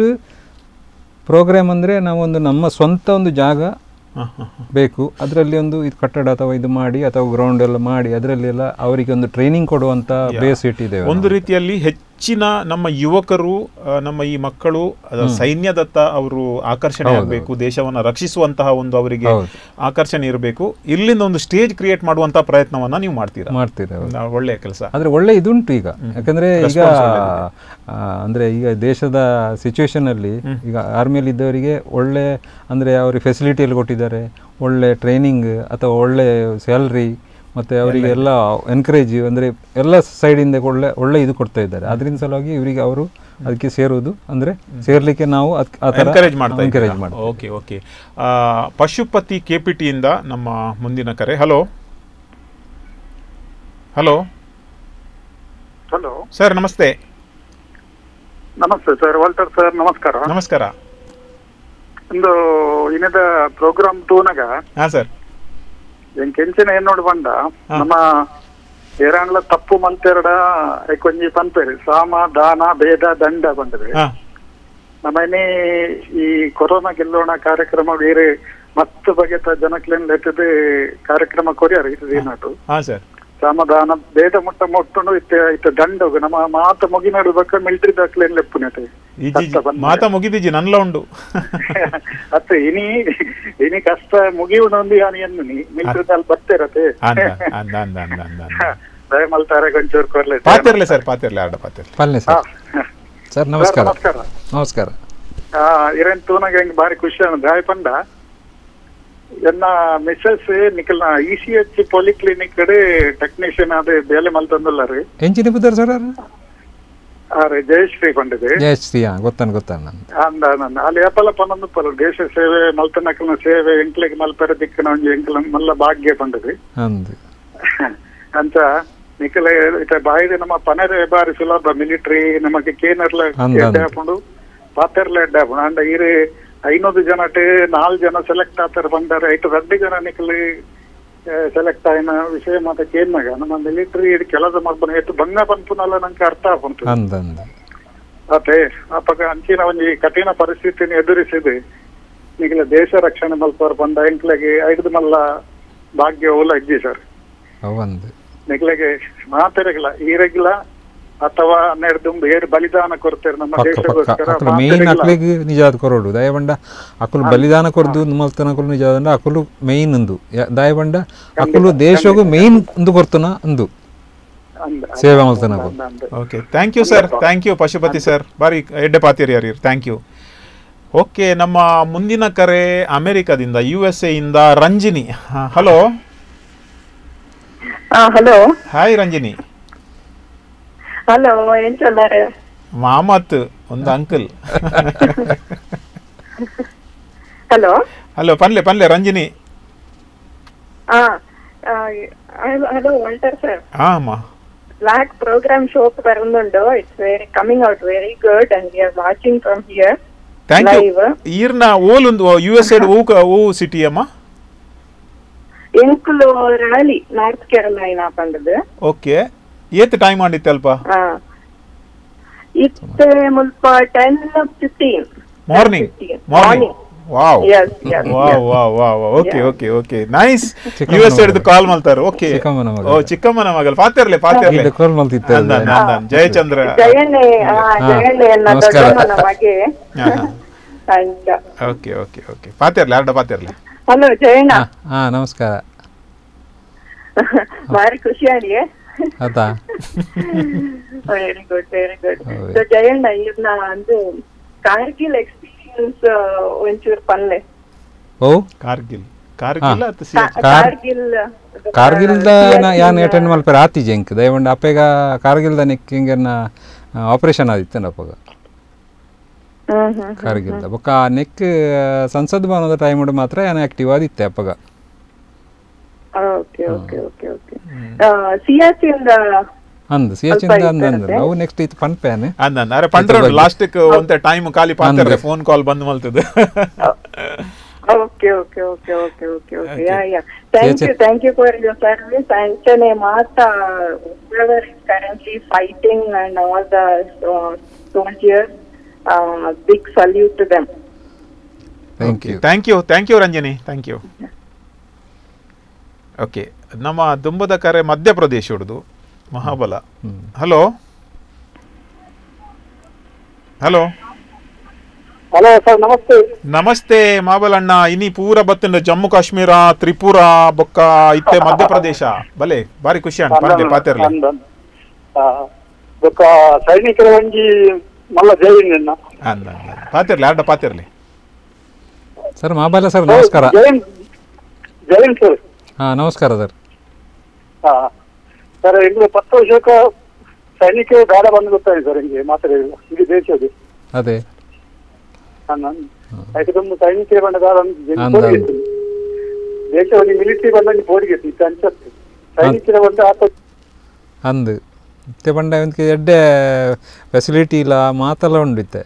ಪ್ರೋಗ್ರಾಮ್ ಅಂದರೆ ನಾವೊಂದು ನಮ್ಮ ಸ್ವಂತ ಒಂದು ಜಾಗ ಹ, ಹ, ಬೇಕು ಅದರಲ್ಲಿ ಒಂದು ಇದು ಕಟ್ಟಡ ಅಥವಾ ಇದು ಮಾಡಿ ಅಥವಾ ಗ್ರೌಂಡ್ ಎಲ್ಲ ಮಾಡಿ ಅದರಲ್ಲಿ ಎಲ್ಲ ಅವರಿಗೆ ಒಂದು ಟ್ರೈನಿಂಗ್ ಕೊಡುವಂಥ ಯಾ. ಬೇಸ್ ಇಟ್ಟಿದ್ದೇವೆ ಒಂದು ರೀತಿಯಲ್ಲಿ ಹೆಚ್ಚಿನ ನಮ್ಮ ಯುವಕರು ಆ, ನಮ್ಮ ಈ ಮಕ್ಕಳು ಅದ ಹ್ಮ್. ಸೈನ್ಯದತ್ತ ಅವರು ಆಕರ್ಷಣೆ ಹೌದು, ಆಗಬೇಕು ದೇಶವನ್ನ ರಕ್ಷಿಸುವಂತಹ ಒಂದು ಅವರಿಗೆ ಹೌದು. ಆಕರ್ಷಣೆ ಇರಬೇಕು ಇಲ್ಲಿಂದ ಒಂದು ಸ್ಟೇಜ್ ಕ್ರಿಯೇಟ್ ಮಾಡುವಂತಹ ಪ್ರಯತ್ನವನ್ನ ನೀವು ಮಾಡ್ತೀರಾ ಮಾಡ್ತೀರಾ, ಹೌದು. ನಾ- ಒಳ್ಳೆಯ ಕೆಲಸ ಆದರೆ ಒಳ್ಳೆ ಇದುಂಟು ಈಗ ಯಾಕಂದರೆ ಈಗ Response ಒಳ್ಳೆದಿದೆ. ಆ, ಅಂದ್ರೆ ಈಗ ದೇಶದ ಸಿಚುವೇಶನಲ್ಲಿ ಈಗ ಆರ್ಮಿಯಲ್ಲಿ ಇದ್ದವರಿಗೆ ಒಳ್ಳೆ ಅಂದರೆ ಅವರಿಗೆ ಫೆಸಿಲಿಟಿಯಲ್ಲಿ ಕೊಟ್ಟಿದ್ದಾರೆ ಒಳ್ಳೆ ಟ್ರೈನಿಂಗ್ ಅಥವಾ ಒಳ್ಳೆ ಸ್ಯಾಲ್ರಿ ಮತ್ತು ಅವರಿಗೆ ಎಲ್ಲ ಎನ್ಕರೇಜ್ ಅಂದರೆ ಎಲ್ಲ ಸೈಡಿಂದ ಒಳ್ಳೆ ಒಳ್ಳೆ ಇದು ಕೊಡ್ತಾ ಇದ್ದಾರೆ ಅದರಿಂದ ಸಲುವಾಗಿ ಇವರಿಗೆ ಅವರು ಅದಕ್ಕೆ ಸೇರುವುದು ಅಂದರೆ ಸೇರ್ಲಿಕ್ಕೆ ನಾವು ಅದ್- ಆ ಥರ ಎನ್ಕರೇಜ್ ಮಾಡ್ತಾ ಎನ್ಕರೇಜ್ ಇದ್ದೀರಾ? ಮಾಡಿ ಓಕೆ ಓಕೆ ಆ, ಪಶುಪತಿ ಕೆಪಿಟಿಯಿಂದ ನಮ್ಮ ಮುಂದಿನ ಕರೆ ಹಲೋ ಹಲೋ ಹಲೋ ಸರ್ ನಮಸ್ತೆ ನಮಸ್ತೆ ಸರ್ ವಾಲ್ಟರ್ ಸರ್ ನಮಸ್ಕಾರ ನಮಸ್ಕಾರ ಒಂದು ಇನ್ನದ ಪ್ರೋಗ್ರಾಮ್ ತೂನಗ ಹಾ ಸರ್ ಏನ್ ಕೆಂಚಿನ ಏನ್ ನೋಡಿ ಬಂದ ನಮ್ಮ ಏರಾಣ್ಲ ತಪ್ಪು ಮಂತೆರಡ ಕೊಂಜಿ ಪಂಪೇರಿ ಸಾಮ ದಾನ ಭೇದ ದಂಡ ಬಂದ್ರೆ ಹಾ ನಮ್ಮನೆ ಈ ಕೊರೋನಾ ಗೆಲ್ಲೋಣ ಕಾರ್ಯಕ್ರಮ ಬೇರೆ ಮತ್ತ ಬಗೆತ ಜನಕ್ಲೆನ್ ಲೆಟ್ಟದ ಕಾರ್ಯಕ್ರಮ ಕೊರಿಯಾರ ಇದು ಏನಾಟು ಹಾ ಸರ್ ಸಮಾಧಾನ ಭೇದ ಮುಟ್ಟ ಮುಟ್ಟುಂಡು ಇತ್ತ ಇತ್ತ ದಂಡೋಗು ನಮ್ಮ ಮಾತ ಮುಗಿನಾಡು ಬಕ್ಕ ಮಿಲ್ಟ್ರಿ ದಾಖಲೆನ್ ಲೆಪ್ಪುನತೆ ಈಜಿ ಮಾತಾ ಮುಗಿದೀಜಿ ನನ್ಲ ಉಂಡು ಅತ್ತ ಇನಿ ಇನಿ ಕಷ್ಟ ಮುಗಿಯುವುದೊಂದು ಯಾನಿ ಎನ್ನು ನೀ ಮಿಲ್ಟ್ರಿ ದಾಲ್ ಬರ್ತಿರತೆ ಅಂದ ಅಂದ ಅಂದ ಅಂದ ಅಂದ ಅಂದ ದಯ ಮಲ್ತಾರೆ ಗೊಂಚೂರು ಕೊರ್ಲೆ ಪಾತಿರ್ಲೆ ಸರ್ ಪಾತಿರ್ಲೆ ಆರ್ಡ ಪಾತಿರ್ಲೆ ಪಲ್ಲೆ ಸರ್ ಸರ್ ನಮಸ್ಕಾರ ನಮಸ್ಕಾರ ನಮಸ್ಕಾರ ಆ ಇರೇನ್ ತೂನಗ ಹೆಂಗ್ ಬಾರಿ ಖುಷಿ ಅನ್ನೋದು ದಾಯ ಪಂಡ ಎನ್ನ ಮಿಸ್ಸಸ್ ನಿಕಲ್ನ ಇ ಸಿ ಎಚ್ ಪಾಲಿಕ್ಲಿನಿಕ್ ಕಡೆ ಟೆಕ್ನಿಷಿಯನ್ ಅದೇ ಬೇಲೆ ಮಲ್ತಂದಲ್ಲ ಎಂಚಿನ ಬುದ್ಧರ್ ಸರ್ ರೀ ಜಯಶ್ರೀ ಪಂಡದೆ ಜಯಶ್ರೀ ಹಾಂ ಗೊತ್ತಾನ ಗೊತ್ತಾನ ನಾನು ಅಂದ ನಂದ ಅಲ್ಲಿ ಏಪಲ ಪನ್ನೊಂದು ಪಲ ದೇಶ ಸೇವೆ ಮಲ್ತನಕಲ್ನ ಸೇವೆ ಎಂಕ್ಲೆಗ್ ಮಲ್ಪೆರ ದಿಕ್ಕನ ಒಂಜಿ ಎಂಕ್ಲ ಮಲ್ಲ ಭಾಗ್ಯ ಪಂಡದೆ ಅಂದು ಅಂತ ನಿಖಲ ಇತ ಬಾಯಿದೆ ನಮ್ಮ ಪನರೆ ಬಾರಿ ಸುಲಭ ಮಿಲಿಟರಿ ನಮಗೆ ಕೇನರ್ಲ ಅಂದ, ಎಡ್ಡೆ ಅಂದ. ಹಾಕೊಂಡು ಪಾತೆರ್ಲ ಎಡ್ಡೆ ಹಾಕೊಂಡು ಅಂಡ ಇರು ಐನೂರು ಜನ ನಾಲ್ ಜನ ಸೆಲೆಕ್ಟ್ ಆತರ ಬಂದಾರೆ ಐಟು ರಡ್ಡು ಜನ ನಿಖಲ್ ಸೆಲೆಕ್ಟ್ ಆಯ್ನ ವಿಷಯ ಮಾತ ಕೇನ್ನಾಗ ನಮ್ಮ ಮಿಲಿಟರಿ ಕೆಲಸ ಮಾಡ್ಬನ ಎಷ್ಟು ಭಂಗ ಪನ್ಪುನಲ್ಲ ನಂಗೆ ಅರ್ಥ ಆಗುಂಟು ಅಂದ ಅಂದ ಅದೇ ಅಪಗ ಅಂಚಿನ ಒಂಜಿ ಕಠಿಣ ಪರಿಸ್ಥಿತಿನ ಎದುರಿಸಿದೆ ಈಗಲ ದೇಶ ರಕ್ಷಣೆ ಮಲ್ಪರ್ ಬಂದ ಎಂಕ್ಲೆಗೆ ಐದು ಮಲ್ಲ ಭಾಗ್ಯ ಓಲ ಇಜ್ಜಿ ಸರ್ ಅವಂದು ನಿಕ್ಲೆಗೆ ಮಾತೆರೆಗ್ಲ ಈರೆಗ್ಲ ಅಥವಾ ನೆಡ್ದುಂಬು ಏರು ಬಲಿದಾನ ಕೊಡ್ತಾರೆ ನಮ್ಮ ಪಕ್ಕ ಪಕ್ಕ ದೇಶಗೋಸ್ಕರ ಅಕಲು ಮೇಯ್ನ್ ಮಾತೆರೆಗ್ಲ- ಅಕ್ಲಿಗೆ ನಿಜಾದ ಕೊರೋಡು ದಯಬಂಡ ಅಕಲು ಬಲಿದಾನ ಕೊರ್ದು ಮಲ್ತನ ಅಕಲು ನಿಜಾದಂಡ ಅಕಲು ಮೇಯ್ನ್ ಅಂದು ಯ- ದಯಬಂಡ ಅಕಲು ದೇಶಗೂ ಮೇಯ್ನ್ ಒಂದು ಕೊರ್ತನ ಅಂದು ಸೇವೆ ಮಲ್ತನ ಅಕಲು okay thank you sir thank you Pashupati sir ಬಾರಿ ಎಡ್ಡೆ ಪಾತಿರಿ ಯಾರು ಥ್ಯಾಂಕ್ ಯು ಓಕೆ ನಮ್ಮ ಮುಂದಿನ ಕರೆ ಅಮೆರಿಕದಿಂದ ಯು ಎಸ್ ಎಯಿಂದ Ranjini hello hello hi Ranjini hello ಏನ್ ಚೊಲ್ಲಾರೆ ಮಾಮತ್ ಒಂದು ಅಂಕಲ್ ഹലോ ಹಲೋ ಪನ್ಲೆ ಪನ್ಲೆ ರಂಜಿನಿ ആ ഹലോ വോൾട്ടർ സർ ಹಾ ಅಮ್ಮ ബ്ലാക്ക് പ്രോഗ്രാം ഷോപ്പ് വരുന്നുണ്ടോ it's very coming out very good and we are watching from here thank you live ಈರ್ನ ಓಲೊಂದು ಯು ಎಸ್ ಎಡ್ ಓ ಓ ಸಿಟಿ ಅಮ್ಮ ಎಂಕುಲು ರ್ಯಾಲಿ ನಾರ್ತ್ ಕೇರಳೈನ ಪಂಡದು ಓಕೆ ಏತ್ ಟೈಮ್ ಮಾಡಿತ್ತು ಅಲ್ಪ ಆ ಇತ್ತೆ ಮುಲ್ಪ ten fifteen morning morning wow Yes, yes, wow yes. Wow wow okay Yeah. Okay okay nice ಚಿಕ್ಕಮ್ಮನ ಯು ಎಸ್ ಎಡ್ ಕಾಲ್ ಮಾಡ್ತಾರೆ ಓಕೆ ಚಿಕ್ಕಮ್ಮನ ಮಗಳು. ಓ ಚಿಕ್ಕಮ್ಮನ ಮಗಲ್ ಪಾತಿರ್ಲೆ ಪಾತಿರ್ಲೆ ಇಲ್ಲಿ call ಮಾಡ್ತಿತ್ತು ಅಂದನ್, ಅಲ್ವಾ? ಅಂದನ್. ಜಯಚಂದ್ರ ಜಯಣ್ಣೆ ಆ, ಹಾ, ಜಯಣ್ಣೆ ಎನ್ನ ನಮಸ್ಕಾರ. ದೊಡ್ಡಮ್ಮನ ಮಗೆ ಹಾ, ಹಾ. ಅಂತ ಓಕೆ ಓಕೆ ಓಕೆ ಪಾತಿರ್ಲೆ ಅರ್ಡ ಪಾತಿರ್ಲೆ ಹಲೋ ಜಯಣ್ಣ ಹಾ ನಮಸ್ಕಾರ ಭಾರಿ ಖುಷಿ ಆಡಿಯೇ ಆತಾ ವೆರಿ ಗುಡ್ ವೆರಿ ಗುಡ್ ಹೌದು. ಸೊ ಜಯಣ್ಣ ಇವ್ನ ಒಂದು ಕಾರ್ಗಿಲ್ ಎಕ್ಸ್ಪೀರಿಯನ್ಸ್ ಒಂಚೂರು ಪನ್ಲೆ ಓ ಕಾರ್ಗಿಲ್ ಕಾರ್ಗಿಲ್ ಹಾ. ಅಥವಾ ಕಾ- ಸಿಯಾಚಿನ್? ಕಾರ್ಗಿಲ್ ಕಾರ್ಗಿಲ್ದ ಯಾನ್ ಅಟೆಂಡ್ ಮಲ್ಪರ ಆತಿಜೆ ಎಂಕ್ ದಯವಂಡ ಅಪ್ಪಗ ಕಾರ್ಗಿಲ್ದ ನೆಕ್ ಹಿಂಗನ್ನ ಆಪರೇಷನ್ ಆದಿತ್ತೇನ ಅಪ್ಪಗ ಹ್ಮ್ ಹ್ಮ್ ಕಾರ್ಗಿಲ್ದ ಬೊಕ್ಕ ನೆಕ್ ಸಂಸದ್ ಭವನದ ಟೈಮ್ ಮಾತ್ರ ಯಾನ್ ಆಕ್ಟಿವ್ ಆದಿತ್ತೆ ಅಪ್ಪಗ ಓಕೆ ಓಕೆ ಓಕೆ ಓಕೆ ಸಿಯಾಚಿಂದ ಅಂದ್ ಸಿಯಾಚಿಂದ ಅಂದ್ ಅಂದ್ ಅವು ನೆಕ್ಸ್ಟ್ ಇತ್ತು ಪನ್ ಪ್ಯಾನ್ ಅಂದನ್ ಅರೆ ಪಂಡ್ರ ಲಾಸ್ಟಿಕ್ ಒಂತೆ ಟೈಮ್ ಖಾಲಿ ಪಾತಿರ್ಲೆ ಫೋನ್ ಕಾಲ್ ಬಂದ್ ಮಲ್ತದ okay okay okay okay okay okay yeah yeah thank you thank you for your service ಅಂಚನೆ ಮಾತಾ whoever is currently fighting and all the uh, soldiers uh, big salute to them thank you thank you thank you Ranjani thank you okay ನಮ್ಮ ದುಂಬದ ಕರೆ ಮಧ್ಯಪ್ರದೇಶ ಹುಡುದು Mahabala hello hello hello sir ನಮಸ್ತೆ ನಮಸ್ತೆ ಮಾಬಲಣ್ಣ ಇನಿ ಪೂರ ಬತ್ತಿನ ಜಮ್ಮು ಕಾಶ್ಮೀರ ತ್ರಿಪುರ ಬೊಕ್ಕ ಇತ್ತೆ ಮಧ್ಯಪ್ರದೇಶ ಬಲೆ ಬಾರಿ ಖುಷಿ ಅಣ್ಣ ಪಂದೆ ಪಾತಿರ್ಲೆ ಬೊಕ್ಕ ಸೈನಿಕರ ಒಂಜಿ ಮಲ್ಲ ಜೈನ್ ಅಂದ ಪಾತಿರ್ಲೆ ಅಡ್ಡ ಪಾತಿರ್ಲೆ ಸರ್ ಮಾಬಾಲ ಸರ್ ನಮಸ್ಕಾರ ಜೈನ್ ಜೈನ್ ಸರ್ ಹಾ ನಮಸ್ಕಾರ ಸರ್ ಹಾ ಸರ್ ಇಂದು ಪತ್ತು ವರ್ಷಕ್ಕ ಸೈನಿಕ ಗಾಢ ಬಂದು ಗೊತ್ತಾಗಿದೆ ಸರ್ ಹಿಂಗೆ ಮಾತಾಡಿಲ್ಲ ಇದು ದೇಶದ್ದು ಅದೇ ನಾನು అయితే ತುಂಬ ಸೈನಿಕ ಬಂದ ಗಾಢ ಅಂದ, ಅಂದ. ದೇಶವನ್ನು ಮಿಲಿಟರಿ ಬಂದಂಗೆ ಪೋಡಿಗೆ ಇತ್ತು ಅನ್ಸತ್ತೆ ಸೈನಿಕರ ಬಂದ ಆತ ಅಂದ್ ಇತ್ತೆ ಪಂಡ ಒಂದ್ಕೆ ಎಡ್ಡೆ ಫೆಸಿಲಿಟಿ ಇಲ್ಲ ಮಾತೆಲ್ಲ ಉಂಡು ಇತ್ತೆ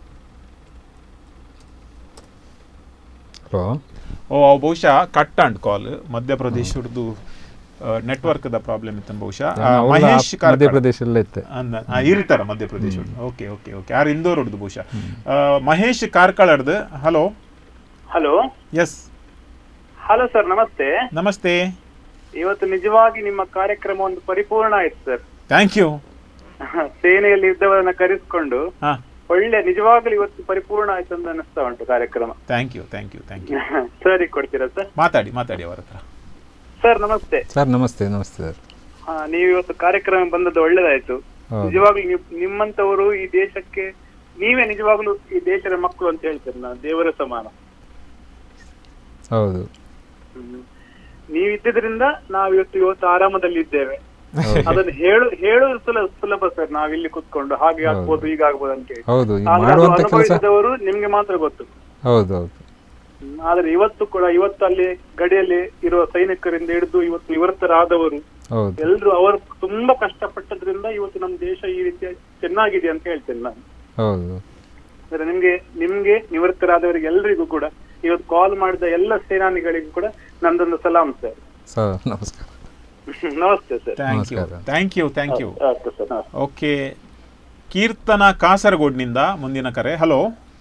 ಹಲೋ ಓ ಅವು ಬಹುಶಃ ಕಟ್ ಅಂಡ್ ಕಾಲ್ ಮಧ್ಯಪ್ರದೇಶದ್ದು ನೆಟ್ವರ್ಕ್ ದ ಪ್ರಾಬ್ಲಮ್ ಇತ್ತು ಬಹುಶಃ ಆ, ಅವ್ಲ ಮಹೇಶ್ ಕಾರ್ಕಳ. ಮಧ್ಯಪ್ರದೇಶಲ್ಲೇ ಇತ್ತೆ. ಅಂದ ಆ, ಇರ್ತಾರ ಮಧ್ಯಪ್ರದೇಶ ಓಕೆ ಓಕೆ ಓಕೆ ಯಾರು ಇಂದೋರ್ ಹೊಡ್ದು ಬಹುಶಃ ಆ, ಮಹೇಶ್ ಕಾರ್ಕಳರ್ದು hello hello yes hello sir ನಮಸ್ತೆ ನಮಸ್ತೆ ಇವತ್ತು ನಿಜವಾಗಿ ನಿಮ್ಮ ಕಾರ್ಯಕ್ರಮ ಒಂದು ಪರಿಪೂರ್ಣ ಆಯ್ತು ಸರ್ ಥ್ಯಾಂಕ್ ಯು ಸೇನೆಯಲ್ಲಿ ಇದ್ದವರನ್ನ ಕರೆಸಿಕೊಂಡು ಹಾ ಒಳ್ಳೆ ನಿಜವಾಗ್ಲೂ ಇವತ್ತು ಪರಿಪೂರ್ಣ ಆಯ್ತು ಅಂತ ಅನಿಸ್ತಾ ಉಂಟು ಕಾರ್ಯಕ್ರಮ thank you thank you thank you ಸರಿ ಕೊಡ್ತೀರಾ ಸರ್ ಮಾತಾಡಿ ಮಾತಾಡಿ ಅವರ ಹತ್ರ ಸರ್ ನಮಸ್ತೆ ಸರ್ ನಮಸ್ತೆ ನಮಸ್ತೆ ಸರ್ ಆ, ನೀವು ಇವತ್ತು ಕಾರ್ಯಕ್ರಮ ಬಂದದ್ದು ಒಳ್ಳೇದಾಯ್ತು ಹೌದು. ನಿಜವಾಗ್ಲೂ ನೀವು ನಿಮ್ಮಂತವರು ಈ ದೇಶಕ್ಕೆ ನೀವೇ ನಿಜವಾಗ್ಲೂ ಈ ದೇಶದ ಮಕ್ಕಳು ಅಂತ ಹೇಳ್ತೇನೆ ನಾನು ದೇವರ ಸಮಾನ ಹೌದು ನೀವು ಇದ್ದಿದ್ರಿಂದ ನಾವು ಇವತ್ತು ಇವತ್ತು ಆರಾಮದಲ್ಲಿ ಇದ್ದೇವೆ ಹೌದು. ಅದನ್ನು ಹೇಳು ಹೇಳುವುದು ಸುಲಭ ಸುಲಭ ಸರ್ ನಾವಿಲ್ಲಿ ಕುತ್ಕೊಂಡು ಹಾಗೆ ಆಗ್ಬೋದು ಈಗ ಆಗ್ಬೋದು ಅಂತ ಹೇಳಿ ಹೌದು ಈ ಆದ್ರೆ ಅದು ಮಾಡುವಂತ ಕೆಲಸ ಅನುಭವಿಸಿದವರು ನಿಮ್ಗೆ ಮಾತ್ರ ಗೊತ್ತು ಹೌದು ಹೌದು ಹ್ಮ್. ಆದ್ರೆ ಇವತ್ತು ಕೂಡ ಇವತ್ತು ಅಲ್ಲಿ ಗಡಿಯಲ್ಲಿ ಇರುವ ಸೈನಿಕರಿಂದ ಹಿಡಿದು ಇವತ್ತು ನಿವೃತ್ತರಾದವರು ಹೌದು ಎಲ್ರು ಅವರು ತುಂಬಾ ಕಷ್ಟಪಟ್ಟದ್ರಿಂದ ಇವತ್ತು ನಮ್ಮ ದೇಶ ಈ ರೀತಿ ಚೆನ್ನಾಗಿದೆ ಅಂತ ಹೇಳ್ತೇನೆ ನಾನು ಹೌದು ಅಂದ್ರೆ ನಿಮ್ಗೆ ನಿಮ್ಗೆ ನಿವೃತ್ತರಾದವರಿಗೆ ಎಲ್ರಿಗೂ ಕೂಡ ಇವತ್ತು ಕಾಲ್ ಮಾಡಿದ ಎಲ್ಲ ಸೇನಾನಿಗಳಿಗೂ ಕೂಡ ನಂದೊಂದು ಸಲಾಂ ಸರ್ ಸರ್ ನಮಸ್ಕಾರ ನಮಸ್ತೆ ಸರ್ ಥ್ಯಾಂಕ್ ಯು ನಮಸ್ಕಾರ. ಥ್ಯಾಂಕ್ ಯು ಥ್ಯಾಂಕ್ ಯು ಆಯ್ತು ಸರ್ ನಮಸ್ತೆ. ಓಕೆ ಕೀರ್ತನ ಕಾಸರಗೋಡ್ನಿಂದ ಮುಂದಿನ ಕರೆ hello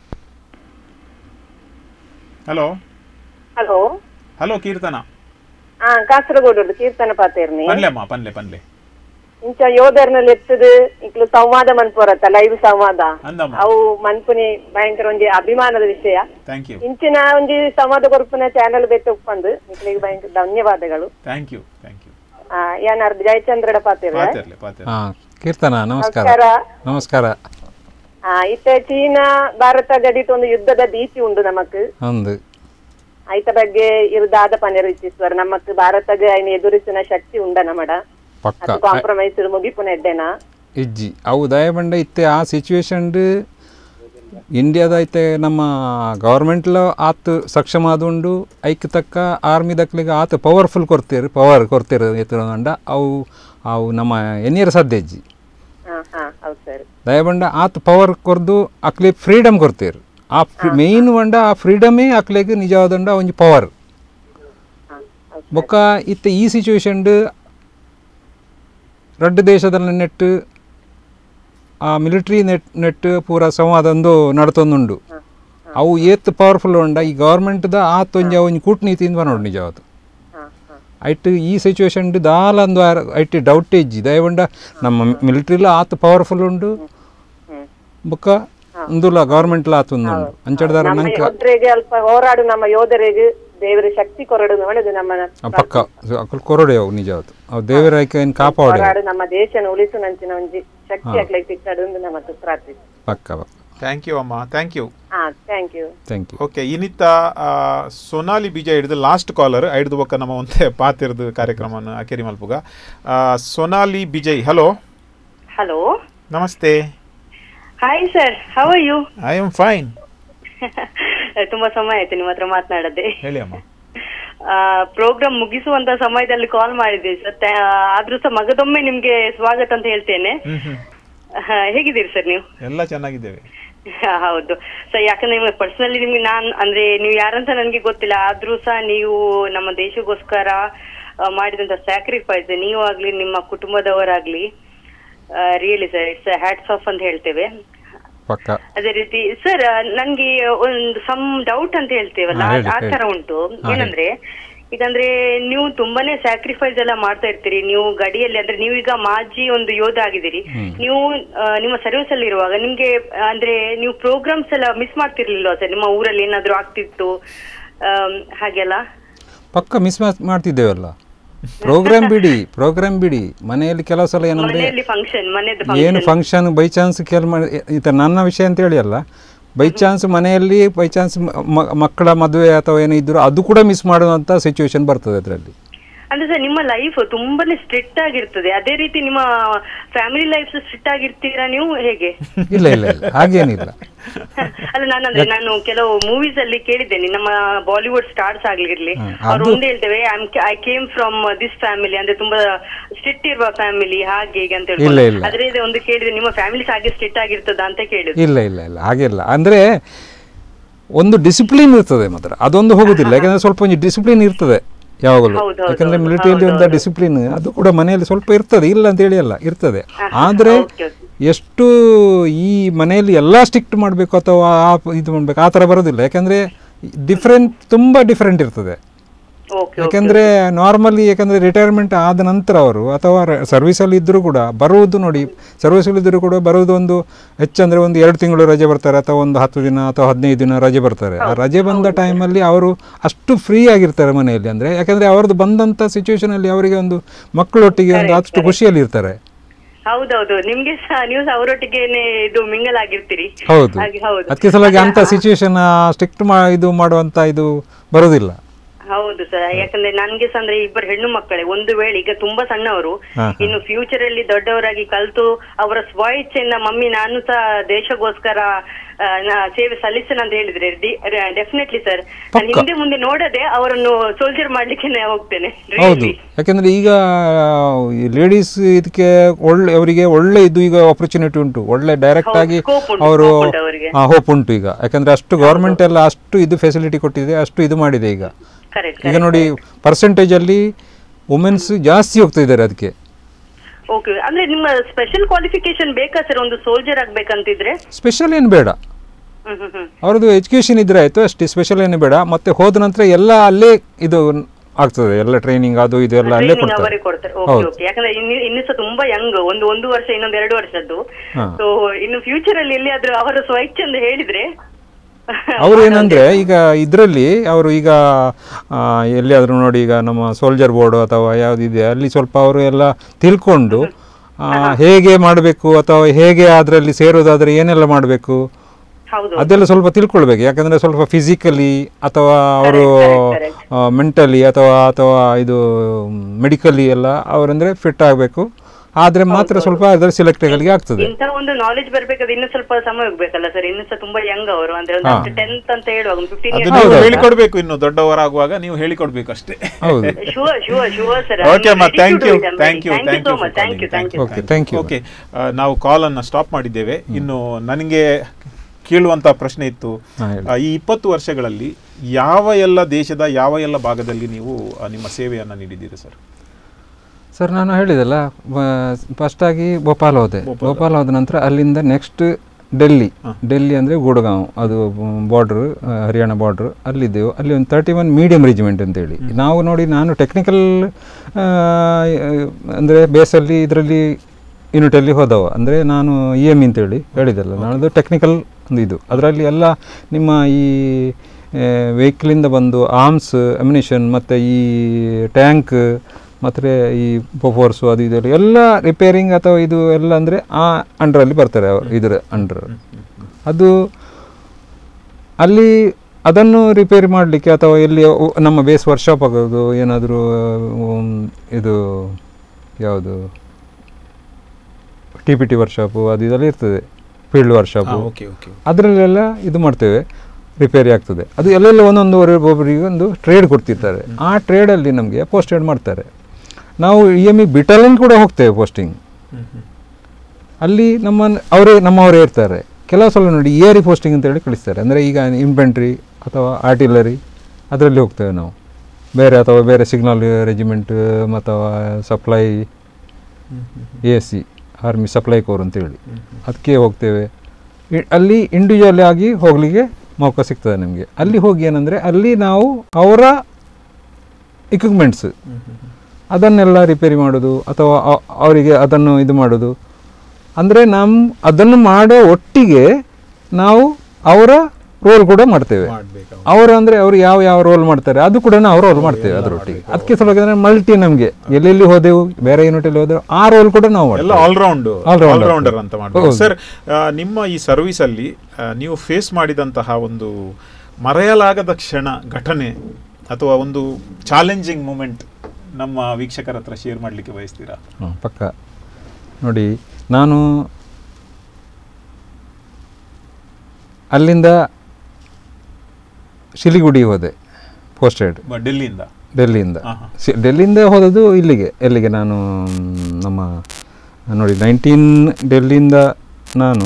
hello hello hello Keertana ಹಾ ಕಾಸರಗೋಡು ಕೀರ್ತನ ಪಾತೇರ್ನಿ ಪನ್ಲೆ ಅಮ್ಮ ಪನ್ಲೆ ಪನ್ಲೆ ಇಂಚ ಯೋಧರ್ನಲ್ಲಿ ಎತ್ತದು ಇಕ್ಲು ಸಂವಾದ ಮನ್ಪೋರತ್ತ ಲೈವ್ ಸಂವಾದ ಅಂದಮ್ಮ ಅವು ಮನ್ಪುನಿ ಭಯಂಕರ ಒಂಜಿ ಅಭಿಮಾನದ ವಿಷಯ ಥ್ಯಾಂಕ್ ಯು ಇಂಚಿನ ಒಂಜಿ ಸಂವಾದ ಕೊರ್ಪುನ ಚಾನೆಲ್ ಬೆತ್ತ ಉಪ್ಪಂದು ಇಕ್ಲಿಗೆ ಭಯಂಕರ ಧನ್ಯವಾದಗಳು ಥ್ಯಾಂಕ್ ಯು ಥ್ಯಾಂಕ್ ಯು ಆ, ಯಾನಾರ್ ಜಯಚಂದ್ರಡ ಪಾತಿರ ಪಾತಿರ್ಲಿ ಪಾತಿರ್ಲಿ ಹಾ ಕೀರ್ತನ ನಮಸ್ಕಾರ ನಮಸ್ಕಾರ. ನಮಸ್ಕಾರ ಆ ಇತ್ತೆ ಚೀನಾ ಭಾರತ ಗಡಿಟ್ ಒಂದು ಯುದ್ಧದ ಭೀತಿ ಉಂಡು ನಮಕ್ ಒಂದು ಐತ ಬಗ್ಗೆ ಇರುದಾದ ಪನೆರು ಇಚ್ಚಿಸ್ವರ್ ನಮಕ್ ಭಾರತಗೆ ಐನ ಎದುರಿಸಿನ ಶಕ್ತಿ ಉಂಡ ನಮಡ ಪಕ್ಕ ಅದು ಕಾಂಪ್ರಮೈಸ್ ಮುಗಿಪುನ ಎಡ್ಡೆನಾ ಇಜ್ಜಿ ಅವು ದಯಬಂಡ ಇತ್ತೆ ಆ ಸಿಚುವೇಶನ್ ಇಂಡಿಯಾದ ಐತೆ ನಮ್ಮ ಗೌರ್ಮೆಂಟ್ಲ ಆತು ಸಕ್ಷಮ ಆದುಂಡು ಐಕ್ ತಕ್ಕ ಆರ್ಮಿ ದಕ್ಲಿಗೆ ಆತು ಪವರ್ಫುಲ್ ಕೊಡ್ತೀರಿ ಪವರ್ ಕೊಡ್ತೀರಿ ಎತ್ತುಂಡ ಅವು ಅವು ನಮ್ಮ ಎನ್ನಿಯರ ಸದ್ಯಜ್ಜಿ ಹಾ ಹಾ ಹೌದು ಸರ್ ದಯಬಂಡ ಆತ್ ಪವರ್ ಕೊರ್ದು ಅಕ್ಲಿ ಫ್ರೀಡಮ್ ಕೊಡ್ತೀರಿ ಆ ಮೇಯ್ನ್ ಬಂಡ ಆ ಫ್ರೀಡಮೇ ಅಕ್ಲೆಗ್ ನಿಜವಾದಂಡ ಒಂಜಿ ಪವರ್ ಬೊಕ್ಕ ಇತ್ತೆ ಈ ಸಿಚುವೇಶನ್ ರಡ್ಡು ದೇಶದಲ್ಲಿ ನೆಟ್ಟು ಆ ಮಿಲಿಟ್ರಿ ನೆಟ್ ನೆಟ್ ಪೂರ ಸಂವಾದ ಒಂದು ನಡ್ತೊಂದುಂಡು ಅವು ಏತ್ ಪವರ್ಫುಲ್ ಉಂಡ ಈ ಗೌರ್ಮೆಂಟ್ದ ಆತ್ ಒಂಜಿ ಒಂಜಿ ಕೂಟ್ನೀತಿಯಿಂದ ಬರೋಡು ನಿಜವಾದ ಐಟ್ ಈ ಸಿಚುವೇಶನ್ ದಾಲ ಅಂದು ಐಟ್ ಡೌಟ್ ಇಜ್ಜಿ ದಯವಂಡ ನಮ್ಮ ಮಿಲಿಟ್ರಿಲ ಆತ್ ಪವರ್ಫುಲ್ ಉಂಡು ಬೊಕ್ಕ ಉಂದುಲ ಗೌರ್ಮೆಂಟ್ಲ ಆತ್ ಉಂಡು ಅಂಚಡ್ದಾರ ನಮ್ಮ ನಂಗೆ ಯೋಧರಿಗೆ ಅಲ್ಪ ಹೋರಾಡು ನಮ್ಮ ಯೋಧರಿಗೆ ದೇವರ ಶಕ್ತಿ ಕೊರಡು ನೋಡುದು ನಮ್ಮ ಪಕ್ಕ ಅಕಲ್ ಕೊರಡೆ ಅವು ನಿಜವಾದ ಅವು ದೇವರ ಏನು ಕಾಪಾಡೆ ಹೋರಾಡು ನಮ್ಮ ದೇಶನ ಉಳಿಸು ನಂಚಿನ ಒಂಜಿ ಶಕ್ತಿ ಹಾ. ಆಗ್ಲಿಕ್ಕೆ ಸಿಕ್ಕಡು ಎಂದು ನಮ್ಮ ಪ್ರಾರ್ಥಿಸಿ ಪಕ್ಕ ಪಕ್ಕ ಥ್ಯಾಂಕ್ ಯು ಅಮ್ಮ ಥ್ಯಾಂಕ್ ಯು ಹಾ thank you thank you okay ಇನ್ನಿತ್ತ ಆ, ಸೊನಾಲಿ ಬೀಜ ಹಿಡಿದು ಲಾಸ್ಟ್ ಕಾಲರ್ ಐಡ್ದು ಬೊಕ್ಕ ನಮ್ಮ ಒಂತೆ ಪಾತಿರ್ದು ಕಾರ್ಯಕ್ರಮವನ್ನು ಅಕೆರಿ ಮಲ್ಪುಗ ಆ, ಸೊನಾಲಿ ಬಿಜಯ್ ಹಲೋ ಹಲೋ ನಮಸ್ತೆ hi sir how are you I am fine ತುಂಬಾ ಸಮಯ ಆಯ್ತು ನಿಮ್ಮ ಹತ್ರ ಮಾತನಾಡದೆ ಹೇಳಿ ಅಮ್ಮ ಪ್ರೋಗ್ರಾಮ್ ಮುಗಿಸುವಂತ ಸಮಯದಲ್ಲಿ ಕಾಲ್ ಮಾಡಿದ್ದೆ ಸರ್ ಆದ್ರೂ ಸಹ ಮಗದೊಮ್ಮೆ ನಿಮ್ಗೆ ಸ್ವಾಗತ ಅಂತ ಹೇಳ್ತೇನೆ ಹ್ಮ್ ಹ್ಮ್ ಆ, ಹೇಗಿದ್ದೀರಿ ಸರ್ ನೀವು ಎಲ್ಲ ಚೆನ್ನಾಗಿದ್ದೇವೆ ಹಾ, ಹೌದು ಸರ್ ಯಾಕಂದ್ರೆ ನಿಮ್ಗೆ ಪರ್ಸನಲಿ ನಿಮ್ಗೆ ನಾನ್ ಅಂದ್ರೆ ನೀವು ಯಾರಂತ ನನಗೆ ಗೊತ್ತಿಲ್ಲ ಆದ್ರೂ ಸಹ ನೀವು ನಮ್ಮ ದೇಶಕ್ಕೋಸ್ಕರ ಆ, ಮಾಡಿದಂತ ಸ್ಯಾಕ್ರಿಫೈಸ್ ನೀವು ಆಗ್ಲಿ ನಿಮ್ಮ ಕುಟುಂಬದವರಾಗ್ಲಿ really sir it's hats off ಅಂತ ಹೇಳ್ತೇವೆ ಪಕ್ಕ ಅದೇ ರೀತಿ ಸರ್ ನನ್ಗೆ ಒಂದು ಸಮ್ ಡೌಟ್ ಅಂತ ಹೇಳ್ತೇವಲ್ಲ ಹಾ, ಹೇಳಿ, ಆ ತರ ಹೇಳಿ. ಉಂಟು ಹಾ, ಏನಂದ್ರೆ ಈಗಂದ್ರೆ ನೀವು ತುಂಬಾನೇ ಸ್ಯಾಕ್ರಿಫೈಸ್ ಎಲ್ಲ ಮಾಡ್ತಾ ಇರ್ತೀರಿ ನೀವು ಗಡಿಯಲ್ಲಿ ಅಂದ್ರೆ ನೀವು ಈಗ ಮಾಜಿ ಒಂದು ಯೋಧ ಆಗಿದ್ದೀರಿ ಹ್ಮ್. ನೀವು ಆ, ನಿಮ್ಮ ಸರ್ವಿಸ್ ಅಲ್ಲಿ ಇರುವಾಗ ನಿಮ್ಗೆ ಆ, ಅಂದ್ರೆ ನೀವು ಪ್ರೋಗ್ರಾಮ್ಸ್ ಎಲ್ಲ ಮಿಸ್ ಮಾಡ್ತಿರ್ಲಿಲ್ವಾ ಸರ್ ನಿಮ್ಮ ಊರಲ್ಲಿ ಏನಾದ್ರು ಆಗ್ತಿತ್ತು ಆಮ್, ಹಾಗೆಲ್ಲ ಪಕ್ಕ ಮಿಸ್ ಮಾಡ್ತಿದ್ದೇವಲ್ಲ ಪ್ರೋಗ್ರಾಮ್ ಬಿಡಿ ಪ್ರೋಗ್ರಾಮ್ ಬಿಡಿ ಮನೆಯಲ್ಲಿ ಕೆಲವು ಸಲ ಏನಂದ್ರೆ ಮನೆಯಲ್ಲಿ ಫಂಕ್ಷನ್ ಮನೆಯದ್ದು ಏನು ಫಂಕ್ಷನ್ ಫಂಕ್ಷನ್ ಬೈ ಚಾನ್ಸ್ ಕೆಲ ಈತ ನನ್ನ ವಿಷಯ ಅಂತ ಹೇಳಿ ಅಲ್ಲ ಬೈ ಚಾನ್ಸ್ ಮನೆಯಲ್ಲಿ ಬೈ ಚಾನ್ಸ್ ಮಕ್ಕಳ ಮದುವೆ ಅಥವಾ ಏನೋ ಇದ್ರು ಅದು ಕೂಡ ಮಿಸ್ ಮಾಡುವಂಥ ಸಿಚುವೇಶನ್ ಬರ್ತದೆ ಅದರಲ್ಲಿ ಅಂದ್ರೆ ಸರ್ ನಿಮ್ಮ ಲೈಫ್ ತುಂಬಾನೇ ಸ್ಟ್ರಿಕ್ಟ್ ಆಗಿರ್ತದೆ ಅದೇ ರೀತಿ ನಿಮ್ಮ ಫ್ಯಾಮಿಲಿ ಲೈಫ್ ಸ್ಟ್ರಿಕ್ಟ್ ಆಗಿರ್ತೀರಾ ನೀವು ಹೇಗೆ ಇಲ್ಲ ಇಲ್ಲ ಇಲ್ಲ ಹಾಗೇನಿಲ್ಲ ಅಲ್ಲ ನಾನು ಅಂದ್ರೆ ನಾನು ಕೆಲವು ಮೂವೀಸ್ ಅಲ್ಲಿ ಕೇಳಿದ್ದೇನೆ ನಮ್ಮ ಬಾಲಿವುಡ್ ಸ್ಟಾರ್ಸ್ ಆಗ್ಲಿರ್ಲಿ ಹ್ಮ್, ಅವ್ರು ಅದು- ಒಂದೇ ಹೇಳ್ತೇವೆ I came from this family ಅಂದ್ರೆ ತುಂಬಾ ಸ್ಟ್ರಿಕ್ಟ್ ಇರುವ ಫ್ಯಾಮಿಲಿ ಹಾಗೆ ಹೀಗೆ ಅಂತ ಇಲ್ಲ, ಹೇಳ್ಬೋದು ಇಲ್ಲ. ಆದ್ರೆ ಇದು ಒಂದು ಕೇಳಿದ್ರೆ ನಿಮ್ಮ ಫ್ಯಾಮಿಲಿ ಹಾಗೆ ಸ್ಟ್ರಿಕ್ಟ್ ಆಗಿರ್ತದ ಅಂತ ಕೇಳಿದ್ರು ಇಲ್ಲ ಇಲ್ಲ ಇಲ್ಲ ಹಾಗೆಲ್ಲ ಅಂದರೆ ಒಂದು ಡಿಸಿಪ್ಲಿನ್ ಇರ್ತದೆ ಮಾತ್ರ ಅದೊಂದು ಹೋಗುದಿಲ್ಲ ಯಾಕಂದ್ರೆ ಸ್ವಲ್ಪ ಒಂದು ಡಿಸಿಪ್ಲಿನ್ ಇರ್ತದೆ ಯಾವಾಗಲೂ ಹೌದು, ಹೌದು, ಯಾಕಂದ್ರೆ ಹೌದು, ಮಿಲಿಟರಿಯಲ್ಲಿ ಹೌದು, ಒಂದು ಹೌದು. ಡಿಸಿಪ್ಲಿನ್ ಅದು ಕೂಡ ಮನೆಯಲ್ಲಿ ಸ್ವಲ್ಪ ಇರ್ತದೆ ಇಲ್ಲ ಅಂತ ಹೇಳಿ ಅಲ್ಲ ಇರ್ತದೆ ಆದರೆ ಎಷ್ಟು ಈ ಮನೆಯಲ್ಲಿ ಎಲ್ಲ ಸ್ಟ್ರಿಕ್ಟ್ ಮಾಡಬೇಕು ಅಥವಾ ಆ ಇದು ಮಾಡಬೇಕು ಆ ಥರ ಬರೋದಿಲ್ಲ ಯಾಕಂದರೆ ಡಿಫ್ರೆಂಟ್ ತುಂಬ ಡಿಫ್ರೆಂಟ್ ಇರ್ತದೆ ಯಾಕಂದರೆ ನಾರ್ಮಲಿ ಯಾಕಂದರೆ ರಿಟೈರ್ಮೆಂಟ್ ಆದ ನಂತರ ಅವರು ಅಥವಾ ಸರ್ವಿಸಲ್ಲಿ ಇದ್ದರೂ ಕೂಡ ಬರುವುದು ನೋಡಿ ಸರ್ವಿಸಲ್ಲಿ ಇದ್ದರೂ ಕೂಡ ಬರುವುದು ಒಂದು ಹೆಚ್ಚಂದರೆ ಒಂದು ಎರಡು ತಿಂಗಳು ರಜೆ ಬರ್ತಾರೆ ಅಥವಾ ಒಂದು ಹತ್ತು ದಿನ ಅಥವಾ ಹದಿನೈದು ದಿನ ರಜೆ ಬರ್ತಾರೆ ಆ ರಜೆ ಬಂದ ಟೈಮಲ್ಲಿ ಅವರು ಅಷ್ಟು ಫ್ರೀ ಆಗಿರ್ತಾರೆ ಮನೆಯಲ್ಲಿ ಅಂದರೆ ಯಾಕಂದರೆ ಅವ್ರದ್ದು ಬಂದಂಥ ಸಿಚುವೇಶನಲ್ಲಿ ಅವರಿಗೆ ಒಂದು ಮಕ್ಕಳೊಟ್ಟಿಗೆ ಒಂದು ಅಷ್ಟು ಖುಷಿಯಲ್ಲಿ ಇರ್ತಾರೆ ಹೌದೌದು ನಿಮ್ಗೆ ಸಹ ನೀವು ಸಹ ಅವರೊಟ್ಟಿಗೆನೆ ಇದು ಮಿಂಗಲ್ ಆಗಿರ್ತೀರಿ ಹೌದು ಹಾಗೆ ಹೌದು ಅದಕ್ಕೆ ಸಲುವಾಗಿ ಅದೇ- ಅಂಥ ಸಿಚುವೇಶನ್ ಸ್ಟ್ರಿಕ್ಟ್ ಮಾ ಇದು ಮಾಡುವಂಥ ಇದು ಬರೋದಿಲ್ಲ ಹೌದು ಸರ್ ಯಾಕಂದ್ರೆ ನನ್ಗೆ ಸಹ ಅಂದ್ರೆ ಇಬ್ಬರು ಹೆಣ್ಣು ಮಕ್ಕಳೇ ಒಂದು ವೇಳೆ ಈಗ ತುಂಬಾ ಸಣ್ಣವರು ಹಾ, ಹಾ. ಇನ್ನು ಫ್ಯೂಚರ್ ಅಲ್ಲಿ ದೊಡ್ಡವರಾಗಿ ಕಲ್ತು ಅವರ ಸ್ವ ಇಚ್ಛೆಯಿಂದ ಮಮ್ಮಿ ನಾನು ಸಹ ದೇಶಗೋಸ್ಕರ ಆ, ನಾ- ಸೇವೆ ಸಲ್ಲಿಸ್ತೇನೆ ಅಂತ ಹೇಳಿದ್ರೆ ಡೆಫಿನೆಟ್ಲಿ ಸರ್ ನಾನು ಹಿಂದೆ ಮುಂದೆ ನೋಡದೆ ಅವರನ್ನು ಸೋಲ್ಜರ್ ಮಾಡ್ಲಿಕ್ಕೆ ಹೋಗ್ತೇನೆ ಹೌದು ಯಾಕಂದ್ರೆ ಈಗ ಲೇಡೀಸ್ ಇದಕ್ಕೆ ಒಳ್ಳೆ ಅವರಿಗೆ ಒಳ್ಳೆ ಇದು ಈಗ ಆಪರ್ಚುನಿಟಿ ಉಂಟು ಒಳ್ಳೆ ಡೈರೆಕ್ಟ್ ಆಗಿ scope ಉಂಟು, ಅವರು scope ಉಂಟು ಅವರಿಗೆ. ಹೋಪ್ ಉಂಟು ಈಗ ಯಾಕಂದ್ರೆ ಅಷ್ಟು ಗೌರ್ಮೆಂಟ್ ಎಲ್ಲ ಅಷ್ಟು ಇದು ಫೆಸಿಲಿಟಿ ಕೊಟ್ಟಿದೆ ಅಷ್ಟು ಇದು ಮಾಡಿದೆ ಈಗ ಕರೆಕ್ಟ್ ಈಗ ನೋಡಿ ಪರ್ಸೆಂಟೇಜ್ ಅಲ್ಲಿ ವುಮೆನ್ಸ್ ಜಾಸ್ತಿ ಹೋಗ್ತಾ ಇದ್ದಾರೆ ಅದಕ್ಕೆ ಓಕೆ ಅಂದ್ರೆ ನಿಮ್ಮ ಸ್ಪೆಷಲ್ ಕ್ವಾಲಿಫಿಕೇಶನ್ ಬೇಕಾ ಸರ್ ಒಂದು ಸೋಲ್ಜರ್ ಆಗ್ಬೇಕಂತಿದ್ರೆ ಸ್ಪೆಷಲ್ ಏನು ಬೇಡ ಹ್ಮ್ ಹ್ಮ್ ಹ್ಮ್ ಅವ್ರದ್ದು ಎಜುಕೇಶನ್ ಇದ್ರೆ ಆಯ್ತು ಅಷ್ಟೇ ಸ್ಪೆಷಲ್ ಏನು ಬೇಡ ಮತ್ತೆ ಹೋದ ನಂತರ ಎಲ್ಲ ಅಲ್ಲೇ ಇದು ಆಗ್ತದೆ ಎಲ್ಲ ಟ್ರೈನಿಂಗ್ ಅದು ಇದು ಎಲ್ಲ ಅಲ್ಲೇ ಟ್ರೈನಿಂಗ್ ಕೊಡ್ತಾರೆ ಅವರೇ ಕೊಡ್ತಾರೆ ಓಕೆ ಹೌದು ಓಕೆ ಯಾಕಂದ್ರೆ ಇನ್ನು ಇನ್ನು ಸಹ ತುಂಬಾ ಯಂಗ್ ಒಂದು ಒಂದು ವರ್ಷ ಇನ್ನೊಂದು ಎರಡು ವರ್ಷದ್ದು ಹಾ. ಸೊ ಇನ್ನು ಫ್ಯೂಚರ್ ಅಲ್ಲಿ ಎಲ್ಲಿಯಾದ್ರೂ ಅವರ ಸ್ವಇಚ್ಛೆ ಅಂತ ಹೇಳಿದ್ರೆ ಅವರು ಏನಂದ್ರೆ ಈಗ ಇದರಲ್ಲಿ ಅವರು ಈಗ ಆ, ಎಲ್ಲಿಯಾದ್ರೂ ನೋಡಿ ಈಗ ನಮ್ಮ ಸೋಲ್ಜರ್ ಬೋರ್ಡ್ ಅಥವಾ ಯಾವುದಿದೆ ಅಲ್ಲಿ ಸ್ವಲ್ಪ ಅವರು ಎಲ್ಲ ತಿಳ್ಕೊಂಡು ಆ, ಹೇಗೆ ಮಾಡಬೇಕು ಅಥವಾ ಹೇಗೆ ಅದರಲ್ಲಿ ಸೇರೋದಾದ್ರೆ ಏನೆಲ್ಲ ಮಾಡಬೇಕು ಹೌದು ಅದೆಲ್ಲ ಸ್ವಲ್ಪ ತಿಳ್ಕೊಳ್ಬೇಕು ಯಾಕಂದ್ರೆ ಸ್ವಲ್ಪ ಫಿಸಿಕಲಿ ಅಥವಾ ಅವರು ಮೆಂಟಲಿ ಅಥವಾ ಅಥವಾ ಇದು ಮೆಡಿಕಲಿ ಎಲ್ಲ ಅವರಂದ್ರೆ ಫಿಟ್ ಆಗಬೇಕು ಆದ್ರೆ ಮಾತ್ರ ಸ್ವಲ್ಪ ಅದರಲ್ಲಿ ಸೆಲೆಕ್ಟ್ಗಳಿಗೆ ಆಗ್ತದೆ ಇಂಥ ಒಂದು ನಾಲೆಜ್ ಬರ್ಬೇಕಾದ್ರೆ ಇನ್ನು ಸ್ವಲ್ಪ ಸಮಯ ಹೋಗ್ಬೇಕಲ್ಲ ಸರ್ ಇನ್ನು ಸಹ ತುಂಬಾ ಯಂಗ್ ಅವರು ಅಂದ್ರೆ ಹಾ. ಟೆಂತ್ ಅಂತ ಹೇಳುವಾಗ ಫಿಫ್ಟೀನ್ ಅದು ನೀವು ಹೇಳಿಕೊಡ್ಬೇಕು ಇನ್ನು ದೊಡ್ಡವರಾಗುವಾಗ ನೀವು ಹೇಳಿಕೊಡ್ಬೇಕು ಅಷ್ಟೇ ಹೌದು sure sure sure sir okay ಅಮ್ಮ thank you thank you thank you thank so you much thank you thank you okay thank you okay ನಾವು ಕಾಲನ್ನು ಸ್ಟಾಪ್ ಮಾಡಿದ್ದೇವೆ ಇನ್ನು ನನಗೆ ಕೇಳುವಂಥ ಪ್ರಶ್ನೆ ಇತ್ತು ಹಾ, ಹೇಳಿ. ಆ, ಈ ಇಪ್ಪತ್ತು ವರ್ಷಗಳಲ್ಲಿ ಯಾವ ಎಲ್ಲ ದೇಶದ ಯಾವ ಎಲ್ಲ ಭಾಗದಲ್ಲಿ ನೀವು ಆ, ನಿಮ್ಮ ಸೇವೆಯನ್ನು ನೀಡಿದ್ದೀರಿ ಸರ್ ಸರ್ ನಾನು ಹೇಳಿದಲ್ಲ ಫಸ್ಟಾಗಿ ಭೋಪಾಲ್ ಹೋದೆ ಭೋಪಾಲ್ ಹೋದ ನಂತರ ಅಲ್ಲಿಂದ ನೆಕ್ಸ್ಟ್ ಡೆಲ್ಲಿ ಡೆಲ್ಲಿ ಅಂದರೆ ಗುಡಗಾಂವ್ ಅದು ಬಾರ್ಡ್ರ್ ಹರಿಯಾಣ ಬಾರ್ಡ್ರ್ ಅಲ್ಲಿದ್ದೆವು ಅಲ್ಲಿ ಒಂದು ತರ್ಟಿ ಒನ್ ಮೀಡಿಯಂ ರೆಜಿಮೆಂಟ್ ಅಂತೇಳಿ ನಾವು ನೋಡಿ ನಾನು ಟೆಕ್ನಿಕಲ್ ಅಂದರೆ ಬೇಸಲ್ಲಿ ಇದರಲ್ಲಿ ಯೂನಿಟಲ್ಲಿ ಹೋದವ ಅಂದರೆ ನಾನು ಇ ಎಮ್ ಅಂತೇಳಿ ಹೇಳಿದಲ್ಲ ನಾನದು ಟೆಕ್ನಿಕಲ್ ಒಂದು ಇದು ಅದರಲ್ಲಿ ಎಲ್ಲ ನಿಮ್ಮ ಈ ವೆಹಿಕಲಿಂದ ಬಂದು ಆರ್ಮ್ಸ್ ಅಮ್ಯುನಿಷನ್ ಮತ್ತು ಈ ಟ್ಯಾಂಕ್ ಮತ್ತು ಈ ಪೋಫೋರ್ಸು ಅದು ಇದು ಎಲ್ಲ ರಿಪೇರಿಂಗ್ ಅಥವಾ ಇದು ಎಲ್ಲ ಅಂದರೆ ಆ ಅಂಡ್ರಲ್ಲಿ ಬರ್ತಾರೆ ಅವ್ರು ಇದರ ಅಂಡರ್ ಅದು ಅಲ್ಲಿ ಅದನ್ನು ರಿಪೇರಿ ಮಾಡಲಿಕ್ಕೆ ಅಥವಾ ಎಲ್ಲಿ ಉ- ನಮ್ಮ ಬೇಸ್ ವರ್ಕ್ಶಾಪ್ ಆಗೋದು ಏನಾದರೂ ಇದು ಯಾವುದು ಟಿ ಪಿ ಟಿ ವರ್ಕ್ಶಾಪು ಅದು ಇದೆಲ್ಲ ಇರ್ತದೆ ಫೀಲ್ಡ್ ವರ್ಕ್ಶಾಪು ಹಾ, okay, okay. ಅದರಲ್ಲೆಲ್ಲ ಇದು ಮಾಡ್ತೇವೆ ರಿಪೇರಿ ಆಗ್ತದೆ ಅದು ಎಲ್ಲೆಲ್ಲ ಒಂದೊಂದು ಒಬ್ಬೊಬ್ಬರಿಗೆ ಒಂದು ಟ್ರೇಡ್ ಕೊಡ್ತಿರ್ತಾರೆ ಆ ಟ್ರೇಡಲ್ಲಿ ನಮಗೆ ಪೋಸ್ಟೆಡ್ ಮಾಡ್ತಾರೆ ನಾವು ಇ ಎಮ್ ಇ ಬಿಟಲನ್ ಕೂಡ ಹೋಗ್ತೇವೆ ಪೋಸ್ಟಿಂಗ್ ಅಲ್ಲಿ ನಮ್ಮ ಅವರೇ ನಮ್ಮವರೇ ಇರ್ತಾರೆ ಕೆಲವು ಸಲ ನೋಡಿ ಇಯರಿ ಪೋಸ್ಟಿಂಗ್ ಅಂತ ಹೇಳಿ ಕಳಿಸ್ತಾರೆ ಅಂದರೆ ಈಗ ಇನ್ಫೆಂಟ್ರಿ ಅಥವಾ ಆರ್ಟಿಲರಿ ಅದರಲ್ಲಿ ಹೋಗ್ತೇವೆ ನಾವು ಬೇರೆ ಅಥವಾ ಬೇರೆ ಸಿಗ್ನಲ್ ರೆಜಿಮೆಂಟ್ ಅಥವಾ supply A C army supply corps ಅಂತೇಳಿ ಅದಕ್ಕೆ ಹೋಗ್ತೇವೆ ಇ- ಅಲ್ಲಿ ಇಂಡಿವಿಜುವಲ್ ಆಗಿ ಹೋಗಲಿಕ್ಕೆ ಮೌಕ ಸಿಗ್ತದೆ ನಮಗೆ ಅಲ್ಲಿ ಹೋಗಿ ಏನಂದರೆ ಅಲ್ಲಿ ನಾವು ಅವರ ಇಕ್ವಿಪ್ಮೆಂಟ್ಸ್ ಅದನ್ನೆಲ್ಲ ರಿಪೇರಿ ಮಾಡೋದು ಅಥವಾ ಅ- ಅವರಿಗೆ ಅದನ್ನು ಇದು ಮಾಡೋದು ಅಂದರೆ ನಮ್ಮ ಅದನ್ನು ಮಾಡೋ ಒಟ್ಟಿಗೆ ನಾವು ಅವರ ರೋಲ್ ಕೂಡ ಮಾಡ್ತೇವೆ ಅವರು ಅಂದರೆ ಅವರು ಯಾವ ಯಾವ ರೋಲ್ ಮಾಡ್ತಾರೆ ಅದು ಕೂಡ ನಾವು ರೋಲ್ ಮಾಡ್ತೇವೆ ಅದರೊಟ್ಟಿಗೆ ಅದಕ್ಕೆ ಸಲುವಾಗಿ ಮಲ್ಟಿ ನಮಗೆ ಎಲ್ಲೆಲ್ಲಿ ಹೋದೆವು ಬೇರೆ ಯೂನಿಟಲ್ಲಿ ಹೋದೆವು ಆ ರೋಲ್ ಕೂಡ ನಾವು ಎಲ್ಲ ಮಾಡ್ತೇವೆ. All-round All-rounder. ಆಲ್ರೌಂಡರ್ ಅಂತ ಮಾಡ್ಬೋದು ಹೌದು. ಸರ್ ಆ, ನಿಮ್ಮ ಈ ಸರ್ವಿಸಲ್ಲಿ ಆ, ನೀವು ಫೇಸ್ ಮಾಡಿದಂತಹ ಒಂದು ಮರೆಯಲಾಗದ ಕ್ಷಣ ಘಟನೆ ಅಥವಾ ಒಂದು ಚಾಲೆಂಜಿಂಗ್ ಮೂಮೆಂಟ್ ನಮ್ಮ ವೀಕ್ಷಕರ ಹತ್ರ ಶೇರ್ ಮಾಡಲಿಕ್ಕೆ ಬಯಸ್ತೀರಾ ಹಾಂ ಪಕ್ಕ ನೋಡಿ ನಾನು ಅಲ್ಲಿಂದ ಶಿಲಿಗುಡಿ ಹೋದೆ ಪೋಸ್ಟೆಡ್ ಬ- ಡೆಲ್ಲಿಯಿಂದ ಡೆಲ್ಲಿಯಿಂದ ಆಹಾ. ಸಿ- ಡೆಲ್ಲಿಯಿಂದ ಹೋದದ್ದು ಇಲ್ಲಿಗೆ ಎಲ್ಲಿಗೆ ನಾನು ಮ್, ನಮ್ಮ ನೋಡಿ ನೈನ್ಟೀನ್ ಡೆಲ್ಲಿಯಿಂದ ನಾನು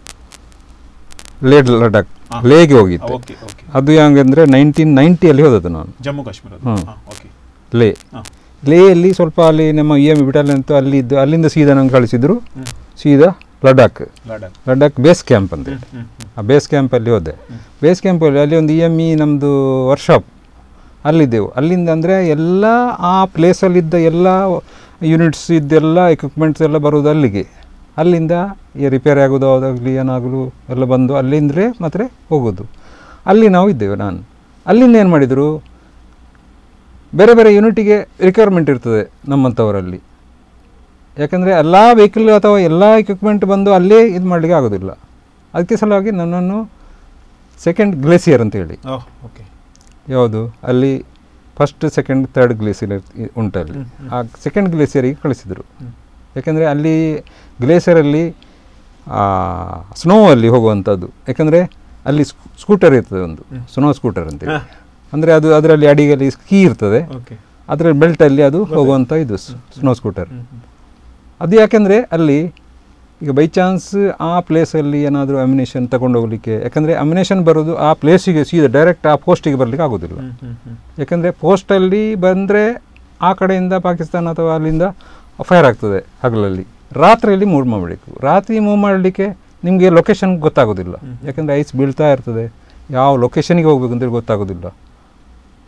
ಲೇ ಲಡಾಖ್ ಹಾ. ಲೇಗೆ ಹೋಗಿದ್ದೆ ಓಕೆ, ಓಕೆ. ಅದು ಹೆಂಗಂದ್ರೆ ನೈನ್ಟೀನ್ ನೈಂಟಿಯಲ್ಲಿ ಹೋದದ್ದು ನಾನು ಜಮ್ಮು ಕಾಶ್ಮೀರದ ಹ್ಮ್. ಹಾ, ಓಕೆ. ಲೇ ಹಾ. ಲೇಯಲ್ಲಿ ಸ್ವಲ್ಪ ಅಲ್ಲಿ ನಮ್ಮ ಇ ಎಮ್ ಬಿಟಲ್ ಅಂತ ಅಲ್ಲಿ ಇದ್ದು ಅಲ್ಲಿಂದ ಸೀದಾ ನಂಗೆ ಕಳಿಸಿದ್ರು ಹ್ಮ್. ಸೀದಾ ಲಡಾಖ್ ಲಡಾಖ್. ಲಡಾಖ್ ಬೇಸ್ ಕ್ಯಾಂಪ್ ಅಂತ ಹೇಳಿ. ಹ್ಮ್, ಆ ಬೇಸ್ ಕ್ಯಾಂಪಲ್ಲಿ ಹೋದೆ ಬೇಸ್ ಕ್ಯಾಂಪಲ್ಲಿ ಅಲ್ಲಿ ಒಂದು ಇ ಎಮ್ ಇ ನಮ್ಮದು ವರ್ಕ್ಶಾಪ್ ಅಲ್ಲಿದ್ದೆವು ಅಲ್ಲಿಂದ ಅಂದರೆ ಎಲ್ಲ ಆ ಪ್ಲೇಸಲ್ಲಿದ್ದ ಎಲ್ಲ ಯೂನಿಟ್ಸ್ ಇದ್ದೆಲ್ಲ ಎಕ್ವಿಪ್ಮೆಂಟ್ಸ್ ಎಲ್ಲ ಬರೋದು ಅಲ್ಲಿಗೆ ಅಲ್ಲಿಂದ ಈ ರಿಪೇರಿ ಆಗೋದು ಅದಾಗಲಿ ಏನಾಗಲು ಎಲ್ಲ ಬಂದು ಅಲ್ಲಿಂದಲೇ ಮಾತ್ರ ಹೋಗೋದು ಅಲ್ಲಿ ನಾವು ಇದ್ದೇವೆ ನಾನು ಅಲ್ಲಿಂದ ಏನು ಮಾಡಿದರು ಬೇರೆ ಬೇರೆ ಯೂನಿಟಿಗೆ ರಿಕ್ವೈರ್ಮೆಂಟ್ ಇರ್ತದೆ ನಮ್ಮಂಥವರಲ್ಲಿ ಯಾಕಂದರೆ ಎಲ್ಲ ವೆಹಿಕಲ್ ಅಥವಾ ಎಲ್ಲ ಎಕ್ವಿಪ್ಮೆಂಟ್ ಬಂದು ಅಲ್ಲೇ ಇದು ಮಾಡಲಿಕ್ಕೆ ಆಗೋದಿಲ್ಲ ಅದಕ್ಕೆ ಸಲುವಾಗಿ ನನ್ನನ್ನು ಸೆಕೆಂಡ್ ಗ್ಲೇಸಿಯರ್ ಅಂತೇಳಿ ಓಹ್, ಓಕೆ. ಯಾವುದು ಅಲ್ಲಿ ಫಸ್ಟ್ ಸೆಕೆಂಡ್ ತರ್ಡ್ ಗ್ಲೇಸಿಯರ್ ಉಂಟಲ್ಲಿ ಹ್ಮ್, ಆ ಸೆಕೆಂಡ್ ಗ್ಲೇಸಿಯರಿಗೆ ಕಳಿಸಿದರು ಯಾಕೆಂದರೆ ಅಲ್ಲಿ ಗ್ಲೇಸಿಯರಲ್ಲಿ ಸ್ನೋ ಅಲ್ಲಿ ಹೋಗುವಂಥದ್ದು ಯಾಕಂದರೆ ಅಲ್ಲಿ ಸ್ಕೂಟರ್ ಇರ್ತದೆ ಒಂದು ಸ್ನೋ ಸ್ಕೂಟರ್ ಅಂತೇಳಿ ಹಾ. ಅಂದರೆ ಅದು ಅದರಲ್ಲಿ ಅಡಿಗೆಯಲ್ಲಿ ಸ್ಕೀ ಇರ್ತದೆ ಓಕೆ. ಅದರಲ್ಲಿ ಬೆಲ್ಟಲ್ಲಿ ಅದು ಹೋಗುವಂಥ ಇದು ಸ್ನೋ ಸ್ಕೂಟರ್ ಅದು ಯಾಕೆಂದರೆ ಅಲ್ಲಿ ಈಗ ಬೈ ಚಾನ್ಸ್ ಆ ಪ್ಲೇಸಲ್ಲಿ ಏನಾದರೂ ಅಮ್ಯುನೇಷನ್ ತಗೊಂಡು ಹೋಗ್ಲಿಕ್ಕೆ ಯಾಕಂದರೆ ಅಮ್ಯುನೇಷನ್ ಬರೋದು ಆ ಪ್ಲೇಸಿಗೆ ಸೀದಾ ಡೈರೆಕ್ಟ್ ಆ ಪೋಸ್ಟಿಗೆ ಬರಲಿಕ್ಕೆ ಆಗೋದಿಲ್ಲ ಹ್ಮ್, ಹ್ಮ್, ಹ್ಮ್. ಯಾಕಂದರೆ ಪೋಸ್ಟಲ್ಲಿ ಬಂದರೆ ಆ ಕಡೆಯಿಂದ ಪಾಕಿಸ್ತಾನ ಅಥವಾ ಅಲ್ಲಿಂದ ಫೈರ್ ಆಗ್ತದೆ ಹಗಲಲ್ಲಿ ರಾತ್ರಿಯಲ್ಲಿ ಮೂವ್ ಮಾಡಬೇಕು ರಾತ್ರಿ ಮೂವ್ ಮಾಡಲಿಕ್ಕೆ ನಿಮಗೆ ಲೊಕೇಶನ್ ಗೊತ್ತಾಗೋದಿಲ್ಲ ಯಾಕಂದರೆ ಐಸ್ ಬೀಳ್ತಾ ಇರ್ತದೆ ಯಾವ ಲೊಕೇಶನಿಗೆ ಹೋಗ್ಬೇಕು ಅಂತೇಳಿ ಗೊತ್ತಾಗೋದಿಲ್ಲ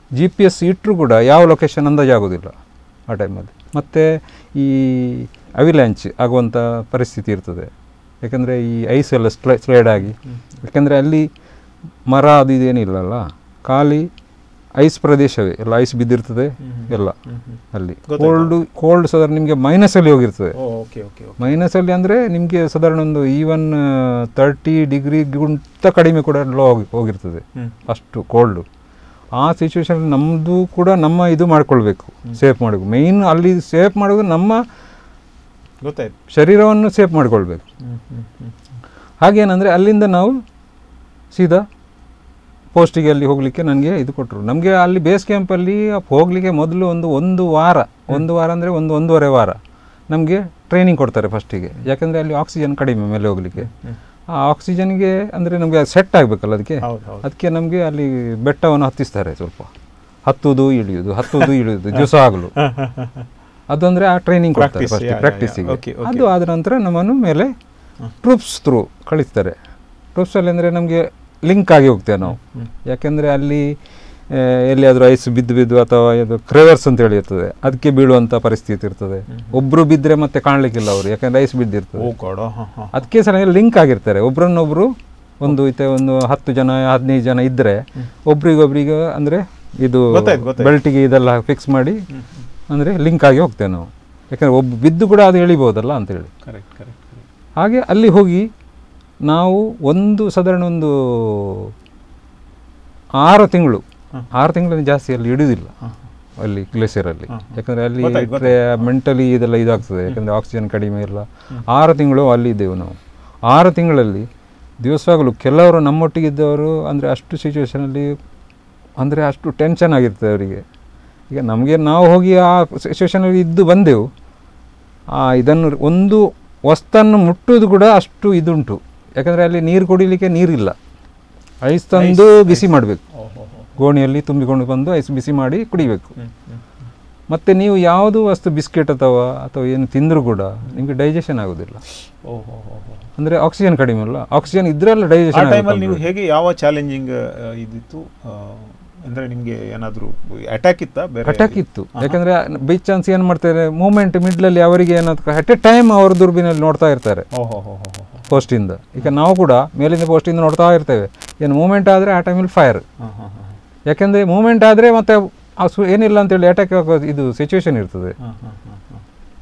ಜಿ ಪಿ ಎಸ್ ಇಟ್ಟರು ಕೂಡ ಯಾವ ಲೊಕೇಶನ್ ಅಂದಾಜಾಗೋದಿಲ್ಲ ಆ ಟೈಮಲ್ಲಿ ಮತ್ತು ಈ ಅವಿಲ್ಯಾಂಚ್ ಆಗುವಂಥ ಪರಿಸ್ಥಿತಿ ಇರ್ತದೆ ಯಾಕಂದರೆ ಈ ಐಸ್ ಎಲ್ಲ ಸ್ಲೈ ಸ್ಲೈಡ್ ಆಗಿ ಯಾಕಂದರೆ ಅಲ್ಲಿ ಮರ ಅದು ಇದೇನಿಲ್ಲಲ್ಲ ಖಾಲಿ ಐಸ್ ಪ್ರದೇಶವೇ ಎಲ್ಲ ಐಸ್ ಬಿದ್ದಿರ್ತದೆ ಎಲ್ಲ ಅಲ್ಲಿ ಕೋಲ್ಡ್ ಕೋಲ್ಡ್ ಸಾಧಾರಣ ನಿಮಗೆ ಮೈನಸಲ್ಲಿ ಹೋಗಿರ್ತದೆ ಓಕೆ ಓಕೆ ಮೈನಸಲ್ಲಿ ಅಂದರೆ ನಿಮಗೆ ಸಾಧಾರಣ ಒಂದು ಈವನ್ ತರ್ಟಿ ಡಿಗ್ರಿಗಿಂತ ಕಡಿಮೆ ಕೂಡ ಲೋ ಹೋಗಿ ಹೋಗಿರ್ತದೆ ಹ್ಮ್. ಅಷ್ಟು ಕೋಲ್ಡು ಆ ಸಿಚುವೇಶನ್ ನಮ್ಮದು ಕೂಡ ನಮ್ಮ ಇದು ಮಾಡ್ಕೊಳ್ಬೇಕು ಸೇಫ್ ಮಾಡಬೇಕು ಮೇಯ್ನ್ ಅಲ್ಲಿ ಸೇಫ್ ಮಾಡೋದು ನಮ್ಮ ಗೊತ್ತಾಯ್ತು ಶರೀರವನ್ನು ಸೇಫ್ ಮಾಡ್ಕೊಳ್ಬೇಕು ಹ್ಮ್, ಹ್ಮ್, ಹ್ಮ್. ಹಾಗೇನಂದರೆ ಅಲ್ಲಿಂದ ನಾವು ಸೀದಾ ಪೋಸ್ಟಿಗೆ ಅಲ್ಲಿ ಹೋಗಲಿಕ್ಕೆ ನನಗೆ ಇದು ಕೊಟ್ಟರು ನಮಗೆ ಅಲ್ಲಿ ಬೇಸ್ ಕ್ಯಾಂಪಲ್ಲಿ ಹೋಗಲಿಕ್ಕೆ ಮೊದಲು ಒಂದು ಒಂದು ವಾರ ಒಂದು ವಾರ ಅಂದರೆ ಒಂದು ಒಂದೂವರೆ ವಾರ ನಮಗೆ ಟ್ರೈನಿಂಗ್ ಕೊಡ್ತಾರೆ ಫಸ್ಟಿಗೆ ಯಾಕಂದರೆ ಅಲ್ಲಿ ಆಕ್ಸಿಜನ್ ಕಡಿಮೆ ಮೇಲೆ ಹೋಗಲಿಕ್ಕೆ ಆ ಆಕ್ಸಿಜನ್ಗೆ ಅಂದರೆ ನಮಗೆ ಸೆಟ್ ಆಗಬೇಕಲ್ಲ ಅದಕ್ಕೆ ಹೌದು, ಹೌದು. ಅದಕ್ಕೆ ನಮಗೆ ಅಲ್ಲಿ ಬೆಟ್ಟವನ್ನು ಹತ್ತಿಸ್ತಾರೆ ಸ್ವಲ್ಪ ಹತ್ತುವುದು ಇಳಿಯುವುದು ಹತ್ತುವುದು ಇಳಿಯುವುದು ದಿವಸ ಆಗಲು ಅದಂದರೆ ಆ ಟ್ರೈನಿಂಗ್ ಕೊಡ್ತಾರೆ Practice, ಫಸ್ಟ್ yeah, yeah, ಪ್ರಾಕ್ಟೀಸಿಗೆ yeah. Okay, okay. ಅದು ಆದ ನಂತರ ನಮ್ಮನ್ನು ಮೇಲೆ ಟ್ರೂಪ್ಸ್ ಥ್ರೂ ಕಳಿಸ್ತಾರೆ ಟ್ರೂಪ್ಸಲ್ಲಿ ಅಂದರೆ ನಮಗೆ ಲಿಂಕ್ ಆಗಿ ಹೋಗ್ತೇವೆ ನಾವು ಯಾಕೆಂದರೆ ಅಲ್ಲಿ ಆ, ಎಲ್ಲಿಯಾದರೂ ಐಸ್ ಬಿದ್ದು ಬಿದ್ದು ಅಥವಾ ಇದು ಕ್ರೇವರ್ಸ್ ಅಂತ ಹೇಳಿ ಇರ್ತದೆ ಅದಕ್ಕೆ ಬೀಳುವಂಥ ಪರಿಸ್ಥಿತಿ ಇರ್ತದೆ ಒಬ್ಬರು ಬಿದ್ದರೆ ಮತ್ತೆ ಕಾಣಲಿಕ್ಕಿಲ್ಲ ಅವರು ಯಾಕಂದರೆ ಐಸ್ ಬಿದ್ದಿರ್ತದೆ ಓ ಗಾಡ್ ಹಾ ಹಾ ಅದಕ್ಕೆ ಸಲ ಲಿಂಕ್ ಆಗಿರ್ತಾರೆ ಒಬ್ರನ್ನೊಬ್ರು ಒಂದು ಇತ್ತೆ ಒಂದು ಹತ್ತು ಜನ ಹದಿನೈದು ಜನ ಇದ್ದರೆ ಒಬ್ರಿಗೊಬ್ರಿಗೆ ಅಂದರೆ ಇದು ಗೊತ್ತಾಯ್ತು, ಗೊತ್ತಾಯ್ತು. ಬೆಲ್ಟಿಗೆ ಇದೆಲ್ಲ ಫಿಕ್ಸ್ ಮಾಡಿ ಅಂದರೆ ಲಿಂಕ್ ಆಗಿ ಹೋಗ್ತೇವೆ ನಾವು ಯಾಕಂದರೆ ಒಬ್ಬ ಬಿದ್ದು ಕೂಡ ಅದು ಎಳಿಬೋದಲ್ಲ ಅಂತೇಳಿ ಕರೆಕ್ಟ್ ಕರೆಕ್ಟ್ ಹಾಗೆ ಅಲ್ಲಿ ಹೋಗಿ ನಾವು ಒಂದು ಸಾಧಾರಣ ಒಂದು ಆರು ತಿಂಗಳು ಆರು ತಿಂಗಳಲ್ಲಿ ಜಾಸ್ತಿ ಅಲ್ಲಿ ಇಡುವುದಿಲ್ಲ ಅಲ್ಲಿ ಗ್ಲೇಸಿಯರಲ್ಲಿ ಯಾಕಂದರೆ ಅಲ್ಲಿ ಗೊತ್ತಾಯ್ತು, ಇಟ್ಟರೆ ಮೆಂಟಲಿ ಇದೆಲ್ಲ ಇದಾಗ್ತದೆ ಯಾಕಂದರೆ ಆಕ್ಸಿಜನ್ ಕಡಿಮೆ ಇಲ್ಲ ಆರು ತಿಂಗಳು ಅಲ್ಲಿ ಇದ್ದೆವು ನಾವು ಆರು ತಿಂಗಳಲ್ಲಿ ದಿವಸವಾಗಲೂ ಕೆಲವರು ನಮ್ಮೊಟ್ಟಿಗಿದ್ದವರು ಅಂದರೆ ಅಷ್ಟು ಸಿಚುವೇಶನಲ್ಲಿ ಅಂದರೆ ಅಷ್ಟು ಟೆನ್ಷನ್ ಆಗಿರ್ತದೆ ಅವರಿಗೆ ಈಗ ನಮಗೆ ನಾವು ಹೋಗಿ ಆ ಸಿಚುವೇಶನಲ್ಲಿ ಇದ್ದು ಬಂದೆವು ಆ ಇದನ್ನು ಒಂದು ವಸ್ತನ್ನು ಮುಟ್ಟುವುದು ಕೂಡ ಅಷ್ಟು ಇದುಂಟು ಯಾಕಂದರೆ ಅಲ್ಲಿ ನೀರು ಕುಡಿಲಿಕ್ಕೆ ನೀರಿಲ್ಲ ಐಸ್ ತಂದು ಬಿಸಿ ಮಾಡಬೇಕು ಗೋಣಿಯಲ್ಲಿ ತುಂಬಿಕೊಂಡು ಬಂದು ಐಸ್ ಬಿಸಿ ಮಾಡಿ ಕುಡಿಬೇಕು ಮತ್ತು ನೀವು ಯಾವುದು ವಸ್ತು ಬಿಸ್ಕೆಟ್ ಅಥವಾ ಅಥವಾ ಏನು ತಿಂದರೂ ಕೂಡ ನಿಮಗೆ ಡೈಜೆಷನ್ ಆಗೋದಿಲ್ಲ ಓಹೋ ಅಂದರೆ ಆಕ್ಸಿಜನ್ ಕಡಿಮೆ ಅಲ್ಲ ಆಕ್ಸಿಜನ್ ಇದ್ರಲ್ಲ ಆ ಡೈಜೆಷನ್ ಟೈಮಲ್ಲಿ ನೀವು ಹೇಗೆ ಯಾವ ಚಾಲೆಂಜಿಂಗ್ ಇದಿತ್ತು ಆ, ಅಂದ್ರೆ ನಿಮ್ಗೆ ಏನಾದ್ರು ಅಟ್ಯಾಕ್ ಇತ್ತಾ ಬೇರೆ ಅಟ್ಯಾಕ್ ಇತ್ತು ಯಾಕಂದ್ರೆ ಬೈ ಚಾನ್ಸ್ ಏನು ಮಾಡ್ತಾರೆ ಮೂಮೆಂಟ್ ಮಿಡ್ಲಲ್ಲಿ ಅವರಿಗೆ ಏನಾದ್ರು ಅಟ್ ಎ ಟೈಮ್ ಅವರು ದುರ್ಬಿನಲ್ಲಿ ನೋಡ್ತಾ ಇರ್ತಾರೆ ಓಹೋ ಹೋ ಹೋ ಹೋ ಪೋಸ್ಟಿಂದ ಈಗ ನಾವು ಕೂಡ ಮೇಲಿಂದ ಪೋಸ್ಟಿಂದ ನೋಡ್ತಾ ಇರ್ತೇವೆ ಏನು ಮೂಮೆಂಟ್ ಆದರೆ ಆ ಟೈಮಲ್ಲಿ ಫೈರ್ ಹಾ ಹಾ ಹಾ ಯಾಕೆಂದರೆ ಮೂಮೆಂಟ್ ಆದರೆ ಮತ್ತೆ ಆ ಸು ಏನಿಲ್ಲ ಅಂತೇಳಿ ಅಟ್ಯಾಕ್ ಆಗೋ ಇದು ಸಿಚುವೇಶನ್ ಇರ್ತದೆ ಹಾ ಹಾ ಹಾ ಹಾ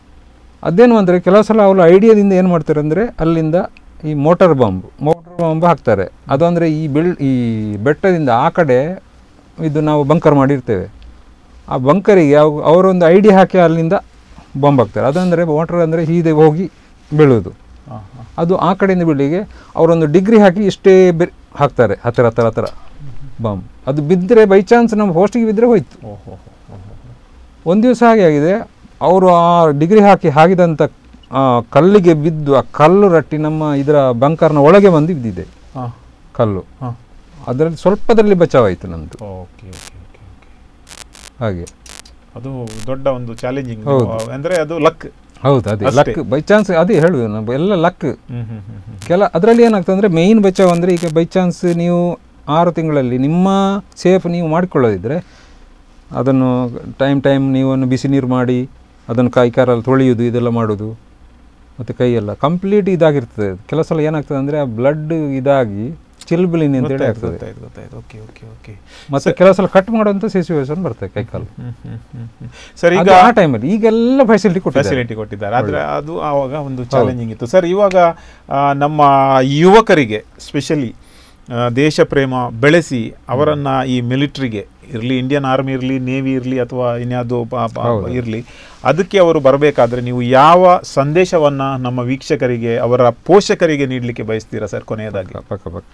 ಅದೇನು ಅಂದರೆ ಕೆಲವು ಸಲ ಅವರು ಐಡಿಯಾದಿಂದ ಏನು ಮಾಡ್ತಾರೆ ಅಂದರೆ ಅಲ್ಲಿಂದ ಈ ಮೋಟಾರ್ ಬಾಂಬ್ ಮೋಟಾರ್ ಬಾಂಬ್ ಹಾಕ್ತಾರೆ ಅದು ಅಂದರೆ ಈ ಬಿಲ್ ಈ ಬೆಟ್ಟದಿಂದ ಆ ಕಡೆ ಇದು ನಾವು ಬಂಕರ್ ಮಾಡಿರ್ತೇವೆ ಆ ಬಂಕರಿಗೆ ಯಾವ ಅವರೊಂದು ಐಡಿ ಹಾಕಿ ಅಲ್ಲಿಂದ ಬಾಂಬ್ ಹಾಕ್ತಾರೆ ಅದಂದರೆ ಮೋಟರ್ ಅಂದರೆ ಹೀದೆ ಹೋಗಿ ಬೀಳೋದು ಹಾ ಹಾ ಅದು ಆ ಕಡೆಯಿಂದ ಬೀಳಿಗೆ ಅವರೊಂದು ಡಿಗ್ರಿ ಹಾಕಿ ಇಷ್ಟೇ ಬೆ ಹಾಕ್ತಾರೆ ಹತ್ತಿರ ಹತ್ತಿರ ಹತ್ತಿರ ಬಾಂಬ್ ಅದು ಬಿದ್ದರೆ ಬೈ ಚಾನ್ಸ್ ನಮ್ಮ ಹೋಸ್ಟಿಗೆ ಬಿದ್ದರೆ ಹೋಯ್ತು ಓಹೋ ಹೋ ಹೋ ಒಂದು ದಿವಸ ಹಾಗೆ ಆಗಿದೆ ಅವರು ಆ ಡಿಗ್ರಿ ಹಾಕಿ ಹಾಕಿದಂಥ ಆ ಕಲ್ಲಿಗೆ ಬಿದ್ದು ಆ ಕಲ್ಲು ರಟ್ಟಿ ನಮ್ಮ ಇದರ ಬಂಕರ್ನ ಒಳಗೆ ಬಂದು ಬಿದ್ದಿದೆ ಹಾ ಕಲ್ಲು ಹಾ ಅದರಲ್ಲಿ ಸ್ವಲ್ಪದಲ್ಲಿ ಬಚಾವಾಯಿತು ನಮ್ಮದು ಓಕೆ ಓಕೆ ಓಕೆ ಓಕೆ ಹಾಗೆ ಅದು ದೊಡ್ಡ ಒಂದು ಚಾಲೆಂಜಿಂಗ್ ಹೌದು. ಅಂದ್ರೆ ಅದು ಲಕ್ ಹೌದು ಅದೇ ಅಷ್ಟೇ. ಲಕ್ ಬೈ ಚಾನ್ಸ್ ಅದೇ ಹೇಳುದು ನಾವು ಎಲ್ಲ ಲಕ್ ಹ್ಮ್ ಹ್ಮ್ ಹ್ಮ್ ಹ್ಮ್ ಕೆಲ ಅದರಲ್ಲಿ ಏನಾಗ್ತದೆ ಅಂದರೆ ಮೇಯ್ನ್ ಬಚಾವ್ ಅಂದರೆ ಈಗ ಬೈ ಚಾನ್ಸ್ ನೀವು ಆರು ತಿಂಗಳಲ್ಲಿ ನಿಮ್ಮ ಸೇಫ್ ನೀವು ಮಾಡಿಕೊಳ್ಳೋದಿದ್ರೆ ಅದನ್ನು ಟೈಮ್ ಟೈಮ್ ನೀವು ಒಂದು ಬಿಸಿ ನೀರು ಮಾಡಿ ಅದನ್ನು ಕೈ ಕಾರಲ್ಲಿ ತೊಳೆಯೋದು ಇದೆಲ್ಲ ಮಾಡೋದು ಮತ್ತು ಕೈಯೆಲ್ಲ ಕಂಪ್ಲೀಟ್ ಇದಾಗಿರ್ತದೆ ಕೆಲವು ಸಲ ಏನಾಗ್ತದೆ ಅಂದರೆ ಆ ಬ್ಲಡ್ ಇದಾಗಿ ಚಿಲ್ಬಿಲಿನಿ ಅಂತೇಳಿ ಗೊತ್ತಾಯ್ತು ಆಗ್ತದೆ ಗೊತ್ತಾಯ್ತು ಗೊತ್ತಾಯ್ತು ಓಕೆ ಓಕೆ ಓಕೆ ಮತ್ತು ಕೆಲವು ಸಲ ಕಟ್ ಮಾಡುವಂಥ ಸಿಚುವೇಶನ್ ಬರ್ತದೆ ಕೈ ಕಾಲು ಹ್ಮ್ ಹ್ಮ್ ಹ್ಮ್ ಹ್ಮ್ ಸರ್ ಈಗ ಅದು ಆ ಟೈಮಲ್ಲಿ ಈಗೆಲ್ಲ ಫೆಸಿಲಿಟಿ ಕೊಟ್ಟಿದ್ದಾರೆ ಫೆಸಿಲಿಟಿ ಕೊಟ್ಟಿದ್ದಾರೆ ಆದರೆ ಅದು ಆವಾಗ ಒಂದು ಚಾಲೆಂಜಿಂಗ್ ಇತ್ತು ಸರ್ ಇವಾಗ ಆ, ನಮ್ಮ ಯುವಕರಿಗೆ ಸ್ಪೆಷಲಿ ದೇಶ ಪ್ರೇಮ ಬೆಳೆಸಿ ಅವರನ್ನು ಈ ಮಿಲಿಟ್ರಿಗೆ ಇರಲಿ ಇಂಡಿಯನ್ ಆರ್ಮಿ ಇರಲಿ ನೇವಿ ಇರಲಿ ಅಥವಾ ಇನ್ಯಾವುದೋ ಹೌದು. ಇರಲಿ ಅದಕ್ಕೆ ಅವರು ಬರಬೇಕಾದ್ರೆ ನೀವು ಯಾವ ಸಂದೇಶವನ್ನು ನಮ್ಮ ವೀಕ್ಷಕರಿಗೆ ಅವರ ಪೋಷಕರಿಗೆ ನೀಡಲಿಕ್ಕೆ ಬಯಸ್ತೀರಾ ಸರ್ ಕೊನೆಯದಾಗಿ ಪಕ್ಕ ಪಕ್ಕ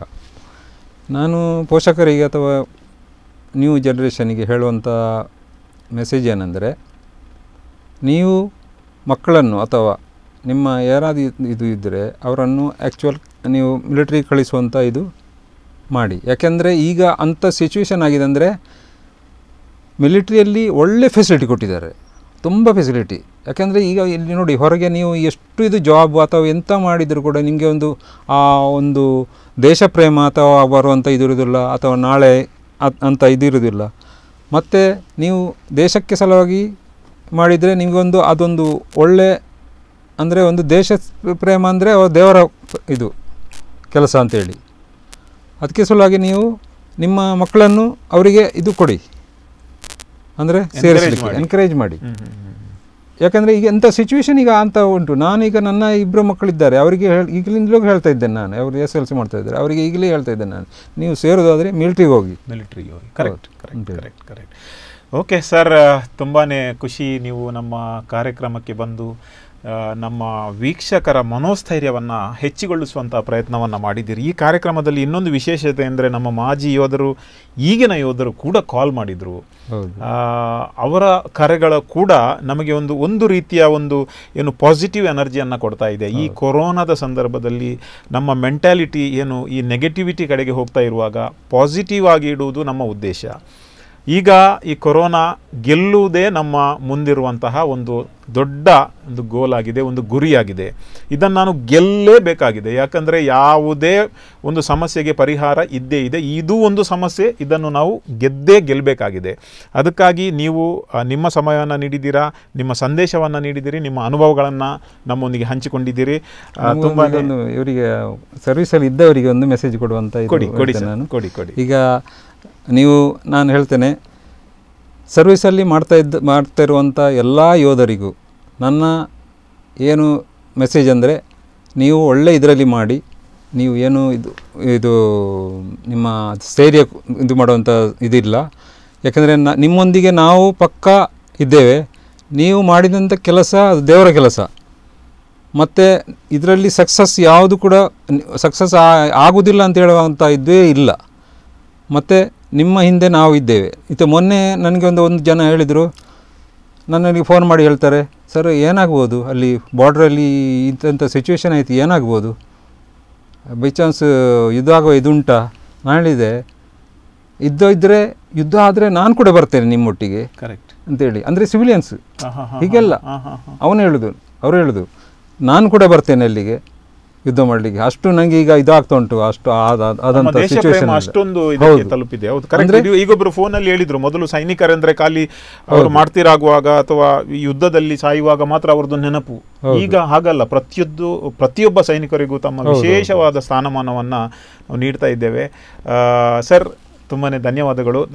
ನಾನು ಪೋಷಕರಿಗೆ ಅಥವಾ ನ್ಯೂ ಜನ್ರೇಷನಿಗೆ ಹೇಳುವಂಥ ಮೆಸೇಜ್ ಏನೆಂದರೆ ನೀವು ಮಕ್ಕಳನ್ನು ಅಥವಾ ನಿಮ್ಮ ಯಾರಾದರೂ ಇದ್- ಇದು ಇದ್ದರೆ ಅವರನ್ನು ಆ್ಯಕ್ಚುಯಲ್ ನೀವು ಮಿಲಿಟ್ರಿ ಕಳಿಸುವಂಥ ಇದು ಮಾಡಿ ಯಾಕೆಂದರೆ ಈಗ ಅಂಥ ಸಿಚುವೇಶನ್ ಆಗಿದೆ ಅಂದರೆ ಮಿಲಿಟ್ರಿಯಲ್ಲಿ ಒಳ್ಳೆ ಫೆಸಿಲಿಟಿ ಕೊಟ್ಟಿದ್ದಾರೆ ತುಂಬ ಫೆಸಿಲಿಟಿ ಯಾಕೆಂದರೆ ಈಗ ಇಲ್ಲಿ ನೋಡಿ ಹೊರಗೆ ನೀವು ಎಷ್ಟು ಇದು ಜಾಬ್ ಅಥವಾ ಎಂತ ಮಾಡಿದರೂ ಕೂಡ ನಿಮಗೆ ಒಂದು ಆ ಒಂದು ದೇಶ ಪ್ರೇಮ ಅಥವಾ ಬರುವಂಥ ಇದು ಇರೋದಿಲ್ಲ ಅಥವಾ ನಾಳೆ ಅ- ಅಂತ ಇದು ಇರೋದಿಲ್ಲ ಮತ್ತು ನೀವು ದೇಶಕ್ಕೆ ಸಲುವಾಗಿ ಮಾಡಿದರೆ ನಿಮಗೊಂದು ಅದೊಂದು ಒಳ್ಳೆ ಅಂದರೆ ಒಂದು ದೇಶ ಪ್ರೇಮ ಅಂದರೆ ದೇವರ ಇದು ಕೆಲಸ ಅಂತೇಳಿ ಅದಕ್ಕೆ ಸಲುವಾಗಿ ನೀವು ನಿಮ್ಮ ಮಕ್ಕಳನ್ನು ಅವರಿಗೆ ಇದು ಕೊಡಿ ಅಂದರೆ ಸೇರಿಸಲಿಕ್ಕೆ ಮಾಡಿ. ಎನ್ಕರೇಜ್ ಮಾಡಿ ಹ್ಮ್, ಹ್ಮ್, ಹ್ಮ್. ಯಾಕಂದರೆ ಈಗ ಎಂಥ ಸಿಚುವೇಶನ್ ಈಗ ಅಂತ ಉಂಟು ನಾನೀಗ ನನ್ನ ಇಬ್ಬರು ಮಕ್ಕಳಿದ್ದಾರೆ ಅವರಿಗೆ ಹೇಳ್ ಈಗಲಿಂದಲೂ ಹೇಳ್ತಾ ಇದ್ದೇನೆ ನಾನು ಅವರು ಎಸ್ ಎಲ್ ಸಿ ಮಾಡ್ತಾ ಇದ್ದಾರೆ ಅವರಿಗೆ ಈಗಲೇ ಹೇಳ್ತಾ ಇದ್ದೇನೆ ನಾನು ನೀವು ಸೇರೋದಾದರೆ ಮಿಲ್ಟ್ರಿಗೆ ಹೋಗಿ ಮಿಲಿಟ್ರಿಗೆ ಹೋಗಿ correct correct correct correct okay sir ತುಂಬಾ ಖುಷಿ ನೀವು ನಮ್ಮ ಕಾರ್ಯಕ್ರಮಕ್ಕೆ ಬಂದು ಆ, ನಮ್ಮ ವೀಕ್ಷಕರ ಮನೋಸ್ಥೈರ್ಯವನ್ನು ಹೆಚ್ಚಿಗೊಳಿಸುವಂಥ ಪ್ರಯತ್ನವನ್ನು ಮಾಡಿದ್ದೀರಿ ಈ ಕಾರ್ಯಕ್ರಮದಲ್ಲಿ ಇನ್ನೊಂದು ವಿಶೇಷತೆ ಅಂದರೆ ನಮ್ಮ ಮಾಜಿ ಯೋಧರು ಈಗಿನ ಯೋಧರು ಕೂಡ ಕಾಲ್ ಮಾಡಿದರು ಹೌದು ಆ, ಅವರ ಕರೆಗಳ ಕೂಡ ನಮಗೆ ಒಂದು ಒಂದು ರೀತಿಯ ಒಂದು ಏನು ಪಾಸಿಟಿವ್ ಎನರ್ಜಿಯನ್ನು ಕೊಡ್ತಾ ಇದೆ ಈ ಕೊರೋನಾದ ಸಂದರ್ಭದಲ್ಲಿ ನಮ್ಮ ಮೆಂಟ್ಯಾಲಿಟಿ ಏನು ಈ ನೆಗೆಟಿವಿಟಿ ಕಡೆಗೆ ಹೋಗ್ತಾ ಇರುವಾಗ ಪಾಸಿಟಿವ್ ಆಗಿ ಇಡುವುದು ನಮ್ಮ ಉದ್ದೇಶ ಈಗ ಈ ಕೊರೋನಾ ಗೆಲ್ಲುವುದೇ ನಮ್ಮ ಮುಂದಿರುವಂತಹ ಒಂದು ದೊಡ್ಡ ಒಂದು ಗೋಲ್ ಆಗಿದೆ ಒಂದು ಗುರಿಯಾಗಿದೆ ಇದನ್ನು ನಾನು ಗೆಲ್ಲೇಬೇಕಾಗಿದೆ ಯಾಕಂದರೆ ಯಾವುದೇ ಒಂದು ಸಮಸ್ಯೆಗೆ ಪರಿಹಾರ ಇದ್ದೇ ಇದೆ ಇದು ಒಂದು ಸಮಸ್ಯೆ ಇದನ್ನು ನಾವು ಗೆದ್ದೇ ಗೆಲ್ಲಬೇಕಾಗಿದೆ ಅದಕ್ಕಾಗಿ ನೀವು ಆ, ನಿಮ್ಮ ಸಮಯವನ್ನು ನೀಡಿದ್ದೀರಾ ನಿಮ್ಮ ಸಂದೇಶವನ್ನು ನೀಡಿದ್ದೀರಿ ನಿಮ್ಮ ಅನುಭವಗಳನ್ನು ನಮ್ಮೊಂದಿಗೆ ಹಂಚಿಕೊಂಡಿದ್ದೀರಿ ಆ, ನಮಗೊಂದು ತುಂಬಾ ಇದೊಂದು ಇವರಿಗೆ ಸರ್ವಿಸಲ್ಲಿ ಇದ್ದವರಿಗೆ ಒಂದು ಮೆಸೇಜ್ ಕೊಡುವಂತ ಇದು ಕೊಡಿ, ಕೊಡಿ ಹೇಳ್ತೇನೆ ಸರ್, ನಾನು ಕೊಡಿ, ಕೊಡಿ. ಈಗ ನೀವು ನಾನು ಹೇಳ್ತೇನೆ ಸರ್ವಿಸಲ್ಲಿ ಮಾಡ್ತಾ ಇದ್ದ ಮಾಡ್ತಾ ಇರುವಂಥ ಎಲ್ಲ ಯೋಧರಿಗೂ ನನ್ನ ಏನು ಮೆಸೇಜ್ ಅಂದರೆ ನೀವು ಒಳ್ಳೆ ಇದರಲ್ಲಿ ಮಾಡಿ ನೀವು ಏನು ಇದು ಇದು ನಿಮ್ಮ ಸ್ಥೈರ್ಯ ಇದು ಮಾಡುವಂಥ ಇದಿಲ್ಲ ಯಾಕಂದರೆ ನ ನಿಮ್ಮೊಂದಿಗೆ ನಾವು ಪಕ್ಕ ಇದ್ದೇವೆ ನೀವು ಮಾಡಿದಂಥ ಕೆಲಸ ಅದು ದೇವರ ಕೆಲಸ ಮತ್ತು ಇದರಲ್ಲಿ ಸಕ್ಸಸ್ ಯಾವುದು ಕೂಡ ಸಕ್ಸಸ್ ಆಗುವುದಿಲ್ಲ ಅಂತ ಹೇಳುವಂಥ ಇದೇ ಇಲ್ಲ ಮತ್ತು ನಿಮ್ಮ ಹಿಂದೆ ನಾವು ಇದ್ದೇವೆ ಇದು ಮೊನ್ನೆ ನನಗೆ ಒಂದು ಒಂದು ಜನ ಹೇಳಿದರು ನನಗೆ ಫೋನ್ ಮಾಡಿ ಹೇಳ್ತಾರೆ ಸರ್ ಏನಾಗ್ಬೋದು ಅಲ್ಲಿ ಬಾರ್ಡ್ರಲ್ಲಿ ಇಂಥ ಸಿಚುವೇಶನ್ ಆಯಿತು ಏನಾಗ್ಬೋದು ಬೈ ಚಾನ್ಸ್ ಯುದ್ಧ ಆಗೋ ಇದುಂಟಾ ನಾನು ಹೇಳಿದೆ ಯುದ್ಧ ಇದ್ದರೆ ಯುದ್ಧ ಆದರೆ ನಾನು ಕೂಡ ಬರ್ತೇನೆ ನಿಮ್ಮೊಟ್ಟಿಗೆ ಕರೆಕ್ಟ್ ಅಂತೇಳಿ ಅಂದರೆ ಸಿವಿಲಿಯನ್ಸ್ ಹಾ, ಹಾ, ಹಾ, ಹೀಗೆಲ್ಲ ಹಾ, ಹಾ, ಹಾ. ಅವನು ಹೇಳುದು ಅವರು ಹೇಳುದು ನಾನು ಕೂಡ ಬರ್ತೇನೆ ಅಲ್ಲಿಗೆ ಯುದ್ಧ ಮಾಡಲಿಕ್ಕೆ ಅಷ್ಟು ನನಗೆ ಈಗ ಇದಾಗ್ತಾ ಉಂಟು ಅಷ್ಟು ಆದ ನಮ್ಮ ಆದಂಥ ದೇಶ ಸಿಚುವೇಶನ್ ಪ್ರೇಮ ಅಷ್ಟೊಂದು ಇದಕ್ಕೆ ತಲುಪಿದೆ ಹೌದು ಕರೆಕ್ಟ್ ಈಗೊಬ್ರು ಫೋನಲ್ಲಿ ಹೇಳಿದ್ರು ಮೊದಲು ಸೈನಿಕರೆಂದ್ರೆ ಖಾಲಿ ಅವರು ಮಾಡ್ತಿರಾಗುವಾಗ ಅಥವಾ ಈ ಯುದ್ಧದಲ್ಲಿ ಸಾಯುವಾಗ ಮಾತ್ರ ಅವ್ರದ್ದು ನೆನಪು ಹೌದು. ಈಗ ಹಾಗಲ್ಲ ಪ್ರತಿಯೊಂದು ಪ್ರತಿಯೊಬ್ಬ ಸೈನಿಕರಿಗೂ ತಮ್ಮ ಹೌದು, ಹೌದು. ವಿಶೇಷವಾದ ಸ್ಥಾನಮಾನವನ್ನ ನಾವು ನೀಡ್ತಾ ಇದ್ದೇವೆ ಆ, ಸರ್ ತುಂಬಾನೇ ಧನ್ಯವಾದಗಳು